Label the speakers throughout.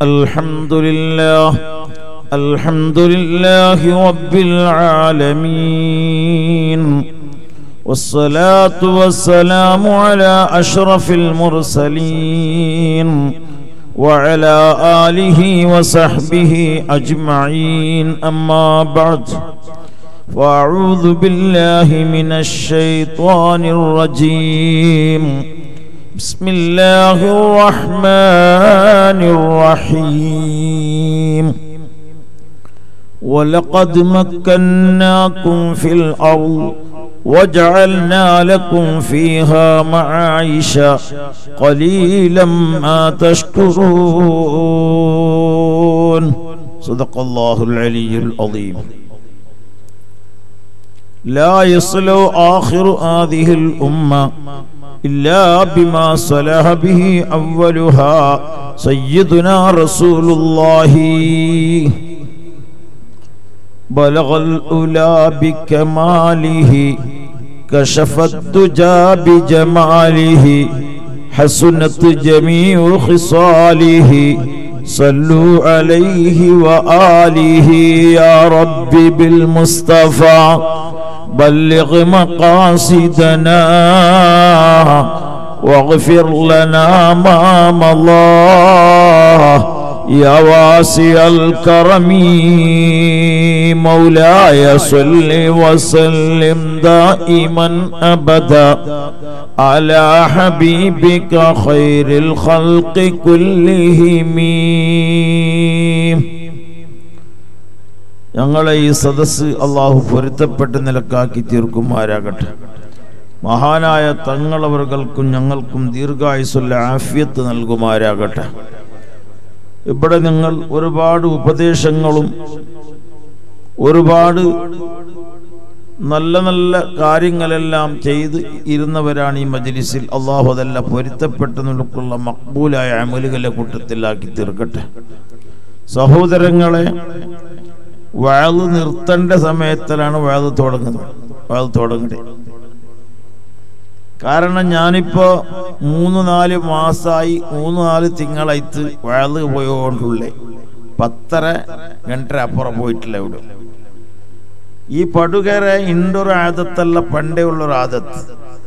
Speaker 1: الحمد لله الحمد لله رب العالمين والصلاة والسلام على أشرف المرسلين وعلى آله وصحبه أجمعين أما بعد فأعوذ بالله من الشيطان الرجيم بسم الله الرحمن الرحيم ولقد مكناكم في الأرض وجعلنا لكم فيها معايش قليلا ما تشكرون صدق الله العلي العظيم لا يصل آخر هذه الأمة إلا بما صلح به أولها سيدنا رسول الله بلغ الأولى بكماله كشف الدجى بجماله حسنت جميع خصاله صلوا عليه وآله يا رب بالمصطفى بلغ مقاصدنا واغفر لنا ما مضى يا واسع الكرم مولاي صل وسلم دائما ابدا على حبيبك خير الخلق كلهم ഞങ്ങളെ ഈ സദസ്സ് അള്ളാഹു പൊരുത്തപ്പെട്ട് നിലക്കാക്കി തീർക്കുമാരാകട്ടെ മഹാനായ തങ്ങളവർകൾക്കും ഞങ്ങൾക്കും ദീർഘായുസുള്ള ആഫിയത്ത് നൽകുമാരാകട്ടെ ഇവിടെ നിങ്ങൾ ഒരുപാട് ഉപദേശങ്ങളും ഒരുപാട് നല്ല നല്ല കാര്യങ്ങളെല്ലാം ചെയ്ത് ഇരുന്നവരാണ് ഈ മജ്ലിസിൽ അള്ളാഹു അതെല്ലാം പൊരുത്തപ്പെട്ട് നിൽക്കുള്ള മക്ബൂലായ അമലുകളെ കൂട്ടത്തിലാക്കി തീർക്കട്ടെ സഹോദരങ്ങളെ വാത് നിർത്തേണ്ട സമയത്തിലാണ് വാത് തുടങ്ങുന്നത് വാത് തുടങ്ങേണ്ടത് കാരണം ഞാനിപ്പോ മൂന്ന് നാല് മാസമായി മൂന്ന് നാല് തിങ്കളായിട്ട് വാത് പോയോണ്ടുള്ളേ പത്തര രണ്ടര അപ്പുറം പോയിട്ടില്ല ഇവിടെ ഈ പടുകര ഇൻഡോർ ആദത്തല്ല പണ്ടേ ഉള്ളൊരു ആദത്ത്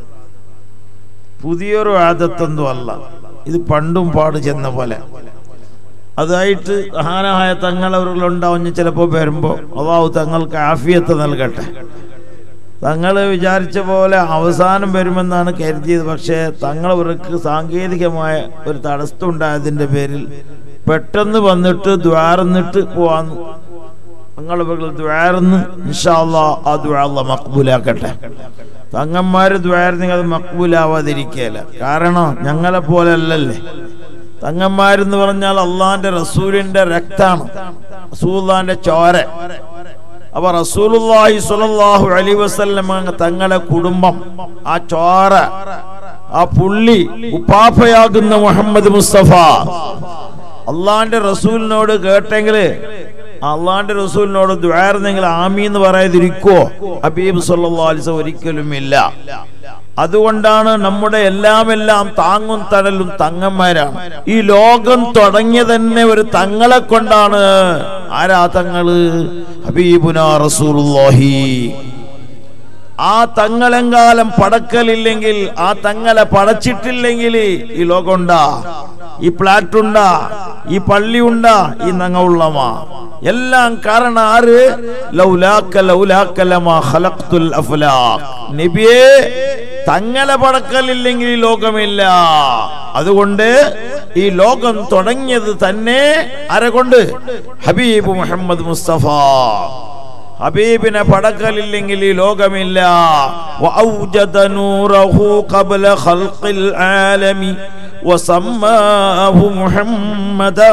Speaker 1: പുതിയൊരു ആദത്തൊന്നും അല്ല ഇത് പണ്ടും പാട് ചെന്ന പോലെ അതായിട്ട് മഹാനായ തങ്ങളവர்களுണ്ടാവുന്ന ചിലപ്പോൾ വരുമ്പോൾ അതാവ് തങ്ങൾക്ക് ആഫിയത്ത് നൽകട്ടെ തങ്ങൾ വിചാരിച്ച പോലെ അവസാനം വരുമെന്നാണ് കരുതിയത് പക്ഷേ തങ്ങളവർക്ക് സാങ്കേതികമായ ഒരു തടസ്സം ഉണ്ടായതിൻ്റെ പേരിൽ പെട്ടെന്ന് വന്നിട്ട് ദ്വാരന്നിട്ട് പോവാന്ന് തങ്ങളവர்கள் ദ്വാരന്ന് ഇൻഷാല്ലാ ആ ദ്വാര മക്ബൂലാക്കട്ടെ തങ്ങന്മാർ ദ്വാരന്നെങ്കിൽ അത് മക്ബൂലാവാതിരിക്കുകയില്ല കാരണം ഞങ്ങളെ പോലെ അല്ലല്ലേ തങ്ങന്മാരെന്ന് പറഞ്ഞാൽ അള്ളാന്റെ റസൂലിന്റെ രക്താണ് റസൂല്ലാന്റെ ചോര അപ്പൊ റസൂലുള്ളാഹി സ്വല്ലല്ലാഹു അലൈഹി വസല്ലം തങ്ങളെ കുടുംബം ആ ചോര ആ പുള്ളി ഉപ്പാപ്പയാകുന്ന മുഹമ്മദ് മുസ്തഫ അള്ളാന്റെ റസൂലിനോട് കേട്ടെങ്കിൽ അള്ളാന്റെ റസൂലിനോട് ദ്വാരുന്നെങ്കിൽ ആമി എന്ന് പറയാതിരിക്കോ ഹബീബ് സല്ലല്ലാഹു അലൈഹി വസല്ലം ഒരിക്കലും ഇല്ല അതുകൊണ്ടാണ് നമ്മുടെ എല്ലാം എല്ലാം താങ്ങും തണലും തങ്ങന്മാരാണ് ഈ ലോകം തുടങ്ങിയ തന്നെ ഒരു തങ്ങളെ കൊണ്ടാണ് ആരാ തങ്ങള് ഹബീബുന റസൂലുള്ളാഹി ആ തങ്ങളെങ്കാലം പടക്കലില്ലെങ്കിൽ ആ തങ്ങളെ പടച്ചിട്ടില്ലെങ്കിൽ ഈ ലോകം ഉണ്ടാ ഈ ഫ്ലാറ്റ് ഉണ്ടാ ഈ പള്ളി ഉണ്ടാ ഈ നങ്ങ ഉള്ളമാ എല്ലാം കാരണം ആര് ലൗലാക്ക ലൗലാക്കലമാ ഖലഖ്തുൽ അഫ്ലാഖ് നബിയേ തങ്ങളെ പടക്കലില്ലെങ്കിൽ ഈ ലോകമില്ല അതുകൊണ്ട് ഈ ലോകം തുടങ്ങിയത് തന്നെ ആരെക്കൊണ്ട് ഹബീബ് മുഹമ്മദ് മുസ്തഫ ഹബീബിനെ പടക്കലില്ലെങ്കിൽ ഈ ലോകമില്ല وأوجد نوره قبل خلق العالم وسماه محمدا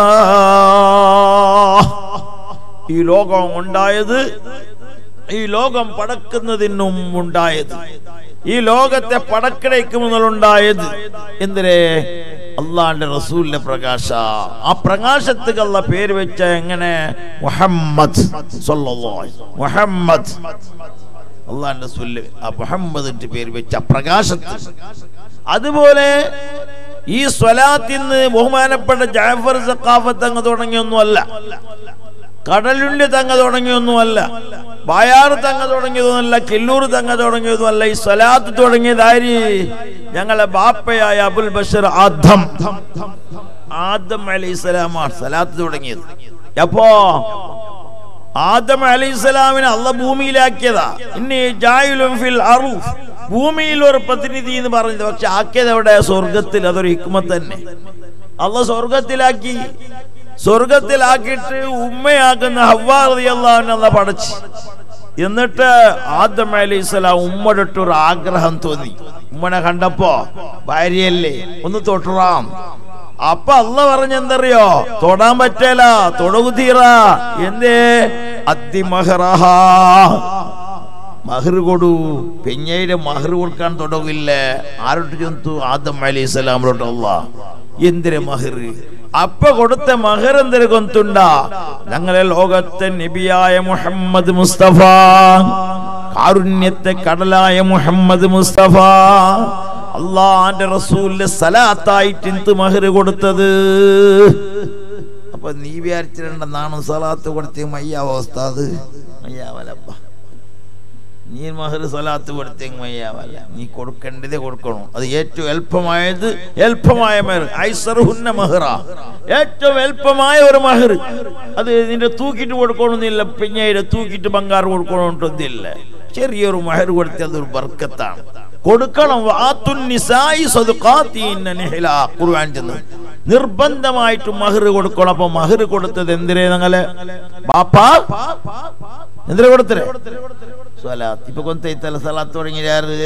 Speaker 1: ഈ ലോകം ഉണ്ടായത് ഈ ലോകം പടക്കുന്നതിനും ഉണ്ടായത് ഈ ലോകത്തെ പടക്കിടയ്ക്കുമുണ്ടായത് എന്തിനെ അള്ളാന്റെ റസൂലിന്റെ പ്രകാശ ആ പ്രകാശത്തുക്ക് അള്ള പേര് വെച്ച എങ്ങനെ മുഹമ്മദ് സ്വല്ലല്ലാഹു അലൈഹി വസല്ലം. മുഹമ്മദ് അള്ളാന്റെ റസൂലിന്റെ ആ മുഹമ്മദിന്റെ പേര് വെച്ച ആ പ്രകാശത്ത് അതുപോലെ ഈ സ്വലാത്തിന്ന് ബഹുമാനപ്പെട്ട ജാഫർ സക്കാഫത്ത് അങ്ങ് തുടങ്ങിയൊന്നുമല്ല കടലുണ്ടി തങ്ങ തുടങ്ങിയൊന്നുമല്ല ബായാർ തങ്ങ തുടങ്ങിയതൊന്നുമല്ല കില്ലൂർ തങ്ങ തുടങ്ങിയതുമല്ല ഈ സ്വലാത്ത് തുടങ്ങിയതാരി ഞങ്ങളെ ബാപ്പയായ അബുൽ ബഷർ ആദം ആദം അലൈഹി സ്വലാമാണ് സലാത്ത് തുടങ്ങിയത് അപ്പോ ആദം അലൈഹി സ്വലാമിനെ അള്ള ഭൂമിയിലാക്കിയതാ ഇനി ജായുലും ഫിൽ അറൂഫ് ഭൂമിയിൽ ഒരു പ്രതിനിധി എന്ന് പറഞ്ഞത് പക്ഷെ ആക്കിയത് എവിടെ സ്വർഗത്തിൽ അതൊരു ഹിക്മത്ത് തന്നെ അള്ള സ്വർഗത്തിലാക്കി സ്വർഗത്തിലാക്കിയിട്ട് ഉമ്മയാക്കുന്ന ഹവ്വാറിയല്ല പടച്ച് എന്നിട്ട് ആദം അലൈഹി സ്വലാം ഉമ്മടിട്ട് ഒരു ആഗ്രഹം തോന്നി ഉമ്മനെ കണ്ടപ്പോ ഭാര്യയല്ലേ ഒന്ന് തൊട്ടുറാം അപ്പൊ അല്ല പറഞ്ഞെന്തറിയോ തൊടാൻ പറ്റല തൊടകുതീറ എന്തേ അതിമഹറഹ മഹർ കൊടു പെഞ്ഞയുടെ മഹർ കൊടുക്കാൻ തുടങ്ങില്ല ആരോട്ട് ചെന്തു ആദം അലൈഹി സ്വലാമിലോട്ട് അല്ല എന്തിരെ മഹർ അപ്പ കൊടുത്ത മഹർ എന്തിരെ കൊന്തുണ്ട ഞങ്ങളെ ലോകത്തെ നബിയായ മുഹമ്മദ് മുസ്തഫ കാരുണ്യത്തെ കടലായ മുഹമ്മദ് മുസ്തഫ അള്ളാന്റെ റസൂലിന്റെ സലാത്തായിട്ട് എന്ത് മഹർ കൊടുത്തത് അപ്പൊ നീ വിചാരിച്ചിട്ടുണ്ടെന്നാണ് സലാത്ത് കൊടുത്ത മയ്യാവസ്ഥാത് മയ്യാവലപ്പ നീ മഹർ സലാത്ത് കൊടുത്ത മയ്യാവല്ല നീ കൊടുക്കേണ്ടതേ കൊടുക്കണോ അത് ഏറ്റവും എളുപ്പമായത് എളുപ്പമായ മഹർ ഐസറുഹുന്ന മഹറ ഏറ്റവും എളുപ്പമായ ഒരു മഹർ അത് നിന്റെ തൂക്കിട്ട് കൊടുക്കണമെന്നില്ല പിന്നീട് തൂക്കിട്ട് ബംഗാർ കൊടുക്കണമെന്നില്ല ചെറിയൊരു മഹർ കൊടുത്താൽ അതൊരു ബർക്കത്താണ് കൊടുക്കണം വാത്തുൻ നിസായി സദഖാത്തിന്ന നിഹ്ല ഖുർആൻ ചെന്ന് നിർബന്ധമായിട്ട് മഹർ കൊടുക്കണം അപ്പൊ മഹർ കൊടുത്തത് എന്തിനേ ഞങ്ങളെ ബാപ്പ എന്തിനാ കൊടുത്തേ സ്വലാത്ത് ഇപ്പൊ കൊന്തയിത്തല സലാത്ത് തുടങ്ങിയ ആറ്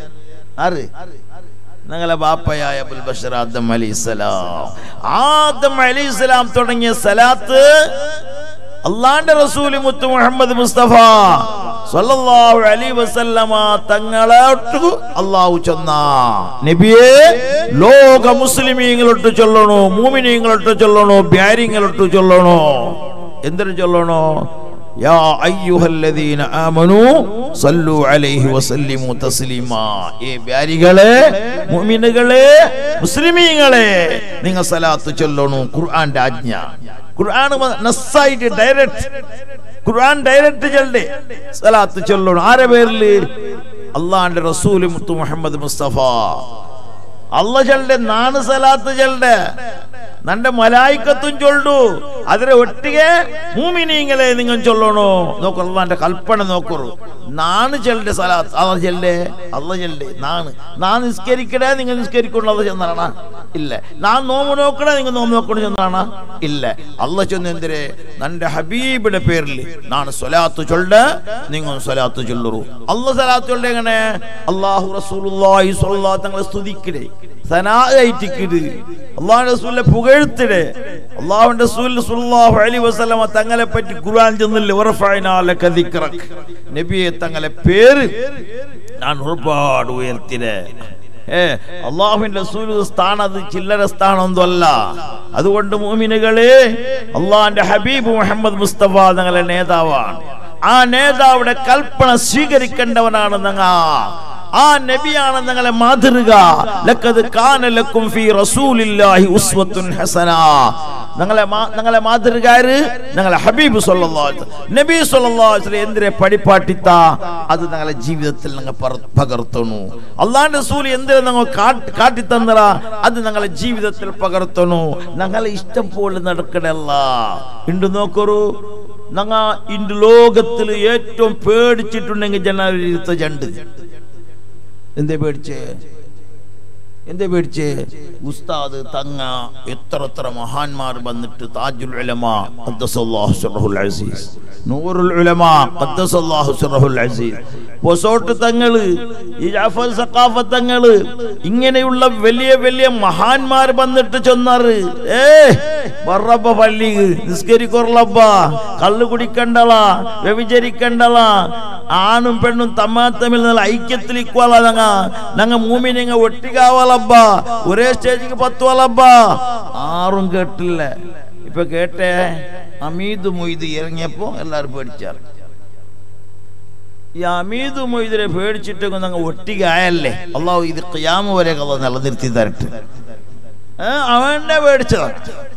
Speaker 1: ആറ് ഞങ്ങളെ ബാപ്പയായ അബുൽ ബഷർ ആദം അലിസ്ലാം ആദം അലിസ്ലാം തുടങ്ങിയ സലാത്ത് അള്ളാന്റെ റസൂല് മുത്ത് മുഹമ്മദ് മുസ്തഫ സല്ലല്ലാഹു അലൈഹി വസല്ലമ തങ്ങളോട്ട് അള്ളാഹു ചെന്ന നബിയെ ലോക മുസ്ലിമീങ്ങളൊട്ട് ചൊല്ലണോ മൂമിനീങ്ങളൊട്ട് ചൊല്ലണോ ബ്യാരിങ്ങളൊട്ട് ചൊല്ലണോ എന്തിനു ചൊല്ലണോ യാ അയ്യുഹല്ലദീന ആമനു സല്ലു അലൈഹി വസല്ലിമു തസ്ലീമാ ഏ ബ്യാരികളെ മുഅ്മിനുകളെ മുസ്ലിമീങ്ങളെ നിങ്ങൾ സലാത്ത് ചൊല്ലണു ഖുർആന്റെ ആജ്ഞ ഖുർആൻ നസ്സായിട്ട് ഡയറക്റ്റ് ഖുർആൻ ഡയറക്റ്റ് ചൊല്ലേ സലാത്ത് ചൊല്ലണം ആരെ പേരില് അള്ളാന്റെ റസൂൽ മുത്തു മുഹമ്മദ് മുസ്തഫ അല്ല ചൊല്ലെ നാണ് സലാത്ത് ചൊല്ലെ നന്റെ മലായിക്കത്തും ചൊല്ലു അതിനെ ഒട്ടിಗೆ മൂമിനീങ്ങളെ നിങ്ങൾ ചൊല്ലണോ നോക്കൂ അള്ളാന്റെ കൽപ്പന നോക്കൂ നാണ് ചെല്ലെ സലാത്ത് അല്ല ചെല്ലെ അല്ല ചെല്ലെ നാണ് നാ നിസ്കരിക്കടേ നിങ്ങൾ നിസ്കരിക്കുള്ളത് ചെന്നാണ് ഇല്ല നാൻ നോമ്പ് നോക്കണേ നിങ്ങൾ നോമ്പ് നോക്കണം ചെന്നാണ് ഇല്ല അല്ല ചെന്ന് എന്തിരെ നന്റെ ഹബീബിന്റെ പേരിൽ നാണ് സ്വലാത്ത് ചൊല്ല് നിങ്ങൾ സ്വലാത്ത് ചൊല്ലു അല്ല സ്വലാത്ത് ചൊല്ലെ എങ്ങനെ അള്ളാഹു റസൂലുള്ളാഹി സ്വല്ലല്ലാഹു തങ്ങളെ സ്തുതിക്കടേ സനായിട്ടിക്കിട് അള്ളാഹു റസൂലിനെ പുകഴ്ത്തിടെ അള്ളാഹുവിന്റെ റസൂൽ സല്ലല്ലാഹു അലൈഹി വസല്ലമ തങ്ങളെ പറ്റി ഖുർആൻ ചെന്നില്ല വറഫഅനാ ലക ദിക്റക് നബിയെ തങ്ങളെ പേര് ഞാൻ ഒരുപാട് ഉയർത്തിടെ ഏ അള്ളാഹുവിന്റെ റസൂൽ സ്ഥാനം അത് ചില്ലറ സ്ഥാനമൊന്നും അല്ല അതുകൊണ്ട് മൂമിനുകളെ അള്ളാഹിന്റെ ഹബീബ് മുഹമ്മദ് മുസ്തഫ തങ്ങളെ നേതാവാണ് ആ നേതാവിടെ കൽപ്പന സ്വീകരിക്കേണ്ടവനാണ് ഞങ്ങ ആ നബിയാണ് ഞങ്ങളെ മാതൃക ലക്കത് കാനലക്കും ഫീ റസൂലില്ലാഹി ഉസ്വത്തുൻ ഹസന ഞങ്ങളെ ഞങ്ങളെ മാതൃകാര് ഞങ്ങളെ ഹബീബ് സല്ലല്ലാഹു അലൈഹി വസല്ലം നബി സല്ലല്ലാഹു അലൈഹി വസല്ലം എന്തിനെ പടിപ്പാട്ടിത്ത അത് ഞങ്ങളെ ജീവിതത്തിൽ ഞങ്ങൾ പകർത്തണു അള്ളാന്റെ റസൂൽ എന്തിനെ ഞങ്ങൾ കാട്ടി തന്നറ അത് ഞങ്ങളെ ജീവിതത്തിൽ പകർത്തണു ഞങ്ങളെ ഇഷ്ടം പോലെ നടക്കണല്ല ഉണ്ട് നോക്കൊരു ഞങ്ങ ഇന്ന് ലോകത്തിൽ ഏറ്റവും പേടിച്ചിട്ടുണ്ടെങ്കിൽ ജനാധിപത്യ ജണ്ട് എന്തേ പേടിച്ചേ എന്തേ പേടിച്ചേ ഉസ്താദ് തങ്ങ എത്ര എത്ര മഹാന്മാർ വന്നിട്ട് താജുൽ ഉലമ ഖദ്ദസല്ലാഹു സിറഹുൽ അസീസ് നൂറുൽ ഉലമ ഖദ്ദസല്ലാഹു സിറഹുൽ അസീസ് പൊസോട്ട് തങ്ങള് ഈ ജാഫർ സഖാഫ തങ്ങള് ഇങ്ങനെയുള്ള വലിയ വലിയ മഹാന്മാർ വന്നിട്ട് ചെന്നാറ് ഏ വർറപ്പ പള്ളി നിസ്കരിക്കൊറലപ്പ കള്ളു കുടിക്കണ്ടള വ്യഭിചരിക്കണ്ടള ആണും പെണ്ണും തമ്മാ തമ്മിൽ നല്ല ഐക്യത്തിൽ ഇക്കുവാള ഞങ്ങ ഞങ്ങ മൂമിനിങ്ങ ഒട്ടിക്കാവാളബ്ബ ഒരേ സ്റ്റേജിക്ക് പത്തുവാളബ്ബ ആറും കേട്ടില്ല ഇപ്പൊ കേട്ടേ അമീദ് മൊയ്ത് ഇറങ്ങിയപ്പോ എല്ലാരും പേടിച്ചാർ ഈ അമീദ് മൊയ്തിനെ പേടിച്ചിട്ടൊക്കെ ഞങ്ങൾ ഒട്ടിക ആയല്ലേ അള്ളാഹു ഇത് ഖിയാമ വരെ അള്ളാഹ് നിലനിർത്തി തരട്ടെ ഏ, അവന്റെ മേടിച്ചതാണ്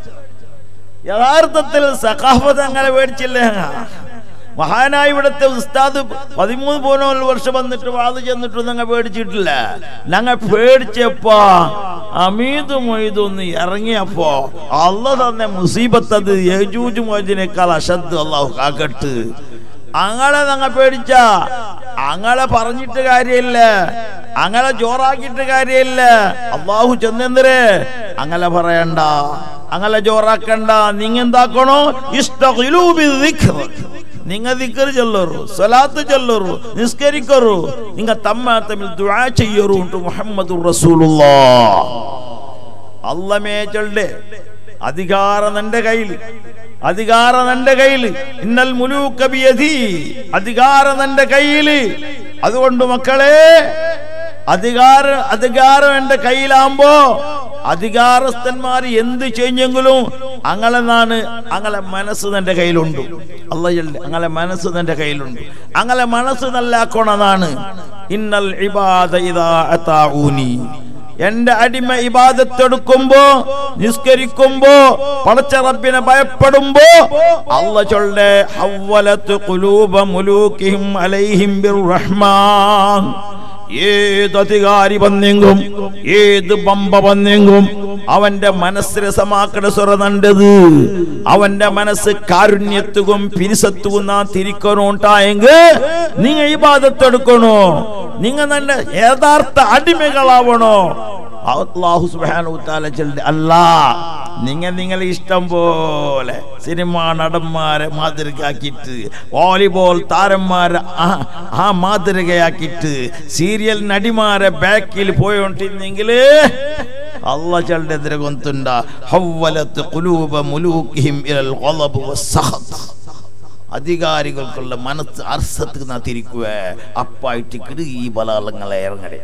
Speaker 1: യഥാർത്ഥത്തിൽ സഖാഫത്ത് അങ്ങനെ മേടിച്ചില്ല മഹാനായ ഇവിടുത്തെ ഉസ്താദ് പതിമൂന്ന് പതിനാല് വർഷം വന്നിട്ട് വാത് ചെന്നിട്ട് ഞങ്ങൾ പേടിച്ചിട്ടില്ല ഞങ്ങൾ പേടിച്ചപ്പോ അമീദ് മൊയ്തൊന്ന് ഇറങ്ങിയപ്പോ അല്ല തന്നെ മുസീബത്തത് യജൂജ് മൊയ്തിനേക്കാൾ അശദ് അള്ളാഹു കാക്കട്ട് അങ്ങളെ ഞങ്ങൾ പേടിച്ച അങ്ങളെ പറഞ്ഞിട്ട് കാര്യമില്ല അങ്ങളെ ജോറാക്കിയിട്ട് കാര്യമില്ല അള്ളാഹു ചെന്നെന്തരേ അങ്ങനെ പറയണ്ട അങ്ങനെ ജോറാക്കണ്ട നിങ്ങ എന്താക്കണോ ഇഷ്ട നിങ്ങ ദിക്കർ ചൊല്ലರು സ്വലാത്ത് ചൊല്ലರು നിസ്കരിക്കರು നിങ്ങ തമ്മ തമ്മിൽ ദുആ ചെയ്യರು ಉಂಟು മുഹമ്മദുർ റസൂലുള്ളാഹ് അല്ലമേ ചൊല്ലേ അധികാരം നിന്റെ കയ്യിൽ അധികാരം നിന്റെ കയ്യിൽ ഇന്നൽ മുലൂക്ക ബിയദി അധികാരം നിന്റെ കയ്യിൽ അതുകൊണ്ട് മക്കളെ അധികാര അധികാരം എന്റെ കയ്യിലാകുമ്പോ അധികാരസ്ഥന്മാർ എന്ത് ചെയ്യെങ്കിലും അങ്ങനെന്നാണ് അങ്ങനെ മനസ്സ് നിന്റെ കയ്യിലുണ്ട് അല്ല അങ്ങനെ മനസ്സ് നിന്റെ കയ്യിലുണ്ട് അങ്ങനെ മനസ്സ് നല്ലാക്കണമെന്നാണ് ഇന്നൽ ഇബാദ ഇദാ അതാഊനി എന്റെ അടിമ ഇബാദത്തെടുക്കുമ്പോ നിസ്കരിക്കുമ്പോ പടച്ച റബ്ബിനെ ഭയപ്പെടുമ്പോ അല്ല ചൊല്ലേ ഹവ്വലത്ത് ഖുലൂബ മുലൂകിഹിം അലൈഹിം ബിർറഹ്മാൻ ഏത് അധികാരി വന്നെങ്കും ഏത് ബമ്പ വന്നെങ്കും അവന്റെ മനസ്സ് രസമാക്കണ സ്വറനണ്ടത് അവന്റെ മനസ്സ് കാരുണ്യത്തുകും പിരിസത്തുകും നാ തിരിക്കണോണ്ടായെങ്കിൽ നിങ്ങ ഈ ബാധത്തെടുക്കണോ നിങ്ങ തന്നെ യഥാർത്ഥ അടിമകളാവണോ അള്ളാഹു സുബ്ഹാനഹു തആല ചൊല്ലി അല്ലാ നിങ്ങ നിങ്ങളെ ഇഷ്ടം പോലെ സിനിമ നടന്മാരെ മാതൃകയാക്കിയിട്ട് വോളിബോൾ താരന്മാരെ ആ- ആ മാതൃകയാക്കിയിട്ട് സീരിയൽ നടിമാരെ ബാക്കിൽ പോയോണ്ടിരുന്നെങ്കിൽ അല്ല ചളുടെ എതിരെ കൊന്തുണ്ട ഹവ്വലത്ത് ഖുലൂബ മുലൂക്കിഹിം ഇലൽ ഖളബ് വസ്സഖത്ത് അധികാരികൾക്കുള്ള മനസ്സ് അർസത്ത് നാ തിരിക്കുക അപ്പായിട്ട് ഈ ബലാളങ്ങളെ ഇറങ്ങടേ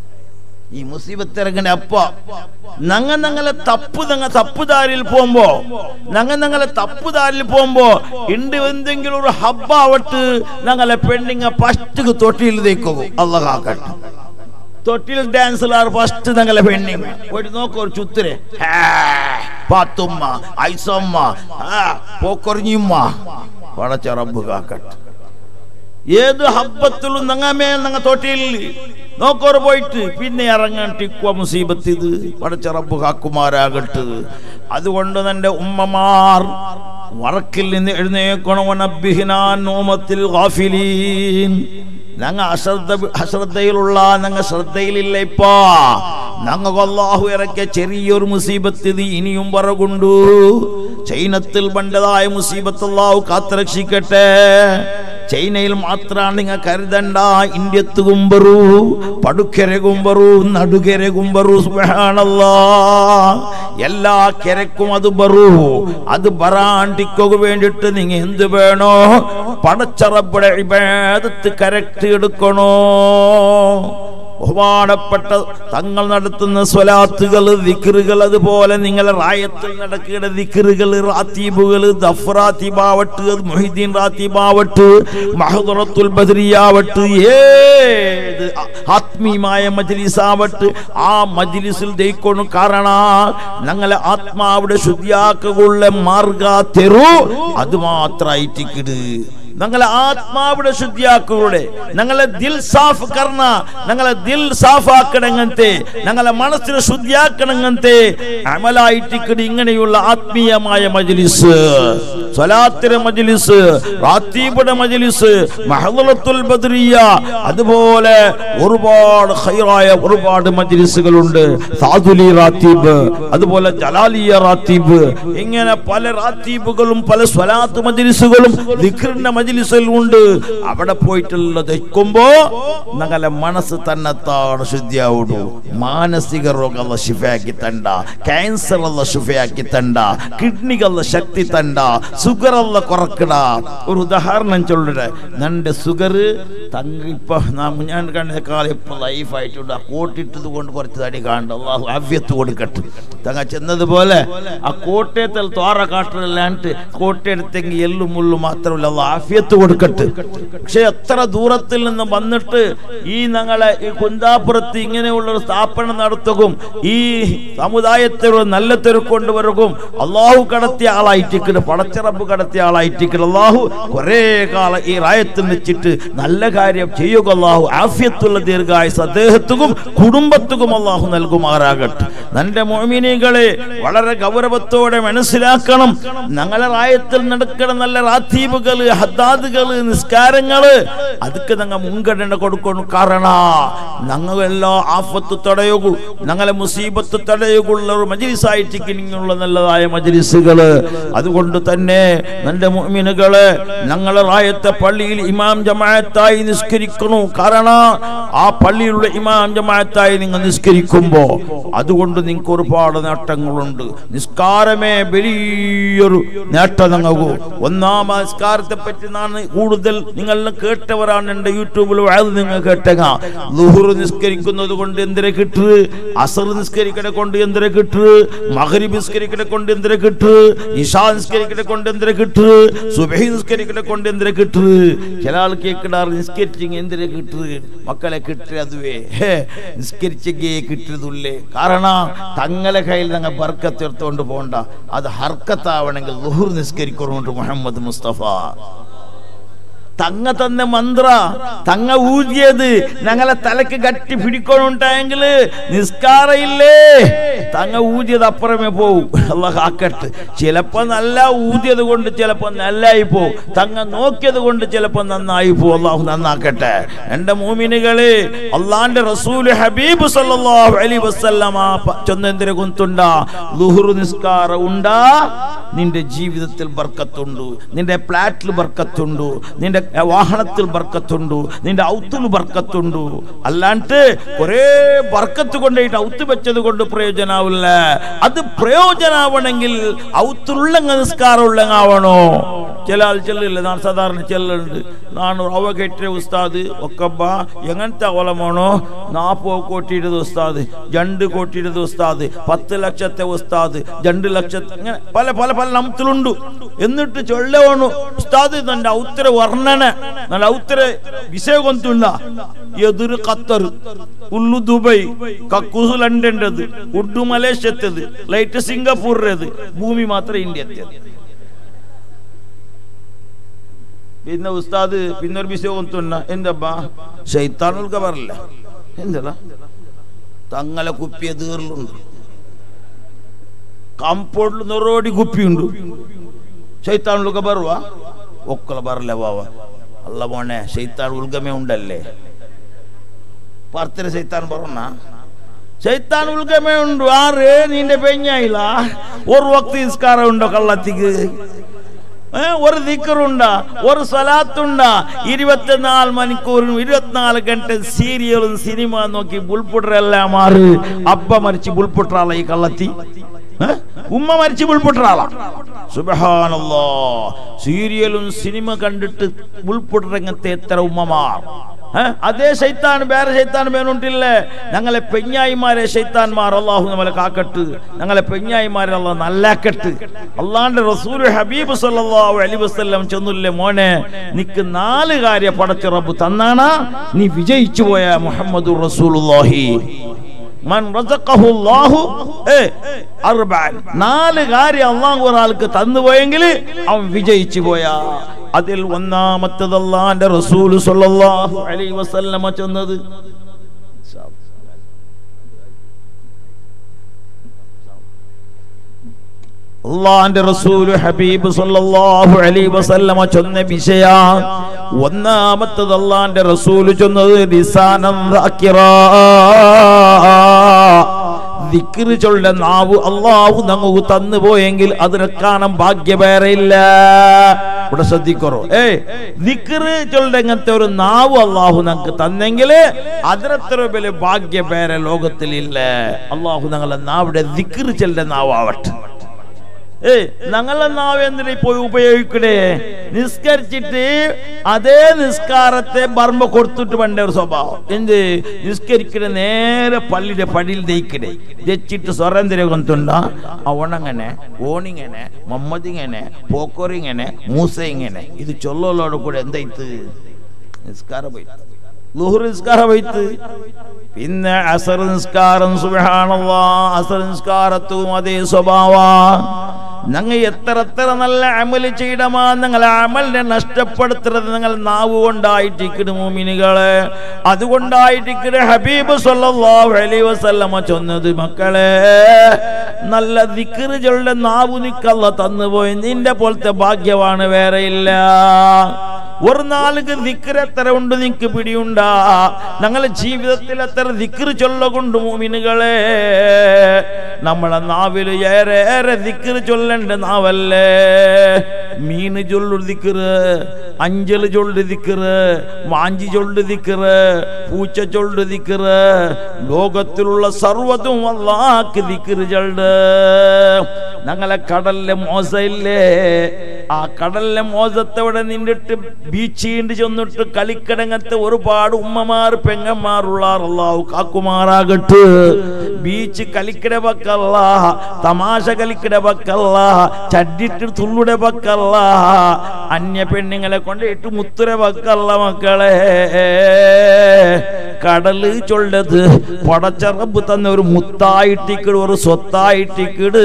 Speaker 1: ഈ മുസീബത്ത് ഇറങ്ങണ അപ്പ ഞങ്ങ ഞങ്ങളെ തപ്പ് ഞങ്ങ തപ്പുദാരിൽ പോകുമ്പോ ഞങ്ങ ഞങ്ങളെ തപ്പുദാരിൽ പോകുമ്പോ ഉണ്ട് എന്തെങ്കിലും ഒരു ഹബ്ബാവട്ട് ഞങ്ങളെ പെണ്ണിങ്ങ ഫസ്റ്റ് തൊട്ടിയിൽ തേക്കും അല്ല കാക്കട്ടെ തൊട്ടിൽ ഡാൻസിലാർ ഫസ്റ്റ് ഞങ്ങളെ പെണ്ണിങ്ങ പോയിട്ട് നോക്കൂ ഒരു ചുത്തിരെ ഹേ, പാത്തുമ്മ ഐസമ്മ ആ, പോക്കൊറിഞ്ഞിമ്മ പടച്ച റബ്ബ് കാക്കട്ടെ ഏത് ഹബ്ബത്തിലും നങ്ങമേ നങ്ങ തൊട്ടിയിൽ നോക്കോറ് പോയിട്ട് പിന്നെ ഇറങ്ങാൻ ടിക്വ മുസീബത്ത് ഇത് പടച്ച റബ്ബ് കാക്കുമാരാകട്ട് അതുകൊണ്ട് തന്റെ ഉമ്മമാർ വറക്കിൽ നിന്ന് എഴുന്നേക്കണം നോമത്തിൽ ഗാഫിലീൻ ഞങ്ങ അശ്രദ്ധ അശ്രദ്ധയിലുള്ള ഞങ്ങ ശ്രദ്ധയിലില്ല ഇപ്പാ ഞങ്ങൾക്ക് അള്ളാഹു ഇറക്കിയ ചെറിയൊരു മുസീബത്ത് ഇത് ഇനിയും പറകൊണ്ടു ചൈനത്തിൽ പണ്ടതായ മുസീബത്ത് അള്ളാഹു കാത്തുരക്ഷിക്കട്ടെ ചൈനയിൽ മാത്രമാണ് നിങ്ങൾ കരുതണ്ട ഇന്ത്യത്ത് കുമ്പറു പടുക്കര കുമ്പറു നടുകര കുമ്പറു സുബ്ഹാനല്ലാ എല്ലാ കരക്കും അത് ബറു അത് ബറാണ്ടിക്കൊക്കെ വേണ്ടിട്ട് നിങ്ങ എന്ത് വേണോ പടച്ചറപ്പടെ ഇബാദത്ത് കരക്റ്റ് എടുക്കണോ ബഹുമാനപ്പെട്ട തങ്ങൾ നടത്തുന്ന സ്വലാത്തുകൾ ദിക്റുകൾ അതുപോലെ നിങ്ങളെ റായത്തിൽ നടക്കുന്ന ദിക്റുകൾ റാത്തീബുകൾ ദഫ്റാത്തീബാവട്ട് മൊഹിദ്ദീൻ റാത്തീബാവട്ട് മഹദറത്തുൽ ബദരിയാവട്ട് ഏത് ആത്മീയമായ മജ്ലിസാവട്ട് ആ മജ്ലിസിൽ ദയിക്കൊണു കാരണ ഞങ്ങളെ ആത്മാവിടെ ശുദ്ധിയാക്കുള്ള മാർഗ തെരു അത് മാത്രമായിട്ടിക്കിട് ഞങ്ങളെ ആത്മാവിടെ ശുദ്ധിയാക്കൂടെ ഞങ്ങളെ ദിൽ സാഫ് കർണ ഞങ്ങളെ ദിൽ സാഫാക്കണങ്ങനത്തെ ഞങ്ങളെ മനസ്സിനെ ശുദ്ധിയാക്കണങ്ങനത്തെ അമലായിട്ടിക്കടി ഇങ്ങനെയുള്ള ആത്മീയമായ മജ്ലിസ് സ്വലാത്തിലെ മജ്ലിസ് റാത്തീബുടെ മജ്ലിസ് മഹദറത്തുൽ ബദ്രിയ അതുപോലെ ഒരുപാട് ഖൈറായ ഒരുപാട് മജ്ലിസുകളുണ്ട് സാദുലി റാത്തീബ് അതുപോലെ ജലാലിയ റാത്തീബ് ഇങ്ങനെ പല റാത്തീബുകളും പല സ്വലാത്ത് മജ്ലിസുകളും ദിഖറിന്റെ മജ്ലിസിലും ഉണ്ട് അവിടെ പോയിട്ടുള്ള ദഹിക്കുമ്പോ ഞങ്ങളെ മനസ്സ് തന്നെത്താണ് ശുദ്ധിയാവുള്ളൂ മാനസിക രോഗമുള്ള ശിഫയാക്കി തണ്ട ക്യാൻസർ ഉള്ള ശിഫയാക്കി തണ്ട കിഡ്നികളുടെ ശക്തി തണ്ട സുഗർ ഉള്ള കുറക്കട ഒരു ഉദാഹരണം ചൊല്ലട്ടെ നന്റെ സുഗർ തങ്ക ഇപ്പൊ നാം ഞാൻ കണ്ടേക്കാൾ ഇപ്പൊ ലൈഫ് ആയിട്ടുണ്ട് ആ കോട്ടിട്ടത് കൊണ്ട് കുറച്ച് തടി കാണണ്ട അള്ളാഹു ആവ്യത്ത് കൊടുക്കട്ടെ തങ്ങ ചെന്നതുപോലെ ആ കോട്ടയത്തിൽ തോറ കാട്ടില്ലാണ്ട് കോട്ടയെടുത്തെങ്കിൽ എല്ലും മുള്ളും മാത്രമല്ല അള്ളാഹ് ആഫ്യത്ത് ആഫിയത്ത് കൊടുക്കട്ടെ പക്ഷെ എത്ര ദൂരത്തിൽ നിന്ന് വന്നിട്ട് ഈ ഞങ്ങളെ ഈ കുന്താപ്പുറത്ത് ഇങ്ങനെയുള്ള ഒരു സ്ഥാപനം നടത്തുകയും ഈ സമുദായത്തിൽ ഒരു നല്ല തിരക്ക് കൊണ്ടുവരുകയും അള്ളാഹു കടത്തിയ ആളായിട്ടിക്കണ് പടച്ചിറപ്പ് കടത്തിയ ആളായിട്ടിക്കണ് അള്ളാഹു കുറെ കാലം ഈ റായത്തിൽ വെച്ചിട്ട് നല്ല കാര്യം ചെയ്യുക അള്ളാഹു ആഫിയത്തുള്ള ദീർഘായുസ് അദ്ദേഹത്തുക്കും കുടുംബത്തുക്കും അള്ളാഹു നൽകുമാറാകട്ടെ നന്റെ മോമിനികളെ വളരെ ഗൗരവത്തോടെ മനസ്സിലാക്കണം ഞങ്ങളെ റായത്തിൽ നടക്കുന്ന നല്ല റാത്തീബുകള് ഹദ്ദാദുകള് നിസ്കാരങ്ങള് അതൊക്കെ ഞങ്ങൾ മുൻഗണന കൊടുക്കണം കാരണ ഞങ്ങൾ എല്ലാ ആഫത്ത് തടയുകൂ ഞങ്ങളെ മുസീബത്ത് തടയുകുള്ള ഒരു മജിലിസായിട്ട് ഇനിയുള്ള നല്ലതായ മജിലിസുകള് അതുകൊണ്ട് തന്നെ നന്റെ മുഅ്മിനുകളെ ഞങ്ങളെ റായത്തെ പള്ളിയിൽ ഇമാം ജമാഅത്തായി നിസ്കരിക്കണു കാരണം ആ പള്ളിയിലുള്ള ഇമാം ജമാഅത്തായി നിങ്ങൾ നിസ്കരിക്കുമ്പോ അതുകൊണ്ട് നിങ്ങൾക്ക് ഒരുപാട് നേട്ടങ്ങളുണ്ട് നിസ്കാരമേ വലിയൊരു നേട്ടം നിങ്ങൾക്ക് ഒന്നാം നിസ്കാരത്തെ പറ്റി ഞാൻ കൂടുതൽ നിങ്ങൾ കേട്ടവരാണ് എന്റെ യൂട്യൂബിൽ വായത് നിങ്ങൾ കേട്ടക ലുഹുർ നിസ്കരിക്കുന്നത് കൊണ്ട് എന്തിനെ കിട്ടു അസർ നിസ്കരിക്കണെ കൊണ്ട് എന്തിനെ കിട്ടു മഹരിബ് നിസ്കരിക്കണെ കൊണ്ട് എന്തിനെ കിട്ടു ഇഷാ നിസ്കരിക്കണെ കൊണ്ട് എന്തിനെ കിട്ടു സുബഹി നിസ്കരിക്കണെ കൊണ്ട് എന്തിനെ കിട്ടു ചില ആൾ കേൾക്കിടാറ് നിസ്കരിച്ചെങ്കിൽ എന്തിനെ കിട്ടു മക്കളെ കിട്ടുക അതുവേ ഹേ, നിസ്കരിച്ചെങ്കിൽ കിട്ടുന്നതുള്ളേ കാരണം തങ്ങളെ കയ്യിൽ ഞങ്ങൾ ബർക്കത്തെടുത്തുകൊണ്ട് പോണ്ട അത് ഹർക്കത്താവണമെങ്കിൽ ലുഹുർ നിസ്കരിക്കുന്നുണ്ട് മുഹമ്മദ് മുസ്തഫ തങ്ങ തന്ന മന്ത്ര തങ്ങ ഊതിയത് ഞങ്ങളെ തലക്ക് കട്ടി പിടിക്കണുണ്ടായെങ്കിൽ നിസ്കാരയില്ലേ തങ്ങ ഊതിയത് അപ്പുറമേ പോവും അല്ല കാക്കട്ട് ചിലപ്പോ നല്ല ഊതിയത് കൊണ്ട് ചിലപ്പോ നല്ലായി പോവും തങ്ങ നോക്കിയത് കൊണ്ട് ചിലപ്പോ നന്നായി പോവും അള്ളാഹു നന്നാക്കട്ടെ എന്റെ മൂമിനുകളെ അള്ളാന്റെ റസൂല് ഹബീബ് സല്ലല്ലാഹു അലൈഹി വസല്ലമ ചൊന്നെന്തിരെ കുന്തുണ്ട ലുഹുറു നിസ്കാരം ഉണ്ടാ നിന്റെ ജീവിതത്തിൽ ബർക്കത്തുണ്ട് നിന്റെ പ്ലാറ്റിൽ ബർക്കത്തുണ്ട് നിന്റെ വാഹനത്തിൽ ബർക്കത്തുണ്ട് നിന്റെ ഔത്തിൽ ബർക്കത്തുണ്ട് അല്ലാണ്ട് ഒരേ ബർക്കത്ത് കൊണ്ടായിട്ട് ഔത്ത് വെച്ചത് കൊണ്ട് പ്രയോജനാവില്ല അത് പ്രയോജനാവണമെങ്കിൽ ഔത്തുള്ള നിസ്കാരം ഉള്ളങ്ങാവണോ ചില ആൾ ചെല്ലില്ല ഞാൻ സാധാരണ ചെല്ലുണ്ട് ನಾನು ರವ ಕೆಟ್ಟರೆ ಉಸ್ತಾದ್ ಒಕ್ಕಬ್ಬ ಎಂಗಂತ ಅವಲಮೋಣೋ ನಾಪೋ ಕೋಟಿಡದು ಉಸ್ತಾದ್ ജണ്ട് കോട്ടിയുടെ ഉസ്താദ് പത്ത് ലക്ഷത്തെ ഉസ്താദ് രണ്ട് ലക്ഷത്തെ അങ്ങനെ പല പല പല നമത്തിലുണ്ട് എന്നിട്ട് ചൊല്ലവണു ഉസ്താദ് ನನ್ನ ഔത്തര വർണ്ണന ನನ್ನ ഔത്തര വിഷയ ಗೊಂತುಂಡ ಎದುರು ഖത്തർ ഉള്ളു ദുബൈ കക്കൂസ് ലണ്ടൻ്റെത് ഉഡ്ഡു മലേഷ്യത്തേത് ലൈറ്റ് സിംഗപ്പൂരിൻ്റെത് ഭൂമി മാത്രം ഇന്ത്യത്തേത് പിന്നെ ഉസ്താദ് പിന്നെ ഒരു വിഷയം ಗೊಂತುಂಡ എന്തപ്പാ ശൈത്താനുകൾക്ക് പറയില്ല എന്തല്ല തങ്ങളെ കുപ്പിയ തീർലുണ്ട് ಕಾಂಪೌಂಡ್ ನೊರೋಡಿ ಗುಪ್ಪಿ ಉಂಡು ಶೈತಾನ್ ಉಲ್ಗ ಬರುವ ಒಕ್ಕಲ ಬರಲ್ಲ ಬಾವ ಅಲ್ಲ ಮೊಣೆ ಶೈತಾನ್ ಉಲ್ಗಮೆ ಉಂಡಲ್ಲೇ ಬರ್ತಾರೆ ಶೈತಾನ್ ಬರೋಣ ಶೈತಾನ್ ಉಲ್ಗಮೆ ಉಂಡು ಆರೆ ನಿಂಡೆ ಬೆഞ്ഞ ಇಲ್ಲ ഒരു വക്ത് നിസ്കാരം ഉണ്ടോ കള്ളത്തിക്ക് ഏ, ഒരു ദിക്കറുണ്ടാ ഒരു സലാത്തുണ്ടാ ഇരുപത്തിനാല് മണിക്കൂറും ഇരുപത്തിനാല് ഗಂಟೆ സീരിയലും സിനിമ നോക്കി ബുൾപുട്ടറെല്ലാം മാറി അബ്ബ മരിച്ച് ബുൾപുട്ടറാള ഈ കള്ളത്തി ഏ? ഉമ്മ മരിച്ച് ബുൾപുട്ടറാള സുബഹാനല്ലോ സീരിയലും സിനിമ കണ്ടിട്ട് ബുൾപുട്ടരംഗത്തെ എത്ര ഉമ്മമാർ ഏ? അതേ ശൈത്താൻ വേറെ ശൈത്താൻ വേണുണ്ടില്ലേ ഞങ്ങളെ പെഞ്ഞായിമാരെ ശൈത്താൻമാർ അള്ളാഹു നമ്മളെ കാക്കട്ട് ഞങ്ങളെ പെഞ്ഞായിമാരെ അള്ളാഹ് നല്ലാക്കട്ട് അള്ളാന്റെ റസൂൽ ഹബീബ് സല്ലല്ലാഹു അലൈഹി വസല്ലം ചെന്നില്ലേ മോനെ നിക്ക് നാല് കാര്യം പടച്ച റബ്ബ് തന്നാണ് നീ വിജയിച്ചു പോയ മുഹമ്മദ് റസൂലുള്ളാഹി മൻ റസഖഹു അല്ലാഹു ഏ അർബഅൻ നാല് കാര്യം അള്ളാഹു ഒരാൾക്ക് തന്നുപോയെങ്കിൽ അവൻ വിജയിച്ചു പോയാ അതിൽ ഒന്നാമത്തത് അള്ളാന്റെ റസൂൽ സല്ലല്ലാഹു അലൈഹി വസല്ലമ ചെന്നത് അള്ളാന്റെ റസൂൽ ഹബീബ് സല്ലല്ലാഹു അലൈഹി വസല്ലമ ചൊന്ന വിഷയ ഒന്നാമത്തത് അള്ളാന്റെ റസൂൽ ചൊന്നത് ലിസാനം ദാക്കിറാ ദിക്റ് ചൊല്ല നാവ് അള്ളാഹു നമുക്ക് തന്നു പോയെങ്കിൽ അതിനെക്കാണം ഭാഗ്യ വേറെ ഇല്ല ഇവിടെ ശ്രദ്ധിക്കറോ ഏ ദിക്റ് ചൊല്ല ഇങ്ങനത്തെ ഒരു നാവ് അള്ളാഹു നമുക്ക് തന്നെങ്കിൽ അതിനത്ര വലിയ ഭാഗ്യ വേറെ ലോകത്തിലില്ല അള്ളാഹു ഞങ്ങളെ നാവിടെ ദിക്റ് ചെല്ല നാവാവട്ടെ ഏ ഞങ്ങളെ നാവ് എന്തിനാ പോയി ഉപയോഗിക്കണേ നിസ്കരിച്ചിട്ട് അതേ നിസ്കാരത്തെ ബർമ്മ കൊടുത്തിട്ട് വേണ്ട ഒരു സ്വഭാവം എന്ത് നിസ്കരിക്കണ നേരെ പള്ളിയുടെ പടിയിൽ ദയിക്കണേ ദച്ചിട്ട് സ്വരന്തിര കൊന്തുണ്ട അവണങ്ങനെ ഓണിങ്ങനെ മമ്മദിങ്ങനെ പോക്കോറിങ്ങനെ മൂസ ഇങ്ങനെ ഇത് ചൊല്ലോലോട് കൂടെ എന്തായിത്ത് നിസ്കാരം പോയിട്ട് ലുഹുർ നിസ്കാരം പോയിട്ട് പിന്നെ അസർ നിസ്കാരം സുബഹാനല്ലാ അസർ നിസ്കാരത്തും അതേ സ്വഭാവ ഞങ്ങൾ എത്ര എത്ര നല്ല അമല് ചെയ്യണമാ നിങ്ങൾ അമലിനെ നഷ്ടപ്പെടുത്തരുത് നിങ്ങൾ നാവ് കൊണ്ടായിട്ടിക്കണ് മോമിനികളെ അതുകൊണ്ടായിട്ടിക്കണ് ഹബീബ് സല്ലല്ലാഹു അലൈഹി വസല്ലമ ചൊന്നത് മക്കളെ നല്ല ദിക്റുകളുടെ നാവ് നിക്കല്ല തന്നുപോയി നിന്റെ പോലത്തെ ഭാഗ്യമാണ് വേറെ ഇല്ല ഒരു നാളുക്ക് ദിക്കറ് എത്ര ഉണ്ട് നിനക്ക് പിടിയുണ്ടാ ഞങ്ങളെ ജീവിതത്തിൽ എത്ര ദിക്കറ് ചൊല്ലുകൊണ്ട് മൂമിനുകളെ നമ്മളെ നാവില് ഏറെ ഏറെ ദിക്കറ് ചൊല്ലേണ്ട നാവല്ലേ മീന് ചൊല്ലു ദിക്കറ് അഞ്ചല് ചൊല്ലു ദിക്കറ് മാഞ്ചി ചൊല്ലു ദിക്കറ് പൂച്ച ചൊല്ലു ദിക്കറ് ലോകത്തിലുള്ള സർവ്വതും അല്ലാക്ക് ദിക്കറ് ചൊല്ല് ഞങ്ങളെ കടലിലെ മോശമില്ലേ ആ കടലിലെ മോശത്തോടെ നിന്നിട്ട് ബീച്ചിണ്ട് ചെന്നിട്ട് കളിക്കടങ്ങത്തെ ഒരുപാട് ഉമ്മമാർ പെങ്ങന്മാരുള്ള അള്ളാഹു കാക്കുമാറാകട്ട് ബീച്ച് കളിക്കട പക്കല്ല തമാശ കളിക്കട പക്കല്ല ചഡിട്ട് തുള്ളുടെ പക്കല്ല അന്യ പെണ്ണുങ്ങളെ കൊണ്ട് ഇട്ട് മുത്തുര പക്കല്ല മക്കളെ കടല് ചൊല്ലത് പടച്ചറബ് തന്ന ഒരു മുത്തായിട്ടിക്കിട് ഒരു സ്വത്തായിട്ടിക്കിട്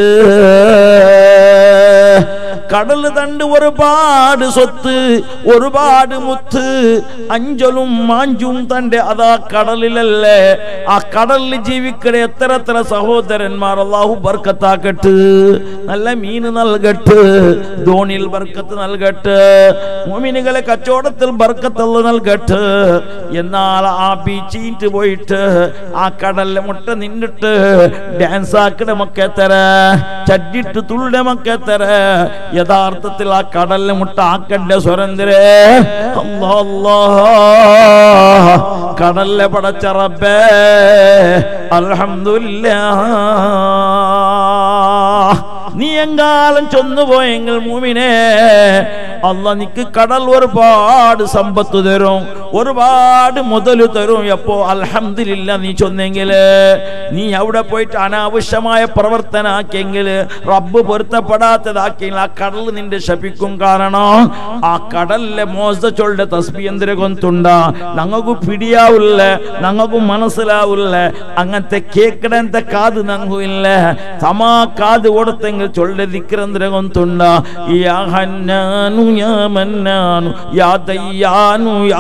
Speaker 1: കടല് തണ്ട് ഒരുപാട് സ്വത്ത് ഒരുപാട് മുത്ത് അഞ്ചലും മാഞ്ചും തന്റെ അതാ കടലിലല്ലേ ആ കടലിൽ ജീവിക്കണ എത്ര എത്ര സഹോദരന്മാർ അള്ളാഹു ബർക്കത്താക്കട്ട് നല്ല മീന് നൽകട്ട് ധോണിയിൽ ബർക്കത്ത് നൽകട്ട് മോമിനുകളെ കച്ചവടത്തിൽ ബർക്കത്തല്ല നൽകട്ട് എന്നാൽ ആ ബീച്ചിട്ട് പോയിട്ട് ആ കടലിലെ മുട്ട നിന്നിട്ട് ഡാൻസ് ആക്കണ മക്കെത്തര ചഡിട്ട് തുള്ളുടെ മക്കെത്തര യഥാർത്ഥത്തിൽ ആ കടലിലെ മുട്ട ആക്കണ്ട സ്വരന്തരേ അല്ലാ അല്ലാ കടലിലെ പടച്ച റബ്ബേ അൽഹംദുലില്ലാ നീ എങ്കാലം ചൊന്നുപോയെങ്കിൽ മൂമിനെ അല്ല നിക്ക് കടൽ ഒരുപാട് സമ്പത്ത് തരും ഒരുപാട് മുതൽ തരും എപ്പോ അൽഹംദില്ല നീ ചൊന്നെങ്കില് നീ അവിടെ പോയിട്ട് അനാവശ്യമായ പ്രവർത്തനാക്കിയെങ്കിൽ റബ്ബ് പൊരുത്തപ്പെടാത്തതാക്കിയെങ്കിൽ ആ കടൽ നിന്റെ ശപിക്കും കാരണം ആ കടലിലെ മോശച്ചോളുടെ തസ്ബി എന്തിനെ കൊന്തുണ്ട ഞങ്ങൾക്ക് പിടിയാവില്ല ഞങ്ങൾക്ക് മനസ്സിലാവില്ല അങ്ങനത്തെ കേക്കടത്തെ കാത് ഞങ്ങൾക്കില്ല തമാ കാത് കൊടുത്തെങ്കിൽ ചൊല്ലെ ദിക്രന്തിനെ കൊന്തുണ്ട യാ ഹന്നാനു യാ മന്നാനു യാ ദയ്യാനു യാ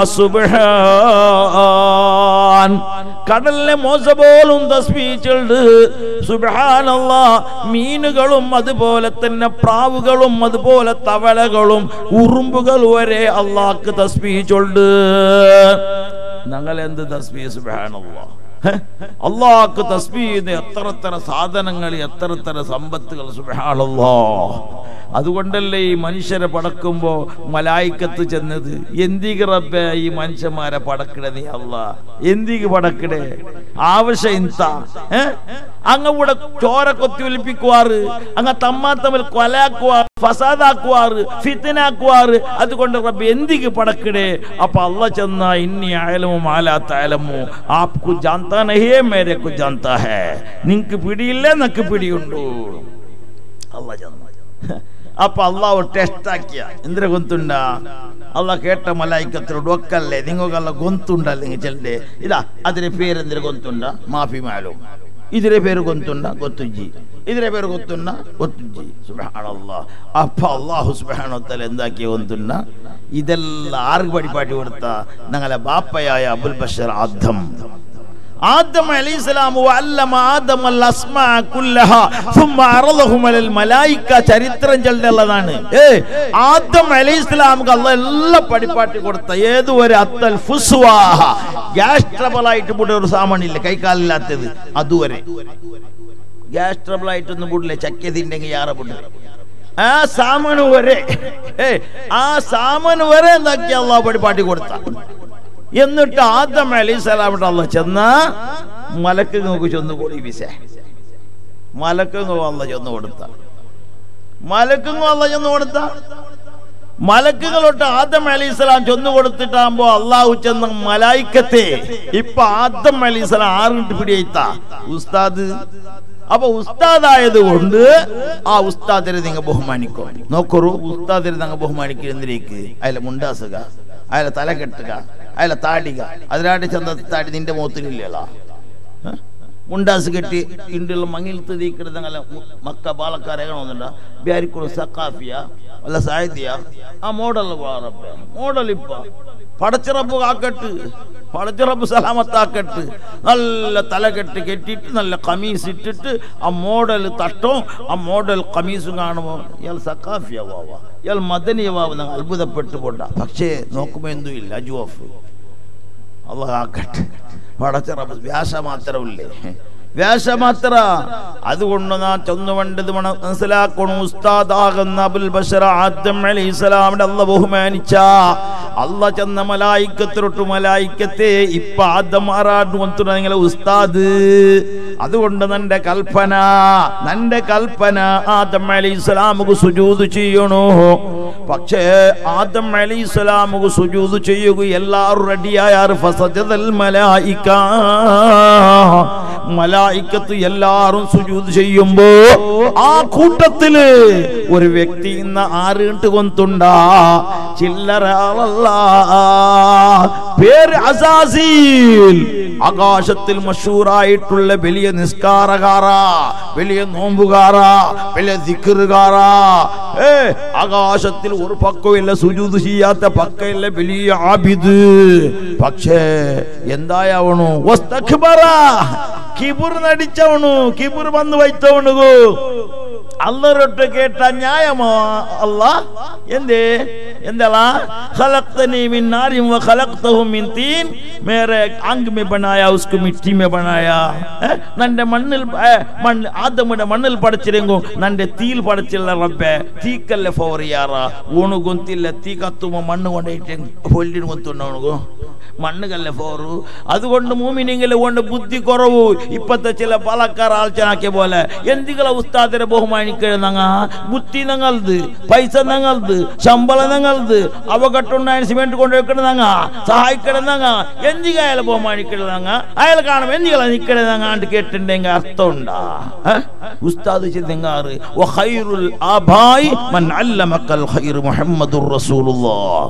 Speaker 1: സുബ്ഹാൻ കടലിലെ മോശ പോലും തസ്ബീച്ചുണ്ട് സുബ്ഹാനല്ലാ മീനുകളും അതുപോലെ തന്നെ പ്രാവുകളും അതുപോലെ തവളകളും ഉറുമ്പുകൾ വരെ അള്ളാഹ്ക്ക് തസ്ബീച്ചുണ്ട് ഞങ്ങൾ എന്ത് തസ്ബീ സുബ്ഹാനല്ലാ അള്ളാഹ്ക്ക് തസ്ബീന്ന് എത്ര എത്ര സാധനങ്ങൾ എത്ര എത്ര സമ്പത്തുകൾ സുബ്ഹാനല്ലാ അതുകൊണ്ടല്ലേ ഈ മനുഷ്യരെ പടക്കുമ്പോ മലായിക്കത്ത് ചെന്നത് എന്തിക്ക് റബ്ബേ ഈ മനുഷ്യന്മാരെ പടക്കണേ നീ അല്ല എന്തിക്ക് പടക്കണേ ആവശ്യം എന്താ അങ്ങ ഇവിടെ ചോര കൊത്തി ഒലിപ്പിക്കുവാറ് അങ്ങ തമ്മാത്തമ്മിൽ കൊലാക്കുവാറ് ഫസാദാക്കുവാറ് ഫിത്തനാക്കുവാറ് അതുകൊണ്ട് റബ്ബ് എന്തിക്ക് പടക്കണേ അപ്പൊ അല്ല ചെന്ന ഇന്നി അയലമോ മാലാത്ത അയലമോ ആപ്കു ജാന്താ നഹിയേ മേരെ കു ജാന്താ ഹേ നിങ്ങക്ക് പിടിയില്ല നക്ക് പിടിയുണ്ടു അല്ല ചെന്ന അപ്പൊ അള്ളാഹ് ಟೆಸ್ಟ್ ಹಾಕಿಯ ಎಂದ್ರೆ ಗೊತ್ತುಂಡ ಅಲ್ಲ ಕೇಟ ಮಲಾಯಿಕತ್ರ ಡೊಕ್ಕಲ್ಲೇ ನಿಂಗೊಲ್ಲ ಗೊಂತುಂಡಲ್ಲ ಹಿಂಗೆ ಚೆಲ್ಲೆ ಇದ ಅದ್ರ ಪೇರೆಂದ್ರೆ ಗೊತ್ತುಂಡ ಮಾಫಿ ಮಾಲು ഇതിരെ പേര് കൊന്തുണ്ട കൊത്തുജി ഇതിരെ പേര് കൊത്തുണ്ട കൊത്തുജി സുബാനല്ലാ അപ്പൊ അള്ളാഹു സുബാനോത്തല എന്താക്കിയ കൊന്തുണ്ട ഇതെല്ലാം ആർക്ക് പടിപ്പാട്ടി കൊടുത്ത ഞങ്ങളെ ബാപ്പയായ അബുൽ ബഷർ ആദ്യം ആദം അലൈഹിസ്സലാം വഅല്ലമ ആദം അൽ അസ്മാ കുല്ലഹ ثم عرضهم على الملائكه ചരിത്രം ചെല്ലുള്ളതാണ് ഏ ആദം അലൈഹിസ്സലാം അല്ലാഹ് എല്ലാം പഠിപ്പാട്ടി കൊടുത്ത ഏതുവരെ അത്തൽ ഫുസ്വാഹ ഗ്യാസ് ട്രബിൾ ആയിട്ട് ഇവിടെ ഒരു സാമാനില്ല കൈകാലില്ലാത്തത് അതുവരെ ഗ്യാസ് ട്രബിൾ ആയിട്ടൊന്നും കൂടില്ല ചക്ക തിണ്ടെങ്കിൽ യാറെ പൊട്ടില്ല ആ സാമാന് വരെ ഏ ആ സാമാന് വരെ എന്താക്കി അള്ളാഹ് പഠിപ്പാട്ടി കൊടുത്ത എന്നിട്ട് ആദം അലി സ്വലാമിട്ട് അല്ല ചെന്ന മലക്ക് നോക്ക് ചെന്ന് കൂടി വിസ മലക്ക് അല്ല ചെന്ന് കൊടുത്ത മലക്കുങ്ങൾ അല്ല ചെന്ന് കൊടുത്ത മലക്കുകളൊട്ട് ആദം അലി ഇസ്ലാം ചെന്നു കൊടുത്തിട്ടാകുമ്പോ അള്ളാഹു ചെന്ന മലായിക്കത്തെ ഇപ്പൊ ആദം അലി ഇസ്ലാം ആറിട്ട് പിടിയത്ത ഉസ്താദ് അപ്പൊ ഉസ്താദായത് കൊണ്ട് ആ ഉസ്താദിനെ നിങ്ങൾ ബഹുമാനിക്കോ നോക്കൊരു ഉസ്താദിനെ നിങ്ങൾ ബഹുമാനിക്കുന്നതിലേക്ക് അയാളെ മുണ്ടാസുക അയാളെ തല കെട്ടുക അയാളെ താടിക അതിനായിട്ട് ചെന്ന താടി നിന്റെ മുഖത്തിനില്ലല്ലോ മുണ്ടാസ് കെട്ടി ഇന്ത്യയിൽ മങ്ങിലത്ത് തീക്കിടുന്ന മക്ക പാലക്കാരെ കാണുന്നുണ്ട ബിഹാരിക്കുള്ള സക്കാഫിയ അല്ല സാഹിത്യ ആ മോഡൽ മോഡൽ ഇപ്പൊ പടച്ചിറപ്പ് കാക്കട്ട് പടച്ചിറപ്പ് സലാമത്താക്കട്ട് നല്ല തലകെട്ട് കെട്ടിയിട്ട് നല്ല കമീസ് ഇട്ടിട്ട് ആ മോഡൽ തട്ടും ആ മോഡൽ കമീസും കാണുമ്പോൾ ഇയാൾ സക്കാഫിയാവാവ ഇയാൾ മദനിയവാവ് നിങ്ങൾ അത്ഭുതപ്പെട്ടു പോണ്ട പക്ഷേ നോക്കുമ്പോൾ എന്തും ഇല്ല അജുവഫ് അള്ളാഹ് ആക്കട്ടെ പടച്ചിറപ്പ് വ്യാസ മാത്രമില്ലേ വ്യാസ മാത്ര അതുകൊണ്ട് നാം ചെന്നുകൊണ്ടത് മനസ്സിലാക്കണം ഉസ്താദാകുന്ന അബുൽ ബഷർ ആദം അലി ഇസ്ലാമിന്റെ അല്ല ബഹുമാനിച്ച അല്ല ചെന്ന മലായിക്കത്തിലൊട്ട് മലായിക്കത്തെ ഇപ്പൊ ആദം ആറാണ്ട് കൊണ്ടുള്ള നിങ്ങളെ ഉസ്താദ് അതുകൊണ്ട് നന്റെ കൽപ്പന നന്റെ കൽപ്പന ആദം അലി ഇസ്ലാമുക്ക് സുജൂത് ചെയ്യണോ പക്ഷേ ആദം അലി ഇസ്ലാമുക്ക് സുജൂത് ചെയ്യുക എല്ലാവരും റെഡിയായാറ് ഫസജദൽ മലായിക്ക മലായിക്കത്ത് എല്ലാരും സുജൂത് ചെയ്യുമ്പോ ആ കൂട്ടത്തില് ഒരു വ്യക്തി ഇന്ന് ആറിട്ട് കൊന്തുണ്ടാ ചില്ലറ ആളല്ല പേര് അസാസീൽ ആകാശത്തിൽ മഷൂറായിട്ടുള്ള വലിയ നിസ്കാരകാര വലിയ നോമ്പുകാര വലിയ ദിക്കറുകാര ഏ ആകാശത്തിൽ ഒരു പക്കമില്ല സുജൂത് ചെയ്യാത്ത പക്കയില്ല വലിയ ആബിദ് പക്ഷേ എന്തായാവണു വസ്തഖ്ബറ കിബുർ നടിച്ചവണു കിബുർ വന്ന് വൈത്തവണുകു അല്ലറൊട്ട് കേട്ട ന്യായമോ അല്ല എന്തേ എന്തലാ खलकतनी मिन नारी व खलकतहु मिन तीन मेरे अंग में बनाया उसको मिट्टी में बनाया നന്റെ മണ്ണിൽ മണ്ണ് ആദമുടെ മണ്ണിൽ പടച്ചിരെങ്കു നന്റെ തീയിൽ പടച്ചില്ല റബ്ബെ തീക്കല്ലേ ഫോർ ചെയ്യാറ ഊണ് ഗൊന്തില്ല തീ കത്തുമ്പോ മണ്ണ് കൊണ്ടിട്ട് ಹೊಲ್ಲಿನ ಗೊತ್ತುಂಡು മണ്ണുകല്ലേ ഫോറു അതുകൊണ്ട് മൂമിനിങ്ങളെ കൊണ്ട് ബുദ്ധി കുറവ് ഇപ്പത്തെ ചില പാലക്കാർ ആലോചനാക്കിയ പോലെ എന്തികളെ ഉസ്താദിനെ ബഹുമാനിക്കുക നങ്ങ ബുദ്ധി ഞങ്ങളത് പൈസ ഞങ്ങളത് ശമ്പളം ഞങ്ങളത് അവകട്ടുണ്ടായ സിമെന്റ് കൊണ്ടുവെക്കണം നങ്ങ സഹായിക്കണം നങ്ങ എന്തികയാലെ ബഹുമാനിക്കണം നങ്ങ അയാൾ കാണും എന്തികളെ നിക്കണേ നങ്ങ ആണ്ട് കേട്ടിട്ടുണ്ടെങ്കിൽ അർത്ഥം ഉണ്ടാ ഉസ്താദ് ചിന്തങ്ങാറ് വഖൈറുൽ ആബായി മൻ അല്ലമക്കൽ ഖൈർ മുഹമ്മദുർ റസൂലുള്ളാഹ്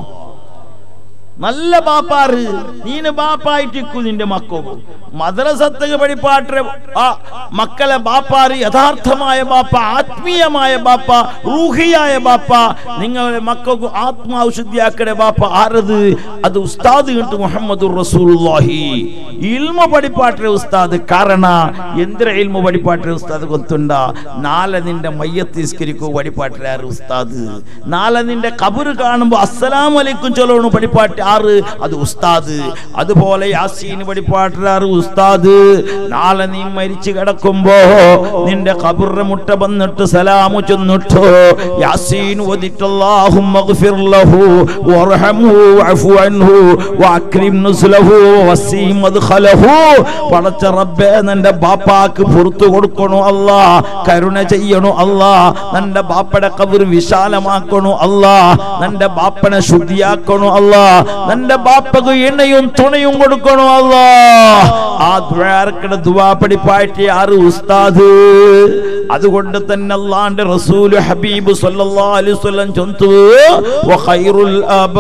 Speaker 1: നല്ല ബാപ്പാറ് നീന് ബാപ്പായിട്ടിക്കു നിന്റെ മക്കവും മദ്രസത്തക പഠിപ്പാട്ടെ ആ മക്കളെ ബാപ്പാറ് യഥാർത്ഥമായ ബാപ്പ ആത്മീയമായ ബാപ്പ റൂഹിയായ ബാപ്പ നിങ്ങളെ മക്കൾക്ക് ആത്മാവിശുദ്ധിയാക്കടെ ബാപ്പ ആരത് അത് ഉസ്താദ് കണ്ടു മുഹമ്മദ് റസൂലുള്ളാഹി ഇൽമ പഠിപ്പാട്ടെ ഉസ്താദ് കാരണ എന്തിര ഇൽമ പഠിപ്പാട്ടെ ഉസ്താദ് കൊത്തുണ്ട നാളെ നിന്റെ മയ്യത്തിസ്കരിക്കൂ പഠിപ്പാട്ടെ ആര് ഉസ്താദ് നാളെ നിന്റെ കബറ് കാണുമ്പോ അസ്സലാം വലൈക്കും ചൊല്ലണു പഠിപ്പാട്ടെ ആറ് അത് ഉസ്താദ് അതുപോലെ യാസീന് പഠിപ്പാട്ടാറ് ഉസ്താദ് നാളെ നീ മരിച്ചു കിടക്കുമ്പോ നിന്റെ കബറിന്റെ മുട്ട വന്നിട്ട് സലാമു ചെന്നിട്ടോ യാസീൻ ഓതിട്ടല്ലാഹും മഗ്ഫിർ ലഹു വർഹംഹു വഅഫു അൻഹു വഅക്രിം നുസ്ലഹു വസീം മദ്ഖലഹു പടച്ച റബ്ബേ നിന്റെ ബാപ്പാക്ക് പുറത്തു കൊടുക്കണു അല്ലാ കരുണ ചെയ്യണു അല്ലാ നിന്റെ ബാപ്പയുടെ കബർ വിശാലമാക്കണു അല്ലാ നിന്റെ ബാപ്പനെ ശുദ്ധിയാക്കണു അല്ലാ നിന്റെ ബാപ്പക്ക് എണ്ണയും തുണയും കൊടുക്കണോ അല്ല ആ ദ്വാരക്കട ദുവാ പഠിപ്പായിട്ട് ആറ് ഉസ്താദ് അതുകൊണ്ട് തന്നെ അള്ളാന്റെ റസൂല് ഹബീബ് സല്ലല്ലാഹു അലൈഹി വസല്ലം ചൊന്തു വഖൈറുൽ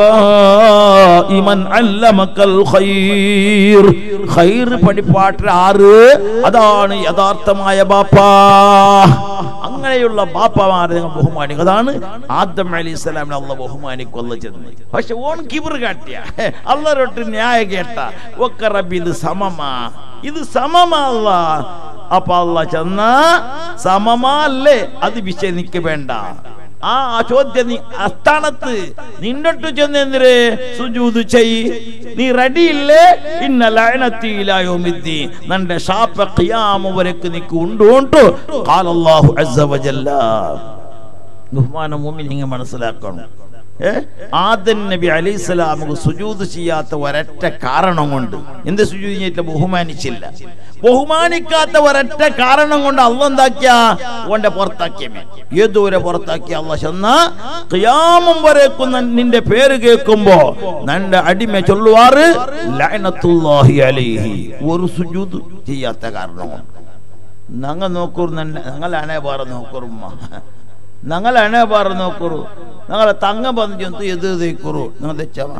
Speaker 1: ആബാഇ മൻ അല്ലമക്കൽ ഖൈർ ഖൈർ പഠിപ്പാട്ട് ആറ് അതാണ് യഥാർത്ഥമായ ബാപ്പാ അങ്ങനെയുള്ള ബാപ്പമാരെ നിങ്ങൾ ബഹുമാനിക്കും അതാണ് ആദം അലി ഇസ്ലാമിനെ അള്ള ബഹുമാനിക്കൊല്ല ചെന്ന് പക്ഷെ ഓൺ കിബർ കാട്ടിയ അള്ളരൊട്ട് ന്യായ കേട്ട ഒക്കെ റബ്ബി ഇത് സമമാ ഇത് സമമല്ല അപ്പൊ അല്ല ചെന്ന സമമല്ലേ അത് വിഷയം നിക്ക് വേണ്ട ആ ചോദ്യം നീ അസ്ഥാനത്ത് നിന്നോട്ട് ചെന്ന് എന്തിര് സുജൂത് ചെയ് നീ റെഡിയില്ലേ ഇന്ന ലഅനത്തിലായോമിദ്ദീ നന്റെ ശാപ ഖിയാമ വരക്ക് നിക്ക് ഉണ്ട് ഉണ്ടു ഖാല അല്ലാഹു അസ്സ വജല്ല ബഹുമാന മുഅ്മിനീങ്ങൾ മനസ്സിലാക്കണം ഏ ആദൻ നബി അലൈഹി സ്വലാമുക്ക് സുജൂത് ചെയ്യാത്ത ഒരൊറ്റ കാരണം കൊണ്ട് എന്ത് സുജൂത് ചെയ്തിട്ട് ബഹുമാനിച്ചില്ല ബഹുമാനിക്കാത്ത ഒരൊറ്റ കാരണം കൊണ്ട് അള്ള എന്താക്കിയ ഓന്റെ പുറത്താക്കിയ ഏതുവരെ പുറത്താക്കിയ അള്ള ചെന്ന ഖിയാമം വരേക്കും ന- നിന്റെ പേര് കേൾക്കുമ്പോ നിന്റെ അടിമ ചൊല്ലുവാറ് ലഅനത്തുല്ലാഹി അലൈഹി ഒരു സുജൂത് ചെയ്യാത്ത കാരണം കൊണ്ട് ഞങ്ങൾ നോക്കൂർ ഞങ്ങൾ അണേ പാറ നോക്കൂറുമ്മ ഞങ്ങൾ അണേ പാറ നോക്കൂറു ഞങ്ങളെ തങ്ങ ಬಂದು ಜಂತು ಎದುರು ದೈಕೂರು നിങ്ങൾ തെച്ചಮ್ಮ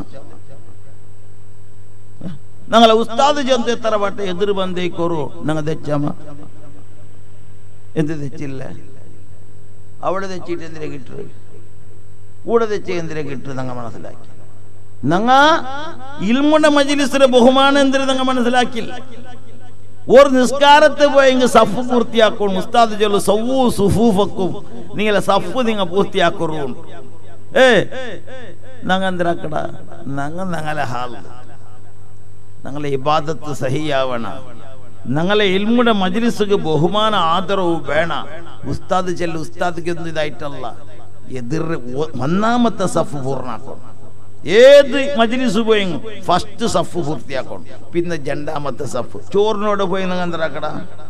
Speaker 1: ഞങ്ങളെ ഉസ്താദ് ജന്തു എത്ര വട്ട എതിര് ബന്ധേക്കോറു ഞങ്ങൾ തെച്ചമ്മ എന്ത് തെച്ചില്ല അവിടെ തെച്ചിട്ട് എന്തിനാ കിട്ടു കൂടെ തെച്ച് എന്തിനാ കിട്ടു ഞങ്ങൾ മനസ്സിലാക്കി ഞങ്ങ ഇൽമുടെ മജിലിസിലെ ബഹുമാനം എന്തിനു ഞങ്ങൾ മനസ്സിലാക്കില്ല ഒരു നിസ്കാരത്തെ പോയെങ്കിൽ സഫ് പൂർത്തിയാക്കണം ഉസ്താദ് ചൊല്ലു സവ്വു സുഫൂഫക്കും നിങ്ങളെ സഫ് നിങ്ങൾ പൂർത്തിയാക്കറു ഏ ഞങ്ങൾ എന്തിനാക്കട ഞങ്ങൾ ഞങ്ങളെ ഹാൾ ഞങ്ങളെ ഇബാദത്ത് സഹിയാവണ ഞങ്ങളെ ഇൽമുടെ മജ്ലിസുക്ക് ബഹുമാന ആദരവ് വേണ ഉസ്താദ് ചെല്ലു ഉസ്താദ്ക്ക് ഒന്നും ഇതായിട്ടല്ല എതിർ ഒന്നാമത്തെ സഫ് പൂർണ്ണാക്കണം ഏത് മജ്ലിസ് പോയി ഫസ്റ്റ് സഫ് പൂർത്തിയാക്കണം പിന്നെ രണ്ടാമത്തെ സഫ് ചോറിനോട് പോയി നിങ്ങൾ എന്താക്കട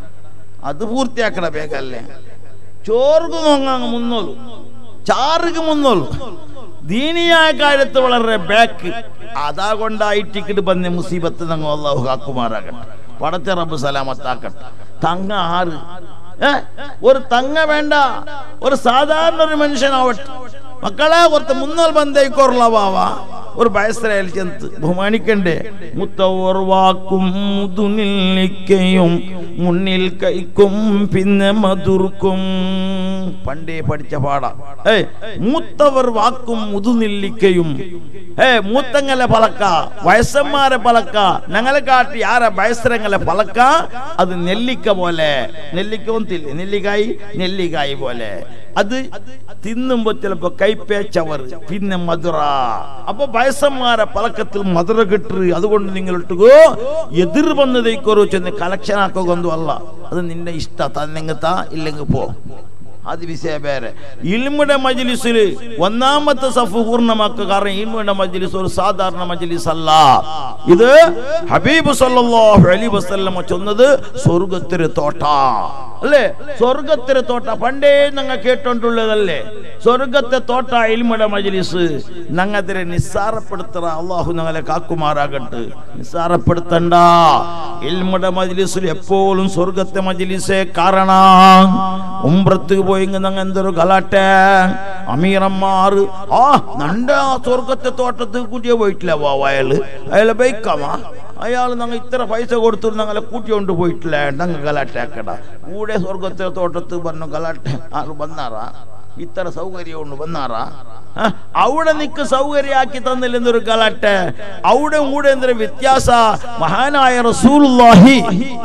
Speaker 1: അത് പൂർത്തിയാക്കട ಬೇಕಲ್ಲೇ ചോർക്ക് നോങ്ങാങ്ങ് മുന്നോളൂ ചാറുക്ക് മുന്നോളൂ ദീനിയായ കാര്യത്ത് വളരെ ബാക്ക് അതാ കൊണ്ടായിട്ടിക്കിട്ട് ಬಂದೆ മുസീബത്ത് ഞങ്ങൾ അള്ളാഹു കാക്കുമാറാകട്ടെ പടച്ച റബ്ബ് സലാമത്താക്കട്ടെ തങ്ങ ആറ് ഏ ഒരു തങ്ങ വേണ്ട ഒരു സാധാരണ ഒരു മനുഷ്യനാവട്ടെ മക്കളെ കുറച്ച് മുന്നോൽ ബന്ധയിക്കോറുള്ള വാവ ഒരു വയസ്സരായാൽ ചെന്ന് ബഹുമാനിക്കണ്ടേ മുത്തവർ വാക്കും മുതുനിൽക്കയും മുന്നിൽ കൈക്കും പിന്നെ മധുർക്കും പണ്ടേ പഠിച്ച പാടാ ഏ മൂത്തവർ വാക്കും മുതുനില്ലിക്കയും ഏ മൂത്തങ്ങളെ പലക്ക വയസ്സന്മാരെ പലക്ക ഞങ്ങളെ കാട്ടി ആരെ വയസ്സരങ്ങളെ പലക്ക അത് നെല്ലിക്ക പോലെ നെല്ലിക്ക ഒന്നില്ലേ നെല്ലിക്കായി നെല്ലിക്കായി പോലെ അത് തിന്നുമ്പോ ചിലപ്പോ കൈപ്പേച്ചവർ പിന്നെ മധുര അപ്പൊ വയസ്സന്മാരെ പലക്കത്തിൽ മധുര കിട്ടു അതുകൊണ്ട് നിങ്ങൾ ഇട്ടുകോ എതിർ വന്നതേക്കൊരു ചെന്ന് കളക്ഷൻ ആക്കൊന്നും അല്ല അത് നിന്റെ ഇഷ്ട തന്നെങ്കിൽ താ ഇല്ലെങ്കിൽ പോ അത് വിഷയ പേര് ഇൽമുടെ മജ്ലിസിൽ ഒന്നാമത്തെ സഫ് പൂർണ്ണമാക്കുക കാരണം ഇൽമുടെ മജ്ലിസ് ഒരു സാധാരണ മജ്ലിസ് അല്ല ഇത് ഹബീബ് സല്ലല്ലാഹു അലൈഹി വസല്ലമ ചൊന്നത് സ്വർഗത്തിലെ തോട്ട അല്ലേ സ്വർഗത്തിലെ തോട്ട പണ്ടേ ഞങ്ങൾ കേട്ടോണ്ടുള്ളതല്ലേ സ്വർഗത്തെ തോട്ട ഇൽമുടെ മജ്ലിസ് ഞങ്ങതിരെ നിസ്സാരപ്പെടുത്തറ അള്ളാഹു ഞങ്ങളെ കാക്കുമാറാകട്ടെ നിസ്സാരപ്പെടുത്തണ്ട ഇൽമുടെ മജ്ലിസിൽ എപ്പോഴും സ്വർഗത്തെ മജ്ലിസേ കാരണം ഉംറത്ത് പോയി ഞങ്ങൾ എന്തൊരു ഗലാട്ടെ അമീറന്മാർ ആ നണ്ട ആ സ്വർഗത്തെ തോട്ടത്ത് കൂട്ടിയ പോയിട്ടില്ല വാ അയാള് അയാളെ ബൈക്കാമാ അയാൾ ഞങ്ങൾ ഇത്ര പൈസ കൊടുത്തു ഞങ്ങളെ കൂട്ടിക്കൊണ്ട് പോയിട്ടില്ല ഞങ്ങൾ ഗലാട്ടാക്കട കൂടെ സ്വർഗത്തെ തോട്ടത്ത് പറഞ്ഞു ഗലാട്ട ആറ് വന്നാറാ ഇത്ര സൗകര്യമുണ്ട് വന്നാറാ ആ, അവിടെ നിക്ക് സൗകര്യാക്കി തന്നില്ല എന്നൊരു ഗലാട്ട അവിടെ കൂടെ എന്തൊരു വ്യത്യാസ മഹാനായ റസൂലുള്ളാഹി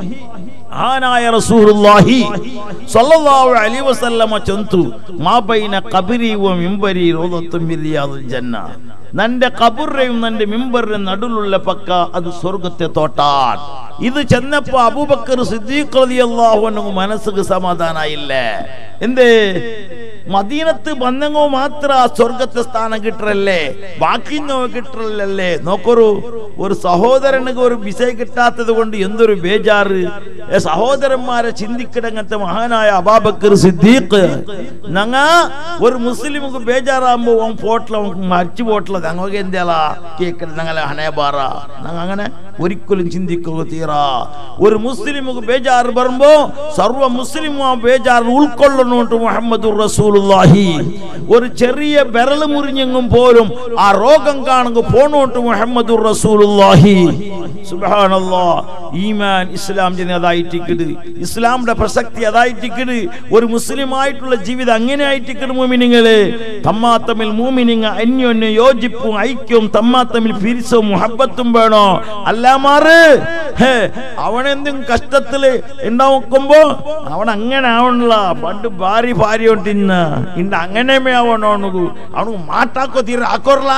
Speaker 1: മഹാനായ റസൂലുള്ളാഹി സ്വല്ലല്ലാഹു അലൈഹി വസല്ലമ ചൊന്തു മാ ബൈന ഖബരി വ മിംബരി റൗദത്തും മിൻ റിയാദിൽ ജന്ന നന്റെ കബുറയും നന്റെ മിമ്പറിന്റെ നടുലുള്ള പക്ക അത് സ്വർഗത്തെ തോട്ടാൻ ഇത് ചെന്നപ്പോ അബൂബക്കർ സിദ്ദീഖ് റളിയല്ലാഹു അൻഹു മനസ്സിക്ക് സമാധാനായില്ലേ എന്തേ മദീനത്ത് ബന്ധങ്ങോ മാത്ര സ്വർഗത്തെ സ്ഥാനം കിട്ടറല്ലേ ബാക്കിന്നോ കിട്ടറല്ലേ നോക്കൊരു ഒരു സഹോദരനുക്ക് ഒരു വിസ കിട്ടാത്തത് കൊണ്ട് എന്തൊരു ബേജാറ് ഏ സഹോദരന്മാരെ ചിന്തിക്കിടങ്ങത്തെ മഹാനായ അബാബക്കർ സിദ്ദീഖ് ഞങ്ങ ഒരു മുസ്ലിമുക്ക് ബേജാറാകുമ്പോ ഓൻ പോട്ടില മരിച്ചു പോട്ടില്ല ഞങ്ങൾക്ക് എന്താ കേക്കൽ ഞങ്ങളെ ഹനേബാറ ഞങ്ങൾ അങ്ങനെ ഒരിക്കലും ചിന്തിക്കുക തീരാ ഒരു മുസ്ലിമുക്ക് ബേജാറ് വരുമ്പോ സർവ മുസ്ലിമും ആ ബേജാറ് ഉൾക്കൊള്ളണോട്ട് മുഹമ്മദ് റസൂലുള്ളാഹി ഒരു ചെറിയ വിരൽ മുറിഞ്ഞെങ്കും പോലും ആ രോഗം കാണുക പോണോട്ട് മുഹമ്മദ് റസൂലുള്ളാഹി സുബ്ഹാനല്ലാ ഈമാൻ ഇസ്ലാം ജന അതായിട്ടിക്കട് ഇസ്ലാമിന്റെ പ്രസക്തി അതായിട്ടിക്കട് ഒരു മുസ്ലിം ആയിട്ടുള്ള ജീവിതം അങ്ങനെ ആയിട്ടിക്കട് മൂമിനിങ്ങളെ തമ്മാ തമ്മിൽ മൂമിനിങ്ങ അന്യോന്യ യോജിപ്പും ഐക്യവും തമ്മാ തമ്മിൽ പിരിച്ചവും മുഹബത്തും വേണോ അല്ല മാറ് ഹേ, അവനെന്തും കഷ്ടത്തില് ഉണ്ടാക്കുമ്പോ അവൻ അങ്ങനെ ആവണില്ല പണ്ട് ഭാര്യ ഭാര്യ തിന്ന ഇന്ന് അങ്ങനെമേ ആവണോ അവനക്ക് അവനക്ക് മാട്ടാക്കോ തീരെ ആക്കോർല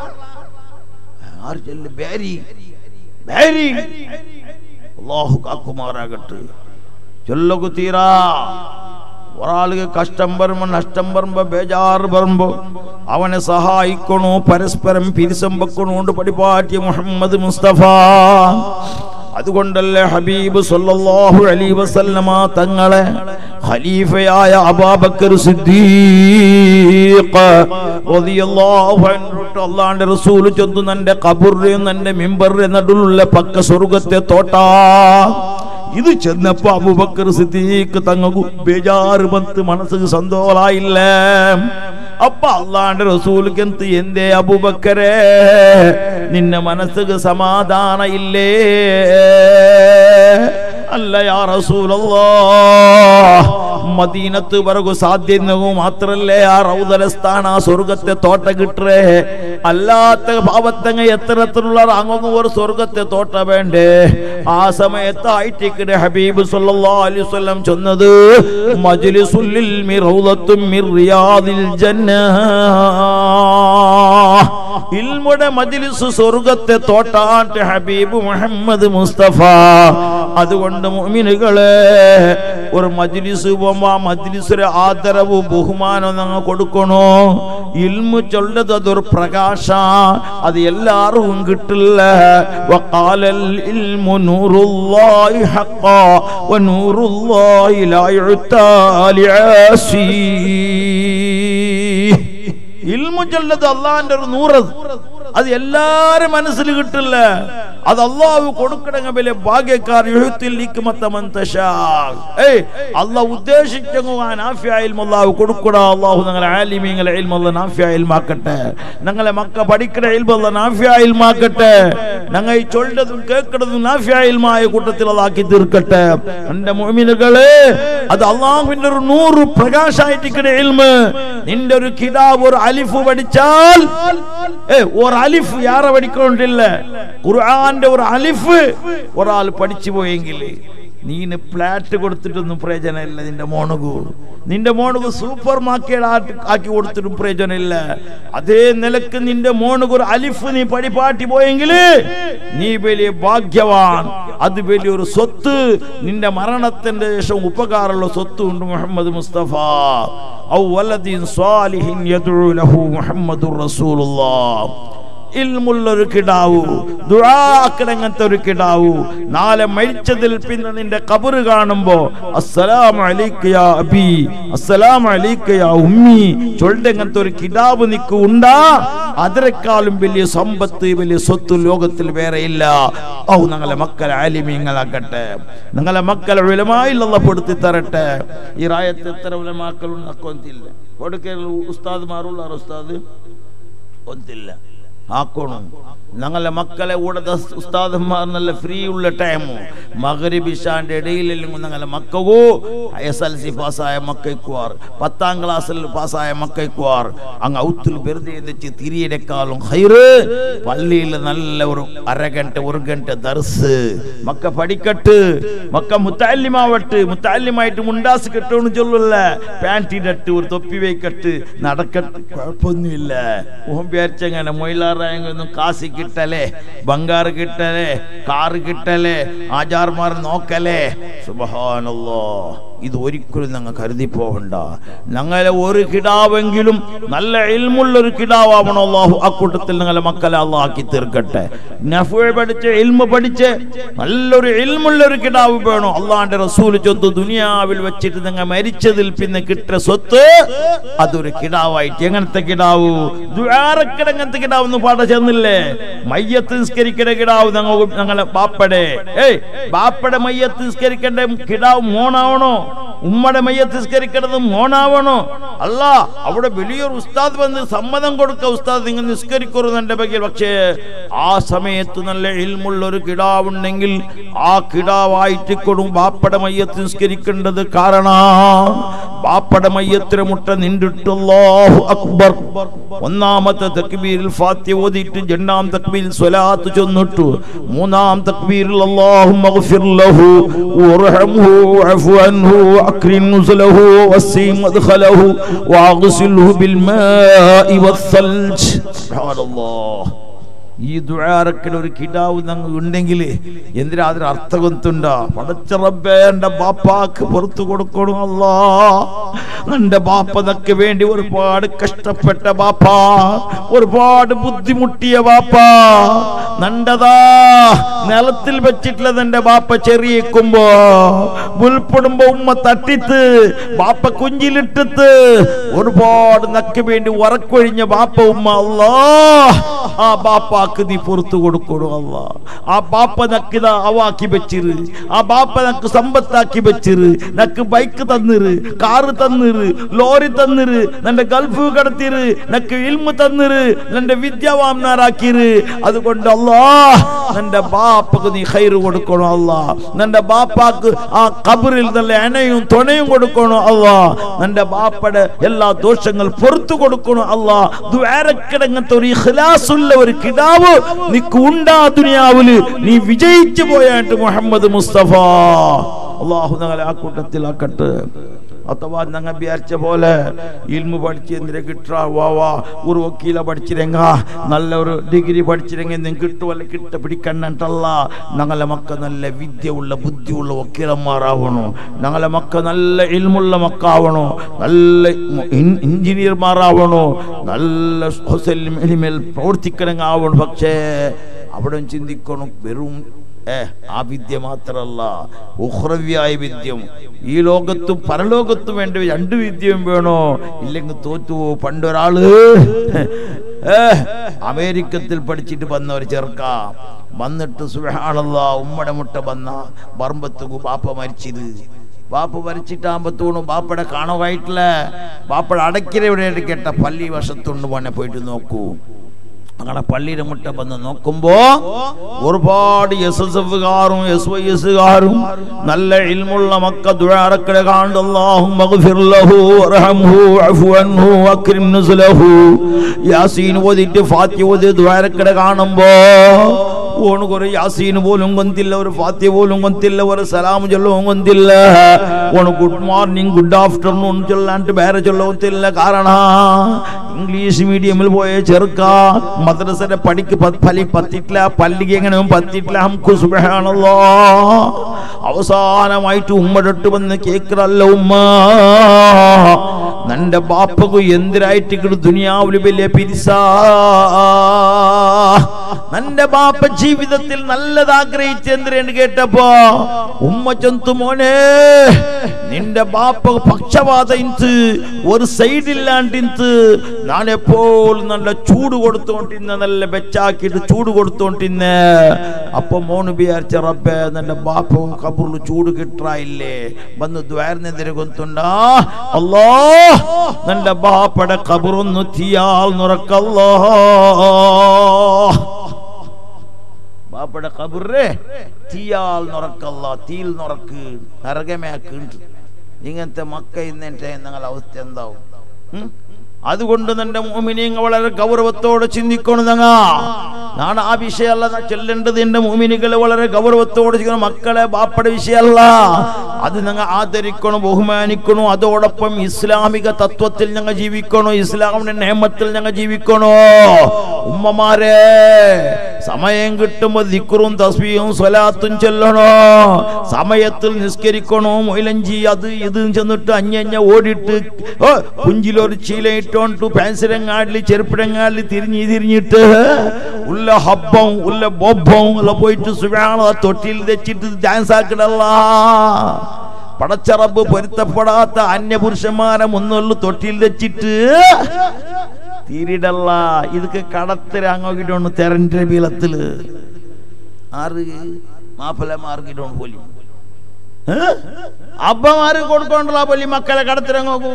Speaker 1: ആര് ചെല്ല് ബേരി ബേരി അള്ളാഹു കാക്കുമാറാകട്ടെ ചൊല്ലകു തീരാ ഒരാൾക്ക് കഷ്ടം വരുമ്പോ നഷ്ടം വരുമ്പോ ബേജാറ് വരുമ്പോ അവനെ സഹായിക്കണോ പരസ്പരം പിരിസം വെക്കണോണ്ട് പടിപാറ്റിയ മുഹമ്മദ് മുസ്തഫ അതുകൊണ്ടല്ലേ ഹബീബ് സല്ലല്ലാഹു അലൈഹി വസല്ലമ തങ്ങളെ ഖലീഫയായ അബൂബക്കർ സിദ്ദീഖ് റളിയല്ലാഹു അൻഹു അല്ലാഹുവിന്റെ റസൂൽ ചൊന്നു നന്റെ ഖബറിൽ നന്റെ മിമ്പറിൽ നടുലുള്ള പക്ക സ്വർഗ്ഗത്തെ തോട്ടാ ഇത് ചെന്നപ്പോ അബൂബക്കർ സിദ്ദീഖ് തങ്ങു ബേജാറ് പത്ത് മനസ്സ് സന്തോളായില്ല അപ്പൊ അള്ളാന്റെ റസൂലിക്ക് എന്ത് എന്തേ അബൂബക്കരെ നിന്റെ മനസ്സിക്ക് സമാധാന ഇല്ലേ അല്ല യാ റസൂലല്ലാ മദീനത്ത് പറകു സാധ്യവും മാത്രല്ലേ ആ റൗദലസ്ഥാന ആ സ്വർഗത്തെ തോട്ട കിട്ടേ അല്ലാത്ത പാവത്തങ്ങ എത്ര എത്രയുള്ള അങ്ങ് ഒരു സ്വർഗത്തെ തോട്ട വേണ്ടേ ആ സമയത്ത് ആയിട്ടിക്കടെ ഹബീബ് സല്ലല്ലാഹു അലൈഹി വസല്ലം ചൊന്നത് മജ്ലിസുൽ ഇൽമി റൗദത്തും മിർ റിയാദിൽ ജന്ന ഇൽമുടെ മജ്ലിസ് സ്വർഗത്തെ തോട്ടാട്ട് ഹബീബ് മുഹമ്മദ് മുസ്തഫ അതുകൊണ്ട് മുഅ്മിനുകളെ ഒരു മജ്ലിസ് പോകുമ്പോ ആ മജ്ലിസിന് ആദരവ് ബഹുമാനം ഞങ്ങൾ കൊടുക്കണോ ഇൽമു ചൊല്ലത് അതൊരു പ്രകാശ അത് എല്ലാവർക്കും കിട്ടില്ല വഖാലൽ ഇൽമു നൂറുല്ലാഹി ഹഖാ വനൂറുല്ലാഹി ലാ യുഅതാ ലിആസി ഇൽമു ചൊല്ലത് അള്ളാന്റെ ഒരു നൂറത് അത് എല്ലാരും മനസ്സിൽ കിട്ടില്ല അത് അള്ളാഹു കൊടുക്കണമെങ്കിൽ വലിയ ഭാഗ്യക്കാർ അള്ളാഹ് ഉദ്ദേശിച്ചെങ്കിൽ അള്ളാഹു കൊടുക്കടാ അള്ളാഹു ഞങ്ങളെ ആലിമീങ്ങളെ ഇൽമല്ല നാഫ്യായിൽമാക്കട്ടെ ഞങ്ങളെ മക്ക പഠിക്കണ ഇൽമല്ല നാഫ്യായിൽമാക്കട്ടെ ഞങ്ങൾ ഈ ചൊല്ലതും കേൾക്കണതും നാഫ്യായിൽമായ കൂട്ടത്തിൽ അതാക്കി തീർക്കട്ടെ എന്റെ മോമിനുകളെ അത് അള്ളാഹുവിന്റെ ഒരു നൂറ് പ്രകാശായിട്ടിക്കണ ഇൽമ് നിന്റെ ഒരു കിതാബ് ഒരു അലിഫ് പഠിച്ചാൽ ഏ ഒരു അലിഫ് യാറെ പഠിക്കൊണ്ടില്ല ഖുർആന്റെ ഒരു അലിഫ് ഒരാൾ പഠിച്ചു പോയെങ്കിൽ നീന് ഫ്ലാറ്റ് കൊടുത്തിട്ടൊന്നും പ്രയോജനമില്ല നിന്റെ മോണുകു നിന്റെ മോണുകു സൂപ്പർ മാർക്കറ്റ് ആക്കി കൊടുത്തിട്ടും പ്രയോജനമില്ല അതേ നിലക്ക് നിന്റെ മോണുകു ഒരു അലിഫ് നീ പടിപാട്ടി പോയെങ്കിൽ നീ വലിയ ഭാഗ്യവാൻ അത് വലിയൊരു സ്വത്ത് നിന്റെ മരണത്തിന്റെ ശേഷം ഉപകാരമുള്ള സ്വത്ത് ഉണ്ട് മുഹമ്മദ് മുസ്തഫ ഔ വലദിൻ സ്വാലിഹിൻ യദ്ഉ ലഹു മുഹമ്മദുർ റസൂലുള്ളാഹ് ഇൽമുള്ളൊരു കിടാവു ദുആക്കടങ്ങനത്തെ ഒരു കിടാവു നാളെ മരിച്ചതിൽ പിന്നെ നിന്റെ കബറ് കാണുമ്പോ അസ്സലാമു അലൈക യാ അബി അസ്സലാമു അലൈക യാ ഉമ്മി ചൊല്ലങ്ങനത്തെ ഒരു കിടാവ് നിക്ക് ഉണ്ടാ അതിനേക്കാളും വലിയ സമ്പത്ത് വലിയ സ്വത്ത് ലോകത്തിൽ വേറെ ഇല്ല ഔ ഞങ്ങളെ മക്കളെ ആലിമീങ്ങളാക്കട്ടെ ഞങ്ങളെ മക്കളെ വിലമായില്ല പെടുത്തി തരട്ടെ ഈ റായത്ത് എത്ര വിലമാക്കളുണ്ട് അക്കൊന്തില്ല കൊടുക്കൽ ഉസ്താദ്മാരുള്ള ഉസ്താദ് ഒന്നില്ല ಹಾಕೋಣ ഞങ്ങളെ മക്കളെ കൂടെ ഉസ്താദന്മാർ നല്ല ഫ്രീ ഉള്ള ടൈമു മകരീബ് ഇഷാന്റെ ഇടയിലെല്ലാം ഞങ്ങളെ മക്കവോ എസ് എൽ സി പാസ്സായ മക്കയ്ക്കുവാർ പത്താം ക്ലാസ്സിൽ പാസ്സായ മക്കയ്ക്കുവാർ അങ്ങ് ഔത്തിൽ വെറുതെ വെച്ച് തിരിയെടുക്കാലും ഹൈറ് പള്ളിയിൽ നല്ല ഒരു അരഗണ്ട ഒരു ഗണ്ട ദർസ് മക്ക പഠിക്കട്ട് മക്ക മുത്താലിമാവട്ട് മുത്താലിമായിട്ട് മുണ്ടാസ് കെട്ടോന്ന് ചൊല്ലല്ല പാൻറ് ഇടട്ട് ഒരു തൊപ്പി വയ്ക്കട്ട് നടക്കട്ട് കുഴപ്പമൊന്നുമില്ല ഓം വിചാരിച്ചങ്ങനെ മൊയിലാറായൊന്നും കാശി കിട്ടലേ ബംഗാറ് കിട്ടലേ കാറ് കിട്ടലേ ആചാർമാർ നോക്കലേ സുബഹാനല്ലോ ഇത് ഒരിക്കലും ഞങ്ങൾ കരുതി പോകണ്ട ഞങ്ങളെ ഒരു കിടാവെങ്കിലും നല്ല ഇൽമുള്ള ഒരു കിടാവണോ അള്ളാഹു അക്കൂട്ടത്തിൽ ഞങ്ങളെ മക്കളെ അള്ളാഹ് ആക്കി തീർക്കട്ടെ നഫു പഠിച്ച് ഇൽമ പഠിച്ച് നല്ലൊരു ഇൽമുള്ള ഒരു കിടാവ് വേണോ അള്ളാന്റെ റസൂൽ ചൊന്ത് ദുനിയാവിൽ വെച്ചിട്ട് നിങ്ങൾ മരിച്ചതിൽ പിന്നെ കിട്ടിയ സ്വത്ത് അതൊരു കിടാവായിട്ട് എങ്ങനത്തെ കിടാവു ദ്വാരക്കിടങ്ങനത്തെ കിടാവ് എന്ന് പാട ചെന്നില്ലേ മയ്യത്ത് നിസ്കരിക്കേണ്ട കിടാവ് ഞങ്ങൾ ഞങ്ങളെ ബാപ്പടെ ഏയ് ബാപ്പടെ മയ്യത്ത് നിസ്കരിക്കേണ്ട കിടാവ് മോണാവണോ ഉമ്മയുടെ മയ്യത്ത് നിസ്കരിക്കേണ്ടത് മോണാവണോ അല്ല അവിടെ വലിയൊരു ഉസ്താദ് വന്ന് സമ്മതം കൊടുക്ക ഉസ്താദ് നിങ്ങൾ നിസ്കരിക്കരുത് എന്റെ ബഗിൽ പക്ഷേ ആ സമയത്ത് നല്ല ഇൽമുള്ള ഒരു കിടാവുണ്ടെങ്കിൽ ആ കിടാവായിട്ട് കൊടും ബാപ്പയുടെ മയ്യത്ത് നിസ്കരിക്കേണ്ടത് കാരണം ബാപ്പയുടെ മയ്യത്തിന് മുട്ട നിണ്ടിട്ടുള്ളാഹു അക്ബർ ഒന്നാമത്തെ തക്ബീരിൽ ഫാത്തി ഓതിയിട്ട് രണ്ടാം തക്ബീരിൽ സ്വലാത്ത് ചൊന്നിട്ടു മൂന്നാം തക്ബീരിൽ അല്ലാഹു മഗ്ഫിർ ലഹു വർഹംഹു വഅഫു അൻഹു വഅക്രിം നുസുലഹു വസ്സിം മദ്ഖലഹു വഅഗ്സിൽഹു ബിൽമാഇ വസ്സൽജ് സുബ്ഹാനല്ലാഹ് ഈ ദുഴാരക്കിൽ ഒരു കിടാവ് ഞങ്ങൾ ഉണ്ടെങ്കിൽ എന്തിനാ അതിന് അർത്ഥകൊത്തുണ്ട പടച്ച റബ്ബേ എന്റെ ബാപ്പാക്ക് പുറത്തു കൊടുക്കണം അല്ലാ എന്റെ ബാപ്പതക്ക് വേണ്ടി ഒരുപാട് കഷ്ടപ്പെട്ട ബാപ്പ ഒരുപാട് ബുദ്ധിമുട്ടിയ ബാപ്പ നണ്ടതാ നിലത്തിൽ വെച്ചിട്ടുള്ള എന്റെ ബാപ്പ ചെറിയിക്കുമ്പോ മുൽപ്പെടുമ്പോ ഉമ്മ തട്ടിത്ത് ബാപ്പ കുഞ്ചിലിട്ടിത്ത് ഒരുപാട് നക്ക് വേണ്ടി ഉറക്കൊഴിഞ്ഞ ബാപ്പ ഉമ്മ അല്ലാ ആ ബാപ്പാക്ക് നീ പുറത്തു കൊടുക്കണു അല്ല ആ ബാപ്പ നക്കിത അവാക്കി വെച്ചിര് ആ ബാപ്പ നക്ക് സമ്പത്താക്കി വെച്ചിര് നക്ക് ബൈക്ക് തന്നിര് കാറ് തന്നിര് ലോറി തന്നിര് നിന്റെ ഗൾഫ് കടത്തിര് നക്ക് ഇൽമ തന്നിര് നിന്റെ വിദ്യാവാംനാരാക്കിര് അതുകൊണ്ട് അല്ലാ നിന്റെ ബാപ്പക്ക് നീ ഹൈറ് കൊടുക്കണോ അല്ല നിന്റെ ബാപ്പാക്ക് ആ കബറിൽ നല്ല എണയും തുണയും കൊടുക്കണോ അല്ല നിന്റെ ബാപ്പയുടെ എല്ലാ ദോഷങ്ങൾ പുറത്തു കൊടുക്കണോ അല്ല ദ്വാരക്കിടങ്ങത്തെ ഒരു ഇഖ്ലാസുള്ള ഒരു കിടാവ് നിക്ക് ഉണ്ടാ ദുനിയാവില് നീ വിജയിച്ചു പോയായിട്ട് മുഹമ്മദ് മുസ്തഫ അള്ളാഹു ഞങ്ങളെ ആ കൂട്ടത്തിലാക്കട്ടെ അഥവാ ഞങ്ങൾ വിചാരിച്ച പോലെ ഇൽമു പഠിച്ച് എന്തിനെ കിട്ടാ വാ വാ ഒരു വക്കീല പഠിച്ചിരെങ്ക നല്ല ഒരു ഡിഗ്രി പഠിച്ചിരെങ്ക എന്തെങ്കിലും കിട്ടുമല്ല കിട്ട പിടിക്കണ്ടല്ല ഞങ്ങളെ മക്ക നല്ല വിദ്യയുള്ള ബുദ്ധിയുള്ള വക്കീലന്മാരാവണോ ഞങ്ങളെ മക്ക നല്ല ഇൽമുള്ള മക്കാവണോ നല്ല ഇൻ- എഞ്ചിനീയർമാരാവണോ നല്ല ഹൊസൽ മേൽ പ്രവർത്തിക്കണമെങ്കിൽ ആവണം പക്ഷേ അവിടെ ചിന്തിക്കണം വെറും ഏ ആ വിദ്യ മാത്രല്ല ഉഹ്രവ്യായ വിദ്യം ഈ ലോകത്തും പരലോകത്തും വേണ്ട രണ്ട് വിദ്യയും വേണോ ഇല്ലെങ്കിൽ തോറ്റു പോകും. പണ്ടൊരാള് ഏ അമേരിക്കത്തിൽ പഠിച്ചിട്ട് വന്ന ഒരു ചെറുക്ക വന്നിട്ട് സുഹാണല്ല ഉമ്മടെ മുട്ട വന്ന ബർമ്പത്തുകു ബാപ്പ മരിച്ചത് ബാപ്പ മരിച്ചിട്ടാകുമ്പത്തോണു ബാപ്പയുടെ കാണുമായിട്ടില്ല ബാപ്പയുടെ അടയ്ക്കര ഇവിടെ കേട്ട പള്ളി വശത്തുണ്ട് പോനെ പോയിട്ട് നോക്കൂ അങ്ങനെ പള്ളിയുടെ മുട്ട വന്ന് നോക്കുമ്പോ ഒരുപാട് എസ് എസ് എഫുകാരും എസ് വൈ എസുകാരും നല്ല ഇൽമുള്ള മക്ക ദുഴാറക്കട കാണ്ടല്ലാഹും യാസീൻ ഓതിട്ട് ഫാത്തി ഓതി ദ്വാരക്കട കാണുമ്പോ ഓണ് കുറെ യാസീന് പോലും കൊന്തില്ല ഒരു ഫാത്തി പോലും കൊന്തില്ല ഒരു സലാം ചൊല്ലവും കൊന്തില്ല ഓണ് ഗുഡ് മോർണിംഗ് ഗുഡ് ആഫ്റ്റർനൂൺ ചൊല്ലാണ്ട് വേറെ ചൊല്ലത്തില്ല കാരണ ഇംഗ്ലീഷ് മീഡിയമിൽ പോയ ചെറുക്ക മദ്രസയുടെ പടിക്ക് പ- ഫലി പത്തിട്ടില്ല പള്ളിക്ക് എങ്ങനെ പത്തിട്ടില്ല ഹംകു സുബ്ഹാനല്ലാ അവസാനമായിട്ട് ഉമ്മടട്ട് വന്ന് കേക്കറല്ല ഉമ്മ നന്റെ ബാപ്പക്ക് എന്തിനായിട്ട് ഇങ്ങട് ദുനിയാവില് വലിയ പിരിസാ നന്റെ ബാപ്പ ജീവിതത്തിൽ നല്ലത് ആഗ്രഹിച്ച് എന്തിനാണ് കേട്ടപ്പോ ഉമ്മ ചന്തു മോനെ നിന്റെ ബാപ്പ പക്ഷപാത ഇൻത്ത് ഒരു സൈഡില്ലാണ്ട് ഇൻത്ത് ഞാൻ എപ്പോഴും നല്ല ചൂട് കൊടുത്തോണ്ടിരുന്ന നല്ല വെച്ചാക്കിയിട്ട് ചൂട് കൊടുത്തോണ്ടിരുന്ന അപ്പൊ മോന് വിചാരിച്ച റബ്ബേ നിന്റെ ബാപ്പ കബറിൽ ചൂട് കിട്ടായില്ലേ വന്ന് ദ്വാരനെതിരെ കൊത്തുണ്ടാ അല്ലോ നിന്റെ ബാപ്പയുടെ കബറൊന്ന് തീയാൽ നുറക്കല്ലോ ബാപ്പയുടെ കബറേ തീയാൽ നുറക്കല്ല തീയിൽ നുറക്ക് നരകമേക്കുണ്ട് ഇങ്ങനത്തെ മക്ക ഇന്നത്തെ നിങ്ങളുടെ അവസ്ഥ എന്താവും ഉം? അതുകൊണ്ട് നിന്റെ മോമിനിയങ്ങൾ വളരെ ഗൗരവത്തോടെ ചിന്തിക്കണം ഞങ്ങ ഞാൻ ആ വിഷയമല്ല ഞാൻ ചെല്ലേണ്ടത് എന്റെ മോമിനികൾ വളരെ ഗൗരവത്തോടെ ചെയ്യണം മക്കളെ ബാപ്പയുടെ വിഷയമല്ല അത് ഞങ്ങൾ ആദരിക്കണം ബഹുമാനിക്കണം അതോടൊപ്പം ഇസ്ലാമിക തത്വത്തിൽ ഞങ്ങൾ ജീവിക്കണോ ഇസ്ലാമിന്റെ നിയമത്തിൽ ഞങ്ങൾ ജീവിക്കണോ ഉമ്മമാരെ സമയം കിട്ടുമ്പോ ദിക്റും തസ്ബീയും സ്വലാത്തും ചൊല്ലണോ സമയത്തിൽ നിസ്കരിക്കണോ മൊയിലഞ്ചി അത് ഇത് ചെന്നിട്ട് അഞ്ഞഞ്ഞ ഓടിട്ട് ഓ കുഞ്ചിലൊരു ചീലയിട്ടോണ്ട് പാൻസിരങ്ങാടില് ചെരുപ്പിടങ്ങാടില് തിരിഞ്ഞ് തിരിഞ്ഞിട്ട് ഉള്ള ഹബ്ബം ഉള്ള ബൊബ്ബം ഉള്ള പോയിട്ട് സുഖാണ് തൊട്ടിയിൽ വെച്ചിട്ട് ഡാൻസ് ആക്കിടല്ല പടച്ചറബ് പൊരുത്തപ്പെടാത്ത അന്യപുരുഷന്മാരെ മുന്നുള്ളു തൊട്ടിയിൽ വെച്ചിട്ട് തീരിടല്ല ഇതൊക്കെ കടത്തര അങ്ങോട്ട് തെരഞ്ഞ ബീളത്തില് ആറ് മാപ്പിളമാർക്കിട്ടോണ്ട് പോലി അബ്ബമാര് കൊടുക്കോണ്ടല്ല പോലി മക്കളെ കടത്തിരങ്ങോക്കൂ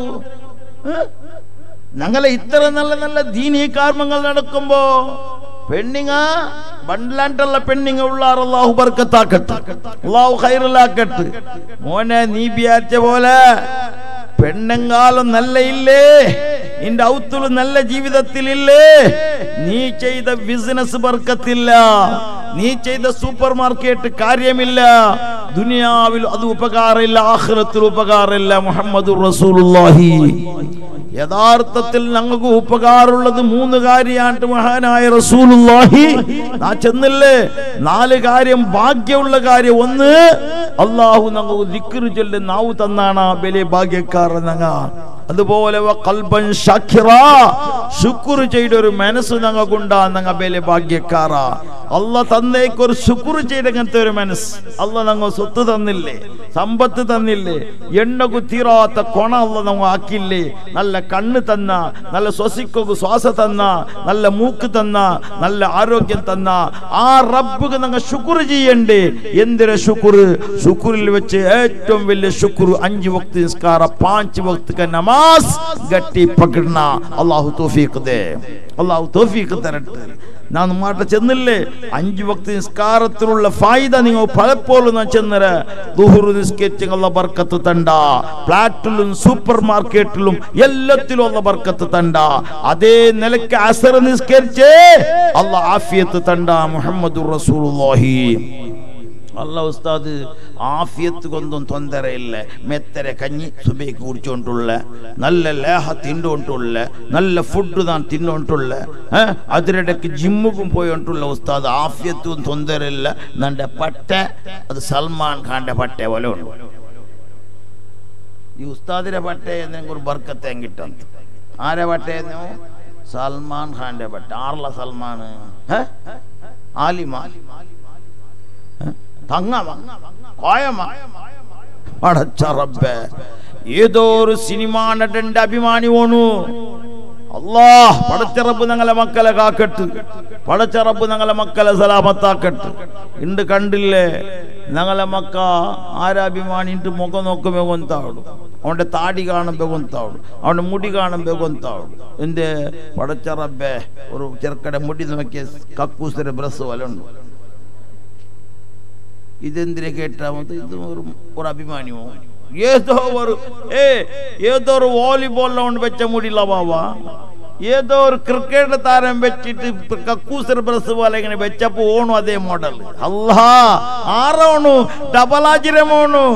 Speaker 1: ഞങ്ങളെ ഇത്ര നല്ല നല്ല ദീനീ കർമ്മങ്ങൾ നടക്കുമ്പോ പെണ്ണിങ്ങ ബണ്ടിലാണ്ടുള്ള പെണ്ണിങ്ങ ഉള്ളാർ അള്ളാഹു ബർക്കത്താക്കട്ടെ അള്ളാഹു ഹൈറിലാക്കട്ടെ മോനെ നീ വിചാരിച്ച പോലെ പെണ്ണുങ്കാലം നല്ല ഇല്ലേ നിന്റെ ഔത്തുള് നല്ല ജീവിതത്തിലില്ലേ നീ ചെയ്ത ബിസിനസ് ബർക്കത്തില്ല നീ ചെയ്ത സൂപ്പർ മാർക്കറ്റ് കാര്യമില്ല ദുനിയാവിൽ അത് ഉപകാരമില്ല ആഖിറത്തിൽ ഉപകാരമില്ല മുഹമ്മദ് റസൂലുള്ളാഹി യഥാർത്ഥത്തിൽ ഞങ്ങൾക്ക് ഉപകാരമുള്ളത് മൂന്ന് കാര്യമായിട്ട് മഹാനായ റസൂലുള്ളാഹി നാ ചെന്നില്ലേ നാല് കാര്യം ഭാഗ്യമുള്ള കാര്യം ഒന്ന് അള്ളാഹു ഞങ്ങൾക്ക് ദിക്റ് ചൊല്ലി നാവ് തന്നാണ് വലിയ ഭാഗ്യക്കാരൻ ഞങ്ങ അതുപോലെ വ ഖൽബൻ ഷാക്കിറ ശുക്ർ ചെയ്ത ഒരു മനസ്സ് ഞങ്ങൾക്കുണ്ടാ ഞങ്ങ വലിയ ഭാഗ്യക്കാറ അല്ല തന്നേക്ക് ഒരു ശുക്ർ ചെയ്തങ്ങനത്തെ ഒരു മനസ്സ് അല്ല ഞങ്ങൾ സ്വത്ത് തന്നില്ലേ സമ്പത്ത് തന്നില്ലേ എണ്ണകു തീരാത്ത കൊണ അല്ല നമ്മ ആക്കില്ലേ നല്ല കണ്ണ് തന്ന നല്ല ശ്വസിക്കൊക്കെ ശ്വാസ തന്ന നല്ല മൂക്ക് തന്ന നല്ല ആരോഗ്യം തന്ന ആ റബ്ബുക്ക് ഞങ്ങൾ ശുക്ർ ചെയ്യണ്ടേ എന്തിനാ ശുക്ർ ശുക്രിൽ വെച്ച് ഏറ്റവും വലിയ ശുക്ർ അഞ്ച് വക്ത് നിസ്കാര പാഞ്ച് വക്ത് का नमाज गट्टी पकड़ना അള്ളാഹു തൗഫീഖ് ദേ അള്ളാഹു തൗഫീഖ് തരട്ടെ ഞാൻ മാട്ടെ ചെന്നില്ലേ അഞ്ച് വക്ത് നിസ്കാരത്തിലുള്ള ഫായിദ നിങ്ങൾ പലപ്പോഴും ഞാൻ ചെന്നര ദുഹുറു നിസ്കരിച്ചുള്ള ബർക്കത്ത് തണ്ട ഫ്ലാറ്റിലും സൂപ്പർ മാർക്കറ്റിലും എല്ലാത്തിലും ഉള്ള ബർക്കത്ത് തണ്ട അതേ നിലക്ക് അസർ നിസ്കരിച്ചേ അല്ല ആഫിയത്ത് തണ്ട മുഹമ്മദ് റസൂലുള്ളാഹി അല്ല ഉസ്താദ് ആഫിയത്ത് കൊണ്ടും തൊന്തരയില്ല മെത്തര കഞ്ഞി സുബൈക്ക് കുടിച്ചോണ്ടുള്ള നല്ല ലേഹ തിന്നുകൊണ്ടുള്ള നല്ല ഫുഡ് താൻ തിന്നുകൊണ്ടുള്ള അതിനിടയ്ക്ക് ജിമ്മുക്കും പോയോണ്ടുള്ള ഉസ്താദ് ആഫിയത്തും തൊന്തരയില്ല നന്റെ പട്ട അത് സൽമാൻ ഖാന്റെ പട്ട പോലെ ഉണ്ട് ഈ ഉസ്താദിന്റെ പട്ട എന്തെങ്കിലും ഒരു ബർക്കത്തെ കിട്ടും ആരെ പട്ടയെന്നു സൽമാൻ ഖാന്റെ പട്ട ആർല സൽമാൻ ആലിമ തങ്ങമ കോയമ പടച്ച റബ്ബേ ഏതോ ഒരു സിനിമാ നടന്റെ അഭിമാനി ഓണു അല്ലാ പടച്ച റബ്ബ് ഞങ്ങളെ മക്കളെ കാക്കട്ട് പടച്ച റബ്ബ് ഞങ്ങളെ മക്കളെ സലാമത്താക്കട്ട് ഇണ്ട് കണ്ടില്ലേ ഞങ്ങളെ മക്ക ആരാഭിമാനിട്ട് മുഖം നോക്കുമ്പോ കൊന്താവിടും അവന്റെ താടി കാണുമ്പോ കൊന്താവിടും അവന്റെ മുടി കാണുമ്പോ കൊന്താവിടും എന്റെ പടച്ച റബ്ബേ ഒരു ചെറുക്കടെ മുടി നോക്കിയ കക്കൂസിന്റെ ബ്രസ് പോലെ ഉണ്ട് ഇതെന്തിനെ കേട്ടാ മതി ഇത് ഒരു ഒരു അഭിമാനിയോ ഏതോ ഒരു ഏ ഏതോ ഒരു വോളിബോളിൽ കൊണ്ട് വെച്ച മുടിയില്ല ബാബ ഏതോ ഒരു ക്രിക്കറ്റ് താരം വെച്ചിട്ട് കക്കൂസർ ബ്രസ് പോലെ ഇങ്ങനെ വെച്ചപ്പോ ഓണു അതേ മോഡൽ അല്ലാ ആറോണു ഡബലാജിരമോണു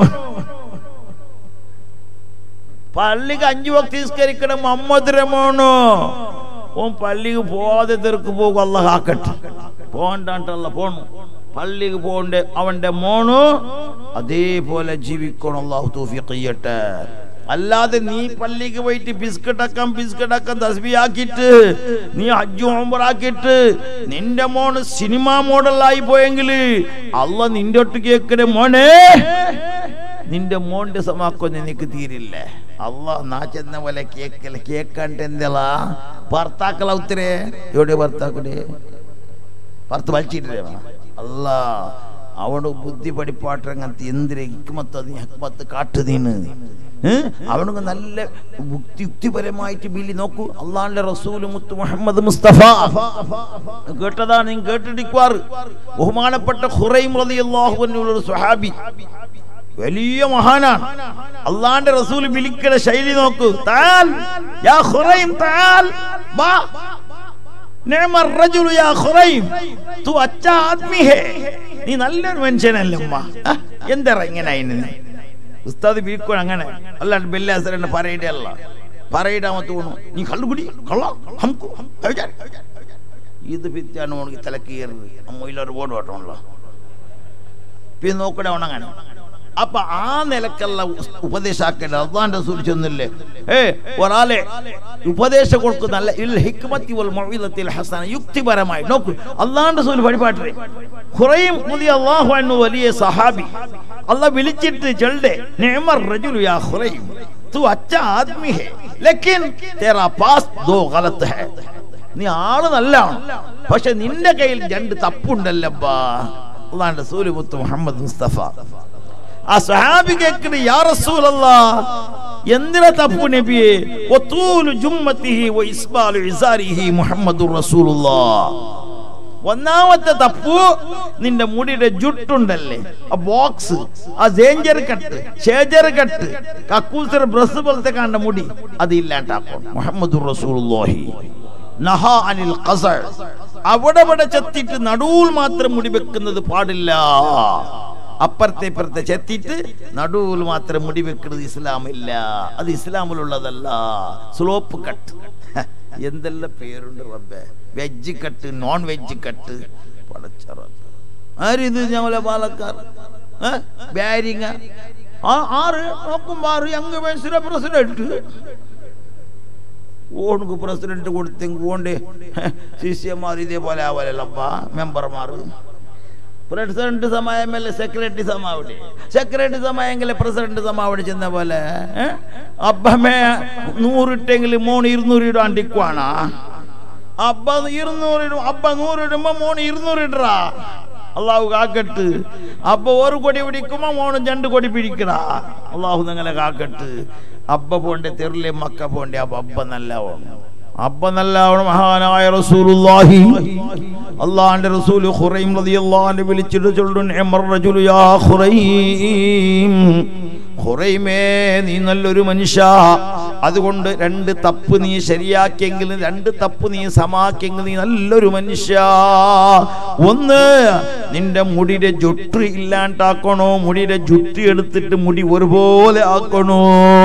Speaker 1: പള്ളിക്ക് അഞ്ചു വക്തി നിസ്കരിക്കണം മുഹമ്മദ് രമോണു ഓൻ പള്ളിക്ക് പോവാതെ തെറുക്ക് പോകും അല്ല കാക്കട്ടെ പോകണ്ടല്ല പോണു പള്ളിക്ക് പോകണ്ട അവന്റെ മോണു അതേപോലെ ജീവിക്കണം അള്ളാഹു തൗഫീഖ് ചെയ്യട്ടെ അല്ലാതെ നീ പള്ളിക്ക് പോയിട്ട് ബിസ്ക്കറ്റ് ആക്കാം ബിസ്ക്കറ്റ് ആക്കാം തസ്ബി ആക്കിയിട്ട് നീ ഹജ്ജു ആക്കിയിട്ട് നിന്റെ മോണ് സിനിമ മോഡലായി പോയെങ്കിൽ അല്ല നിന്റെ ഒട്ട് കേക്കണേ മോനെ നിന്റെ മോന്റെ സമാക്കൊന്നും നിനക്ക് തീരില്ലേ അല്ല നാ ചെന്ന പോലെ കേക്കല കേക്കാണ്ട് എന്തെല്ലാ ഭർത്താക്കള ഉത്തരേ എവിടെ ഭർത്താക്കളെ ഭർത്ത് വലിച്ചിട്ടില്ലേ അല്ല അവന് ബുദ്ധി പഠിപ്പാട്ടങ്ങനത്തെ എന്തിരെ ഹിക്മത്ത് നീ ഹക്മത്ത് കാട്ടു നീന്ന് അവനക്ക് നല്ല യുക്തി യുക്തിപരമായിട്ട് ബില്ലി നോക്കൂ അള്ളാന്റെ റസൂൽ മുത്ത് മുഹമ്മദ് മുസ്തഫ കേട്ടതാ നിങ്ങൾ കേട്ടിടിക്കുവാറ് ബഹുമാനപ്പെട്ട ഖുറൈം റളിയല്ലാഹു അൻഹു ഒരു സ്വഹാബി വലിയ മഹാനാണ് അള്ളാന്റെ റസൂൽ വിളിക്കണ ശൈലി നോക്കൂ താൽ യാ ഖുറൈം താൽ ബാ നിഅമ റജുലു യാ ഖുറൈം തു അച്ഛ ആദ്മി ഹേ നീ നല്ലൊരു മനുഷ്യനല്ലേ ഉമ്മ എന്താ ഇങ്ങനെ അതിന് ഉസ്താദ് വിളിക്കോ അങ്ങനെ അല്ലാണ്ട് ബെല്ലാസരന്റെ പറയുടെ അല്ല പറയുടെ തോന്നു നീ കള്ളുകുടി കള്ള ഹംകു ഇത് പിറ്റാണ് ഉണക്ക് തലക്കേറി അമ്മയിലൊരു ബോർഡ് ഓട്ടമുള്ള പിന്നെ നോക്കണേ ഉണങ്ങനെ അപ്പൊ ആ നിലക്കുള്ള ഉപദേശാക്കേണ്ട അള്ളാന്റെ സൂചിച്ചൊന്നില്ലേ ഏ ഒരാളെ ഉപദേശം കൊടുക്കുന്നല്ല ഇൽ ഹിക്മത്തി വൽ മൗഇദത്തിൽ ഹസന യുക്തിപരമായി നോക്കൂ അള്ളാന്റെ സൂല് വഴിപാട്ടിലെ ഖുറൈം മുതി അള്ളാഹു അന്നു വലിയ സഹാബി അള്ളാഹ് വിളിച്ചിട്ട് ചെൽഡെ നിഅമർ റജുലു യാ ഖുറൈം तू अच्छा आदमी है लेकिन तेरा पास दो गलत है നീ ആള് നല്ലാണ് പക്ഷെ നിന്റെ കയ്യിൽ രണ്ട് തപ്പുണ്ടല്ലപ്പാ അള്ളാന്റെ സൂല് മുത്ത് മുഹമ്മദ് മുസ്തഫ ആ സഹാബി കേൾക്കണ യാ റസൂലല്ലാ എന്തിനാ തപ്പു നബിയെ വതൂലു ജുമ്മത്തിഹി വ ഇസ്ബാലു ഇസാരിഹി മുഹമ്മദുർ റസൂലുള്ളാ ഒന്നാമത്തെ തപ്പു നിന്റെ മുടിയുടെ ജുട്ടുണ്ടല്ലേ ആ ബോക്സ് ആ സേഞ്ചർ കട്ട് ഷേജർ കട്ട് കക്കൂസർ ബ്രസ് പോലത്തെ കണ്ട മുടി അത് ഇല്ലാണ്ടാക്കും മുഹമ്മദുർ റസൂലുള്ളാഹി നഹാ അനിൽ ഖസർ അവിടെ ഇവിടെ ചെത്തിയിട്ട് നടുവിൽ മാത്രം മുടി വെക്കുന്നത് പാടില്ല അപ്പുറത്തെ ഇപ്പുറത്തെ ചെത്തിയിട്ട് നടുവിൽ മാത്രം മുടി വെക്കുന്നത് ഇസ്ലാമില്ല അത് ഇസ്ലാമിലുള്ളതല്ല സ്ലോപ്പ് കട്ട് ഹ, എന്തെല്ലാം പേരുണ്ട് റബ്ബേ veg cut non veg cut പടച്ച റബ്ബേ. ആരിത് ഞങ്ങളെ പാലക്കാർ ഏ? ബാരിങ്ങ ആ ആറ് നോക്കുമ്പോ ആറ് യങ് വയസ്സിലെ പ്രസിഡന്റ് ഓണക്ക് പ്രസിഡന്റ് കൊടുത്തെങ്കിൽ ഓണ്ട് ശിഷ്യന്മാർ ഇതേപോലെ ആവലല്ലപ്പ മെമ്പർമാർ പ്രസിഡന്റ് സമയമല്ലേ സെക്രട്ടറി സമാവിടെ സെക്രട്ടറി സമയമെങ്കിൽ പ്രസിഡന്റ് സമാവിടെ ചെന്ന പോലെ ഏ? അബ്ബമേ നൂറിട്ടെങ്കിൽ മോൺ ഇരുന്നൂറ് ഇടാണ്ടിക്കുവാണ അബ്ബ ഇരുന്നൂറ് ഇടും അബ്ബ നൂറ് ഇടുമ്പോ മോൺ ഇരുന്നൂറ് ഇടറാ അള്ളാഹു കാക്കട്ട് അബ്ബ ഒരു കൊടി പിടിക്കുമ്പോ മോണും രണ്ട് കൊടി പിടിക്കടാ അള്ളാഹു നിങ്ങളെ കാക്കട്ട് അബ്ബ പോണ്ടേ തെറിലെ മക്ക പോണ്ടേ അപ്പൊ അബ്ബ നല്ലവണം അബ്ബ നല്ലവണം മഹാനായ റസൂലുള്ളാഹി അള്ളാഹിന്റെ റസൂല് ഖുറൈം റളിയല്ലാഹു വിളിച്ചിട്ട് ചൊല്ലുൻ എമർ റജുലു യാ ഖുറൈം ഖുറൈമേ നീ നല്ലൊരു മനുഷ്യ അതുകൊണ്ട് രണ്ട് തപ്പ് നീ ശരിയാക്കിയെങ്കിൽ രണ്ട് തപ്പ് നീ സമാക്കിയെങ്കിൽ നീ നല്ലൊരു മനുഷ്യ ഒന്ന് നിന്റെ മുടിയുടെ ജുട്ട് ഇല്ലാണ്ടാക്കണോ മുടിയുടെ ജുട്ട് എടുത്തിട്ട് മുടി ഒരുപോലെ ആക്കണോ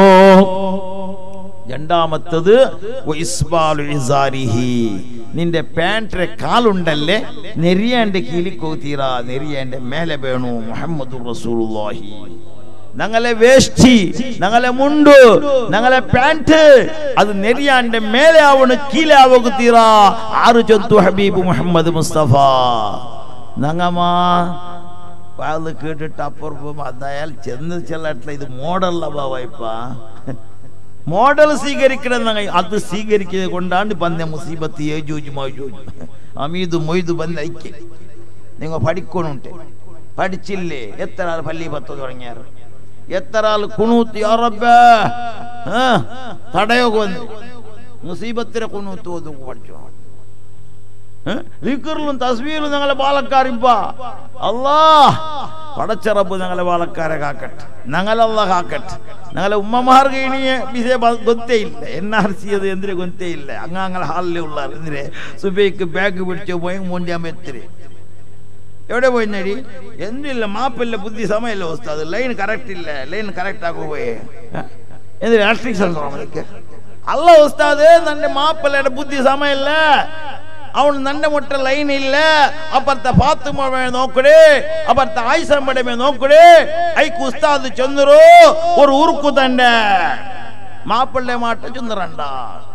Speaker 1: രണ്ടാമത്തത് വഇസ്ബാലു ഇസാരിഹി. നിന്റെ പാൻറ്റിലെ കാലുണ്ടല്ലേ നെരിയാന്റെ കീലിക്കോത്തീറ നെരിയാന്റെ മേലെ വേണു മുഹമ്മദ് റസൂലുള്ളാഹി ഞങ്ങളെ വേഷ്ടി ഞങ്ങളെ മുണ്ട് ഞങ്ങളെ പാൻറ് അത് നെരിയാന്റെ മേലെ ആവണ് കീലെ ആവുക ആറ് ചൊന്തു ഹബീബ് മുഹമ്മദ് മുസ്തഫ ഞങ്ങമാ അത് കേട്ടിട്ട് അപ്പുറം അതായാൽ ചെന്ന് ചെല്ലട്ടില്ല ഇത് മോഡല്ല ബാവായിപ്പ മോഡൽ സ്വീകരിക്കണം എന്നങ്ങ അത് സ്വീകരിക്കുന്നത് കൊണ്ടാണ് പന്ന മുസീബത്ത് ഏജൂജ് മൗജൂജ് അമീദ് മൊയ്ത് ബന്ധ ഐക്യ നിങ്ങൾ പഠിക്കണുണ്ട് പഠിച്ചില്ലേ എത്ര ആൾ പള്ളി പത്ത് തുടങ്ങിയാർ എത്ര ആൾ കുണൂത്ത് യാ റബ്ബേ ആ, തടയൊക്കെ വന്നു മുസീബത്തിനെ കുണൂത്ത് ഓതു പഠിച്ചു ലിക്കറിലും തസ്വീറിലും ഞങ്ങളെ പാലക്കാരിപ്പ അല്ലാ പടച്ചറപ്പ് ഞങ്ങളെ പാലക്കാരെ കാക്കട്ടെ ഞങ്ങളല്ല കാക്കട്ടെ ഞങ്ങളെ ഉമ്മമാർക്ക് ഇനി വിഷയ ഗൊത്തേ ഇല്ല എൻ ആർ സി അത് എന്തിനു ഗൊത്തേ ഇല്ല അങ്ങാങ്ങളെ ഹാളിലെ ഉള്ള എന്തിനെ സുബൈക്ക് ബാഗ് പിടിച്ചു പോയി മൂണ്ടിയാകുമ്പോ എത്തിരി എവിടെ പോയി നടി എന്തില്ല മാപ്പില്ല ബുദ്ധി സമയല്ല ഉസ്താദ് ലൈൻ കറക്റ്റ് ഇല്ല ലൈൻ കറക്റ്റ് ആക്കു പോയേ എന്ത് രാഷ്ട്രീയ അല്ല ഉസ്താദ് നന്റെ മാപ്പിള്ളയുടെ ബുദ്ധി സമയല്ല ಅವನು ನನ್ನ ಮುಟ್ಟ ಲೈನ್ ಇಲ್ಲ ಅಪರ್ತ ಫಾತಿಮ ಮೇಲೆ ನೋಕಡೆ ಅಪರ್ತ ಆಯ್ಸಂಬಡೆ ಮೇಲೆ ನೋಕಡೆ ಐಕ್ ಉಸ್ತಾದ್ ಚಂದ್ರು ஒரு உருக்கு தண்ட மாப்பிள்ளை மாட்ட சுந்தரண்டா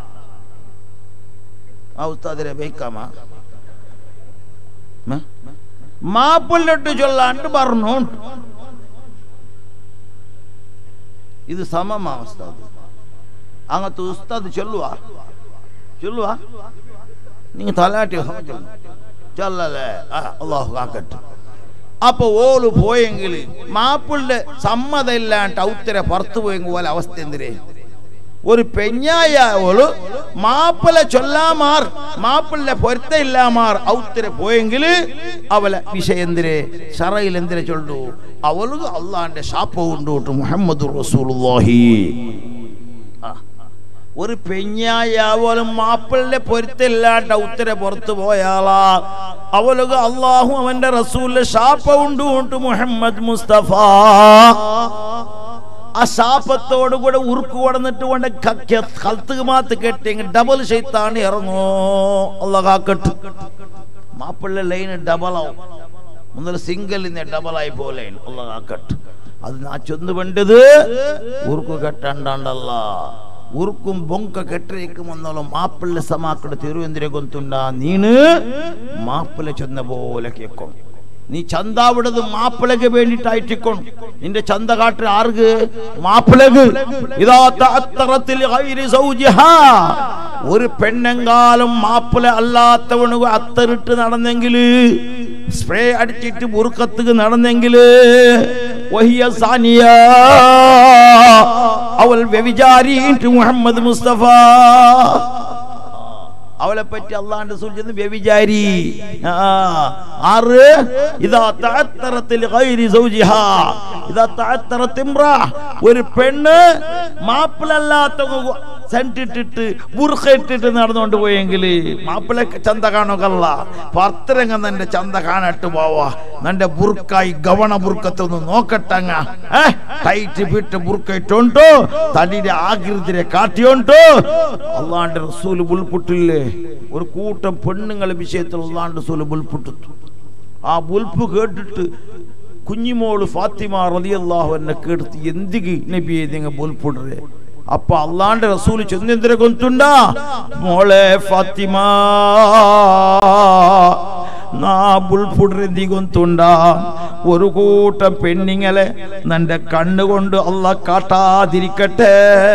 Speaker 1: ആ ഉസ്താദിനെ ബൈക്കാമ മാപ്പിള്ളിട്ട് ചൊല്ലാണ്ട് പറഞ്ഞു ഇത് സമമാ ഉസ്താദ് അങ്ങനത്തെ ഉസ്താദ് ചൊല്ലുവാ ചൊല്ലുവാ നിങ്ങൾ തലാട്ടിയോ സമയം ചൊല്ലല്ലേ ആ അള്ളാഹു കാക്കട്ടെ അപ്പൊ ഓള് പോയെങ്കിൽ മാപ്പിളുടെ സമ്മതം ഇല്ലാണ്ട് ഔത്തര പുറത്തു പോയെങ്കിൽ പോലെ അവസ്ഥ എന്തിരേ ഒരു പെഞ്ഞായ ഓള് മാപ്പിള ചൊല്ലാമാർ മാപ്പിളിന്റെ പൊരുത്ത ഇല്ലാമാർ ഔത്തര പോയെങ്കിൽ അവളെ വിഷയം എന്തിരെ ഷറയിൽ എന്തിരെ ചൊല്ലു അവൾക്ക് അള്ളാന്റെ ശാപ്പ കൊണ്ടുപോട്ട് മുഹമ്മദ് റസൂലുള്ളാഹി ആ ഒരു പെഞ്ഞായ പോലും മാപ്പിളിന്റെ പൊരുത്തില്ലാണ്ട് ഉത്തര പുറത്തു പോയാളാ അവലൊക്കെ അള്ളാഹു അവന്റെ റസൂലിന്റെ ശാപ ഉണ്ട് മുഹമ്മദ് മുസ്തഫ ആ ശാപത്തോടു കൂടെ ഉറുക്ക് കൊടുന്നിട്ട് കൊണ്ട് കൽത്തുക മാത്ത് കെട്ടിയെങ്കിൽ ഡബിൾ ശൈത്താണ് ഇറങ്ങോ അല്ല കാക്കട്ട് മാപ്പിള്ള ലൈന് ഡബിൾ ആവും മുതൽ സിംഗിളിന്റെ ഡബിൾ ആയി പോലെ അല്ല കാക്കട്ട് അത് നാ ചൊന്ന് വേണ്ടത് ഉറുക്ക് കെട്ടണ്ടല്ല ഉറുക്കും ബൊങ്ക കെട്ടിരിക്കും എന്നോളം മാപ്പിള്ള സമാക്കട തിരുവനന്തപുരം ഗൊന്തുണ്ട നീന് മാപ്പിള ചെന്ന പോലെ കേൾക്കും നീ ചന്ത വിടത് മാപ്പിളക്ക് വേണ്ടിട്ടായിട്ടിക്കണം നിന്റെ ചന്ത കാട്ട് ആർക്ക് മാപ്പിളക്ക് ഇതാ തഅത്തറത്തിൽ ഗൈരി സൗജിഹാ. ഒരു പെണ്ണെങ്കാലം മാപ്പിള അല്ലാത്തവണ് അത്തറിട്ട് നടന്നെങ്കില് സ്പ്രേ അടിച്ചിട്ട് മുറുക്കത്തുക്ക് നടന്നെങ്കില് വഹിയ സാനിയ അവൾ വ്യഭിചാരിയിട്ട് മുഹമ്മദ് മുസ്തഫ അവളെ പറ്റി അള്ളാന്റെ സൂചിച്ചത് വ്യഭിചാരി ആ, ആറ് ഇതാ തഅത്തറത്തിൽ ഗൈരി സൗജിഹാ ഇതാ തഅത്തറത്ത് ഇംറ ഒരു പെണ്ണ് മാപ്പിളല്ലാത്ത സെന്റ് ഇട്ടിട്ട് ബുർഖ ഇട്ടിട്ട് നടന്നുകൊണ്ട് പോയെങ്കിൽ മാപ്പിളെ ചന്ത കാണുകല്ല ഭർത്തരങ്ങ നിന്റെ ചന്ത കാണട്ട് പോവാ നിന്റെ ബുർക്കായി ഗവണ ബുർക്കത്തൊന്ന് നോക്കട്ടങ്ങ ഏ ടൈറ്റ് ഫിറ്റ് ബുർക്ക ഇട്ടോണ്ടോ തടിയുടെ ആകൃതിരെ കാട്ടിയോണ്ടോ അള്ളാണ്ട് റസൂല് ബുൽപുട്ടില്ലേ ഒരു കൂട്ടം പെണ്ണുങ്ങളെ വിഷയത്തിൽ അള്ളാണ്ട് റസൂല് ബുൽപുട്ടു ആ ബുൽപ്പ് കേട്ടിട്ട് കുഞ്ഞിമോള് ഫാത്തിമ റളിയല്ലാഹു എന്നെ കേടുത്ത് എന്തിക്ക് നബിയെ നിങ്ങൾ ബുൽപുടരെ അപ്പൊ അള്ളാണ്ട് റസൂല് ചെന്നെന്തിനെ കൊണ്ടുണ്ടാ മോളെ ഫാത്തിമ നാ ബുൾപുടരെന്തി കൊണ്ടുണ്ട ഒരു കൂട്ടം പെണ്ണിങ്ങളെ നിന്റെ കണ്ണുകൊണ്ട് അല്ല കാട്ടാതിരിക്കട്ടെ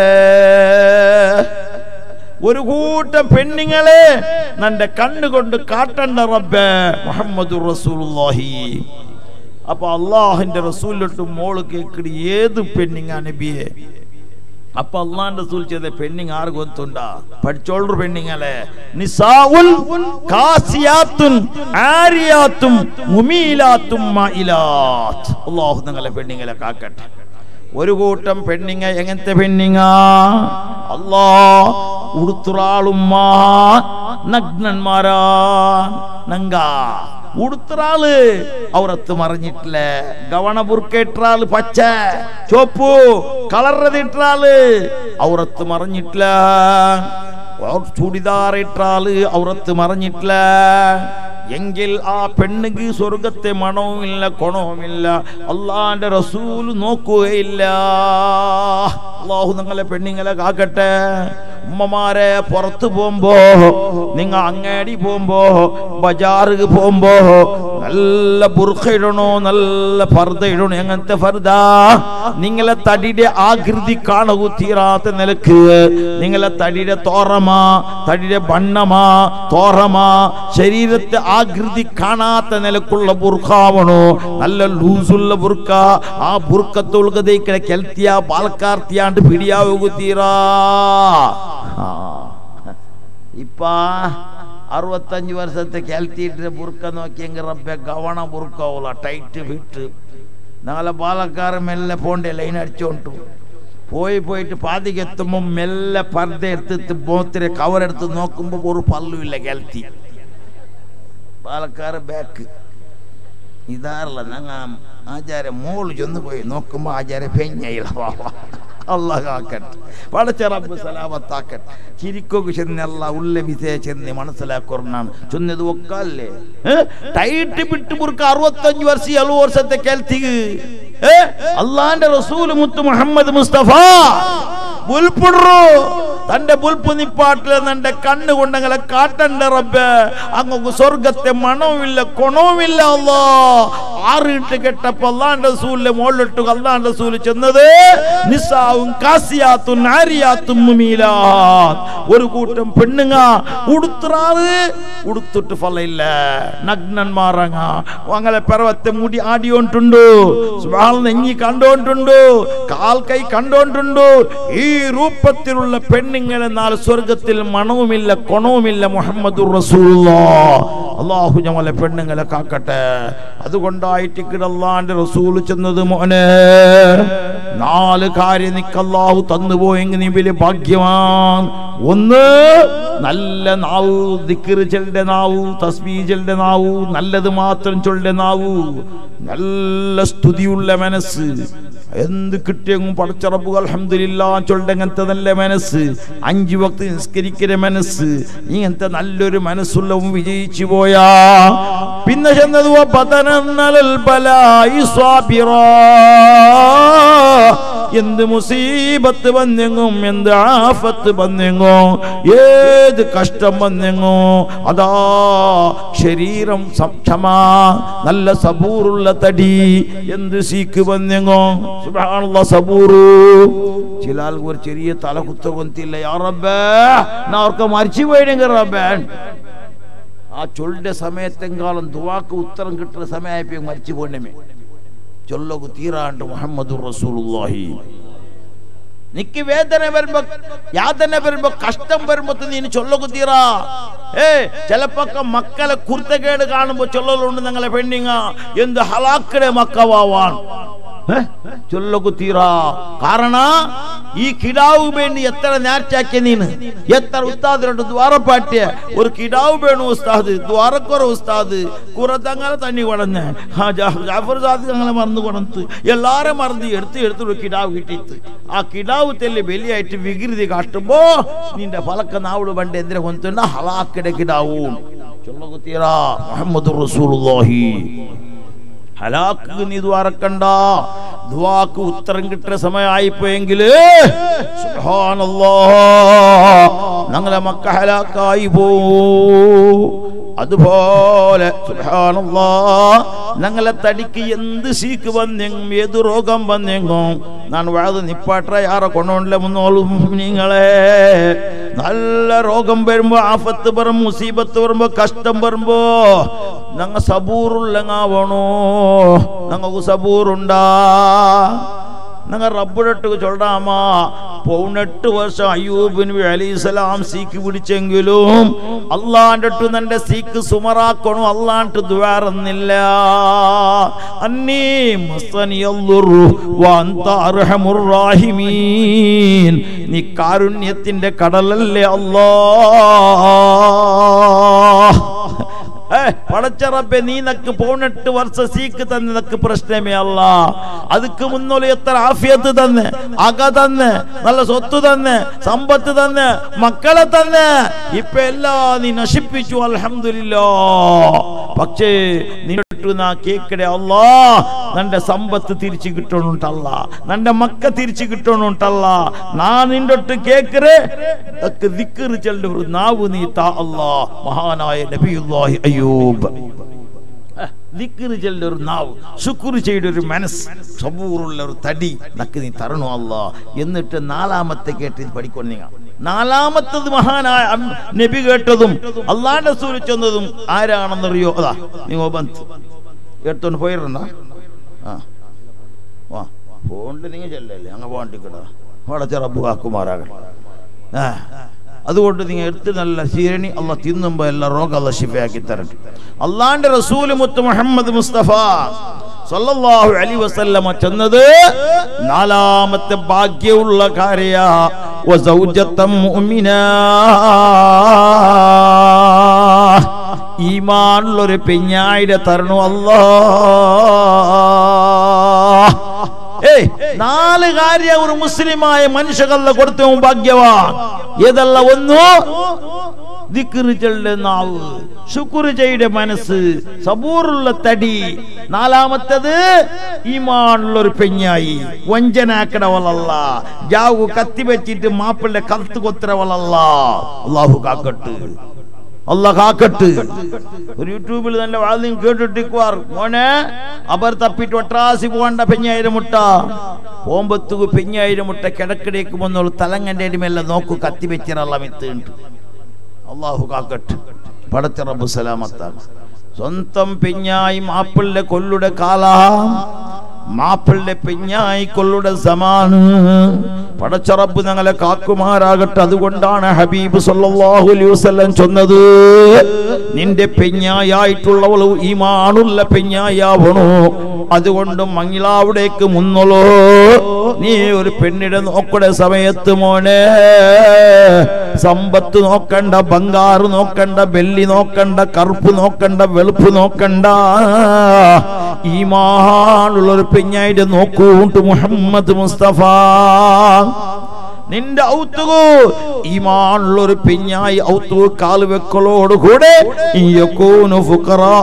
Speaker 1: ഒരു കൂട്ടം പെണ്ണുങ്ങളെ നിന്റെ കണ്ണുകൊണ്ട് കാട്ടണ്ട റബ്ബേ മുഹമ്മദ് റസൂലുള്ളാഹി അപ്പൊ അള്ളാഹിന്റെ റസൂലിലോട്ട് മോള് കേക്കടി ഏത് പെണ്ണിങ്ങാ നബിയെ അപ്പൊ അള്ളാന്റെ റസൂൽ ചെയ്ത പെണ്ണിങ് ആറ് കൊത്തുണ്ടാ പഠിച്ചോളൂ പെണ്ണിങ്ങളെ നിസാഉൽ കാസിയാത്തുൻ ആരിയാത്തും മുമീലാത്തും മയിലാത്ത് അള്ളാഹു നിങ്ങളെ പെണ്ണിങ്ങളെ കാക്കട്ടെ ഒരു കൂട്ടം പെണ്ണിങ്ങ എങ്ങനത്തെ പെണ്ണിങ്ങ അല്ലാ ഉടുത്തുറാളുമ്മ നഗ്നന്മാരാ നങ്ക ഉടുത്തുറാള് അവരത്ത് മറിഞ്ഞിട്ടില്ല ഗവണ ബുർക്കേട്ടാള് പച്ച ചോപ്പു കളറതിട്ടാള് അവരത്ത് മറിഞ്ഞിട്ടില്ല ചുടിദാർ ഇട്ടാള് അവരത്ത് മറിഞ്ഞിട്ടില്ല എങ്കിൽ ആ പെണ്ണുക്ക് സ്വർഗത്തെ മണവുമില്ല കൊണവുമില്ല അള്ളാന്റെ റസൂൽ നോക്കുകയില്ല അള്ളാഹു നിങ്ങളെ പെണ്ണുങ്ങളെ കാക്കട്ടെ ഉമ്മമാരെ പുറത്തു പോകുമ്പോ നിങ്ങൾ അങ്ങാടി പോകുമ്പോ ബജാറ് പോകുമ്പോ നല്ല ബുർഖ ഇടണോ നല്ല ഫർദ ഇടണോ എങ്ങനത്തെ ഫർദ നിങ്ങളെ തടിയുടെ ആകൃതി കാണൂ തീരാത്ത നിലക്ക് നിങ്ങളെ തടിയുടെ തോറമാ തടിയുടെ ബണ്ണമാ തോറമാ ശരീരത്തെ ആകൃതി കാണാത്ത നിലക്കുള്ള ബുർഖാവണോ നല്ല ലൂസുള്ള ബുർക്ക ആ ബുർക്കത്തൊഴുകതേക്കിടെ കെൽത്തിയ പാലക്കാർത്തിയാണ്ട് പിടിയാവുക തീരാ ആ. ഇപ്പ അറുപത്തഞ്ച് വർഷത്തെ കെൽത്തിയിട്ട് ബുർക്ക നോക്കിയെങ്കിൽ റബ്ബെ ഗവണ ബുർക്കാവൂല ടൈറ്റ് ഫിറ്റ് നാളെ പാലക്കാർ മെല്ലെ പോണ്ടേ ലൈൻ അടിച്ചോണ്ടു പോയി പോയിട്ട് പാതിക്കെത്തുമ്പോൾ മെല്ലെ പർദ്ദ എടുത്തിട്ട് ബോത്തിരെ കവറെടുത്ത് നോക്കുമ്പോൾ ഒരു പല്ലുമില്ല കെൽത്തി പാലക്കാർ ബാക്ക് ഇതാറല്ല ഞങ്ങ ആചാര്യ മോള് ചെന്ന് പോയി നോക്കുമ്പോ ആചാര്യ പെഞ്ഞയില്ല വാവാ അള്ളാഹ് ആക്കട്ടെ പടച്ച റബ്ബ് സലാമത്താക്കട്ടെ ചിരിക്കൊക്കെ ചെന്നല്ല ഉള്ള വിധേ ചെന്ന് മനസ്സിലാക്കൊറന്നാണ് ചൊന്നത് ഒക്കല്ലേ ടൈറ്റ് വിട്ട് മുറുക്ക് അറുപത്തഞ്ച് വർഷം ഏഴു വർഷത്തെ കേൾത്തിക്ക് അള്ളാന്റെ റസൂല് മുത്ത് മുഹമ്മദ് മുസ്തഫ ബുൽപുടറു തന്റെ ബുൽപ്പ് നിപ്പാട്ടില് തന്റെ കണ്ണ് കൊണ്ടങ്ങളെ കാട്ടണ്ട റബ്ബ് അങ്ങ് സ്വർഗത്തെ മണവുമില്ല കൊണവുമില്ല അല്ലോ ആറിട്ട് കെട്ടപ്പോ അള്ളാന്റെ റസൂലിന്റെ മുകളിലിട്ട് അള്ളാന്റെ റസൂല് ചെന്നത് നിസാവും കാസിയാത്തും നാരിയാത്തും മുമീലാത്ത് ഒരു കൂട്ടം പെണ്ണുങ്ങ ഉടുത്തുറാറ് ഉടുത്തിട്ട് ഫലയില്ല നഗ്നന്മാറങ്ങ അങ്ങനെ പെറവത്തെ മുടി ആടിയോണ്ടുണ്ടു സുബാൽ നെഞ്ഞി കണ്ടോണ്ടുണ്ടു കാൽ കൈ കണ്ടോണ്ടുണ്ടു ഈ രൂപത്തിലുള്ള പെണ്ണുങ്ങളെ നാല് സ്വർഗത്തിൽ മണവുമില്ല കൊണവുമില്ല മുഹമ്മദ് അള്ളാഹു ഞങ്ങളെ പെണ്ണുങ്ങളെ കാക്കട്ടെ അതുകൊണ്ടായിട്ട് കിടല്ലാന്റെ റസൂൽ ചെന്നത് മോനെ നാല് കാര്യം നിക്കല്ലാഹു തന്നുപോയെങ്കിൽ നീ വലിയ ഭാഗ്യവാൻ ഒന്ന് നല്ല നാവു ദിക്കറ് ചെല്ലുടെ നാവു തസ്ബീ ചെല്ലുടെ നാവു നല്ലത് മാത്രം ചൊല്ലുടെ നാവു നല്ല സ്തുതിയുള്ള മനസ്സ് എന്ത് കിട്ടിയെങ്കിലും പടച്ചറപ്പ് അൽഹംദുലില്ലാ ചൊല്ലങ്ങനത്തെ നല്ല മനസ്സ് അഞ്ചു വക്ത് നിസ്കരിക്കുന്ന മനസ്സ് ഇങ്ങനത്തെ നല്ലൊരു മനസ്സുള്ളവും വിജയിച്ചു പോയാ പിന്നെ ചെന്നത് പതനൽ ബലായി സ്വാബിറാ എന്ത് മുസീബത്ത് വന്നെങ്ങും എന്ത് ആഫത്ത് വന്നെങ്ങോ ഏത് കഷ്ടം വന്നെങ്ങോ അതാ ശരീരം ക്ഷമ നല്ല സബൂറുള്ള തടി എന്ത് സീക്ക് വന്നെങ്ങോ സുബ്ഹാനല്ലാ സബൂറു ചില ആൾക്ക് ഒരു ചെറിയ തലകുത്ത കൊന്തില്ല യാ റബ്ബേ ഞാൻ അവർക്ക് മരിച്ചു പോയില്ലെങ്കിൽ റബ്ബേ ആ ചൊല്ലിന്റെ സമയത്തെങ്കാലം ദുവാക്ക് ഉത്തരം കിട്ടുന്ന സമയമായപ്പോ മരിച്ചു പോണമേ ചൊല്ലകു തീരാണ്ട് മുഹമ്മദ് റസൂലുള്ളാഹി നിക്ക് വേദന വരുമ്പോ യാതന വരുമ്പോ കഷ്ടം വരുമ്പോ നീ ചൊല്ലകു തീറാ ഏ ചിലപ്പൊക്കെ മക്കളെ കുർത്തക്കേട് കാണുമ്പോ ചൊല്ലലുണ്ട് നിങ്ങളെ പെണ്ണിങ്ങ എന്ത് ഹലാക്കടെ മക്കവാവാൻ ചൊല്ലകുത്തീറ കാരണ ഈ കിടാവ് വേണ്ടി എത്ര നേർച്ചാക്കിയ നീന് എത്ര ഉസ്താദിലുണ്ട് ദ്വാരപ്പാട്ടിയ ഒരു കിടാവ് വേണു ഉസ്താദ് ദ്വാരക്കുറ ഉസ്താദ് കുറത്തങ്ങനെ തണ്ണി കൊടന്ന് ആ ജാ- ജാഫർ സാദ് അങ്ങനെ മറന്നു കൊടന്ന് എല്ലാരും മറന്ന് എടുത്ത് എടുത്ത് ഒരു കിടാവ് കിട്ടിയിട്ട് ആ കിടാവ് തെല്ലി ബലിയായിട്ട് വികൃതി കാട്ടുമ്പോ നിന്റെ ഫലക്ക നാവള് പണ്ട് എന്തിനെ കൊണ്ടുണ്ട ഹലാക്കിടെ കിടാവും ചൊല്ലകുത്തീറ മുഹമ്മദ് റസൂലുള്ളാഹി ഹലാക്ക് നീ ദ്വാരക്കണ്ട ദ്വാക്ക് ഉത്തരം കിട്ടുന്ന സമയമായിപ്പോയെങ്കില് സുബ്ഹാനല്ലാ ഞങ്ങളെ മക്ക ഹലാക്കായി പോ അതുപോലെ സുബ്ഹാനല്ലാ ഞങ്ങളെ തടിക്ക് എന്ത് സീക്ക് വന്നെങ്കും ഏത് രോഗം വന്നെങ്കും ഞാൻ വാഴ നിപ്പാട്ട യാറെ കൊണ്ടോണ്ടില്ല മുന്നോളും നിങ്ങളെ നല്ല രോഗം വരുമ്പോ ആഫത്ത് വരും മുസീബത്ത് വരുമ്പോ കഷ്ടം വരുമ്പോ ഞങ്ങ സബൂറുള്ളങ്ങാവണോ ഞങ്ങൾക്ക് സബൂറുണ്ടാ ഞങ്ങൾ റബ്ബിടട്ട് ചൊല്ലാമാ പൗനെട്ട് വർഷം അയ്യൂബ് നബി അലൈഹിസ്സലാം സീക്ക് പിടിച്ചെങ്കിലും അള്ളാന്റെ അടുത്ത് നിന്റെ സീക്ക് സുമറാക്കണു അള്ളാണ്ട് ദ്വാറുന്നില്ല അന്നീ മസ്സനിയല്ലുറു വഅന്ത അർഹമുർ റാഹിമീൻ നീ കാരുണ്യത്തിന്റെ കടലല്ലേ അല്ലാ ഏ, പടച്ച റബ്ബെ നീ നക്ക് പൗനെട്ട് വർഷ സീക്ക് തന്നെ നക്ക് പ്രശ്നമേ അല്ല അതുക്ക് മുന്നോളി എത്ര ആഫിയത്ത് തന്നെ അക തന്നെ നല്ല സ്വത്ത് തന്നെ സമ്പത്ത് തന്നെ മക്കളെ തന്നെ ഇപ്പൊ എല്ലാം നീ നശിപ്പിച്ചു അൽഹംദുലില്ലാ പക്ഷേ നിന്നിട്ട് നാ കേക്കടെ അല്ലാ നന്റെ സമ്പത്ത് തിരിച്ചു കിട്ടണുണ്ടല്ല നന്റെ മക്ക തിരിച്ചു കിട്ടണുണ്ടല്ല നാ നിന്റെ കേക്കറെ അക്ക് ദിക്കറ് ചെല്ലുന്ന ഒരു നാവ് നീ താ അല്ലാ മഹാനായ നബിയുല്ലാഹി അയ്യൂബ് ദിക്കറ് ചെല്ലുന്ന ഒരു നാവ് ശുക്ർ ചെയ്ത ഒരു മനസ്സ് സബൂറുള്ള ഒരു തടി നക്ക് നീ തരണോ അല്ല എന്നിട്ട് നാലാമത്തെ കേട്ട് ഇത് പഠിക്കൊണ്ട് നീങ്ങ നാലാമത്തത് മഹാനായ അം- നബി കേട്ടതും അള്ളാന്റെ സൂര്യ ചെന്നതും ആരാണെന്നറിയോ അതാ നിങ്ങൾ ബന്ധു എടുത്തോണ്ട് പോയിരുന്ന ആ വാ ഫോണിൽ നിങ്ങൾ ചെല്ലല്ലേ അങ്ങ് പോകണ്ടിക്കട അവിടെ റബ്ബു കാക്കുമാറാകട്ടെ ആ അതുകൊണ്ട് നിങ്ങൾ എടുത്ത് നല്ല ശീരണി അല്ല തിന്നുമ്പോ എല്ലാ രോഗം അല്ല ശിഫയാക്കി തരട്ടെ അള്ളാന്റെ റസൂല് മുത്ത് മുഹമ്മദ് മുസ്തഫ സല്ലല്ലാഹു അലൈഹി വസല്ലമ ചെന്നത് നാലാമത്തെ ഭാഗ്യമുള്ള കാര്യ വസൗജത്തം മുഅ്മിനാ ഈമാനുള്ളൊരു പെഞ്ഞായിടെ തരണു അല്ലാ ഏയ് നാല് കാര്യം ഒരു മുസ്ലിമായ മനുഷ്യകല്ല കൊടുത്ത ഭാഗ്യവാ ഏതല്ല ഒന്നു ദിക്റ് ചെല്ലുന്ന നാവ് ശുക്ർ ചെയ്യുടെ മനസ്സ് സബൂറുള്ള തടി നാലാമത്തത് ഈമാനുള്ള ഒരു പെഞ്ഞായി വഞ്ചനാക്കടവളല്ല ജാവു കത്തി വെച്ചിട്ട് മാപ്പിളുടെ കത്ത് കൊത്തരവളല്ല അള്ളാഹു കാക്കട്ട് അല്ല കാക്കട്ട് ഒരു യൂട്യൂബിൽ തന്നെ വാദ്യം കേട്ടിട്ടിക്കുവാർ മോനെ അവർ തപ്പിട്ട് ഒട്രാസി പോകണ്ട പെഞ്ഞായിരം മുട്ട ഓമ്പത്തുകു പെഞ്ഞായിരം മുട്ട കിടക്കിടേക്ക് വന്നോളൂ തലങ്ങന്റെ അടിമെല്ലാം നോക്കൂ കത്തി വെച്ചിറല്ല മിത്തുണ്ട് അള്ളാഹു കാക്കട്ട് പടച്ച റബ്ബു സലാമത്താണ് സ്വന്തം പെഞ്ഞായി മാപ്പിളിന്റെ കൊല്ലുടെ കാലാം മാപ്പിളിന്റെ പെഞ്ഞായി കൊല്ലുടെ സമാണ് പടച്ചറബ് ഞങ്ങളെ കാക്കുമാരാകട്ടെ അതുകൊണ്ടാണ് ഹബീബ് സല്ലല്ലാഹു അലൈഹി വസല്ലം ചൊന്നത് നിന്റെ പെഞ്ഞായിട്ടുള്ളവൾ ഈമാനുള്ള പെഞ്ഞായാവണോ അതുകൊണ്ട് മങ്ങിളാവിടേക്ക് മുന്നോളോ നീ ഒരു പെണ്ണിടെ നോക്കടെ സമയത്ത് മോനെ സമ്പത്ത് നോക്കണ്ട ബംഗാറ് നോക്കണ്ട വെള്ളി നോക്കണ്ട കറുപ്പ് നോക്കണ്ട വെളുപ്പ് നോക്കണ്ട ഈമാനുള്ള ഒരു പെഞ്ഞായിട്ട് നോക്കൂണ്ട് മുഹമ്മദ് മുസ്തഫ നിന്റെ ഔത്തുകു ഈമാനുള്ള ഒരു പെഞ്ഞായി ഔത്തു കാല് വെക്കലോട് കൂടെ യകൂനു ഫുഖറാ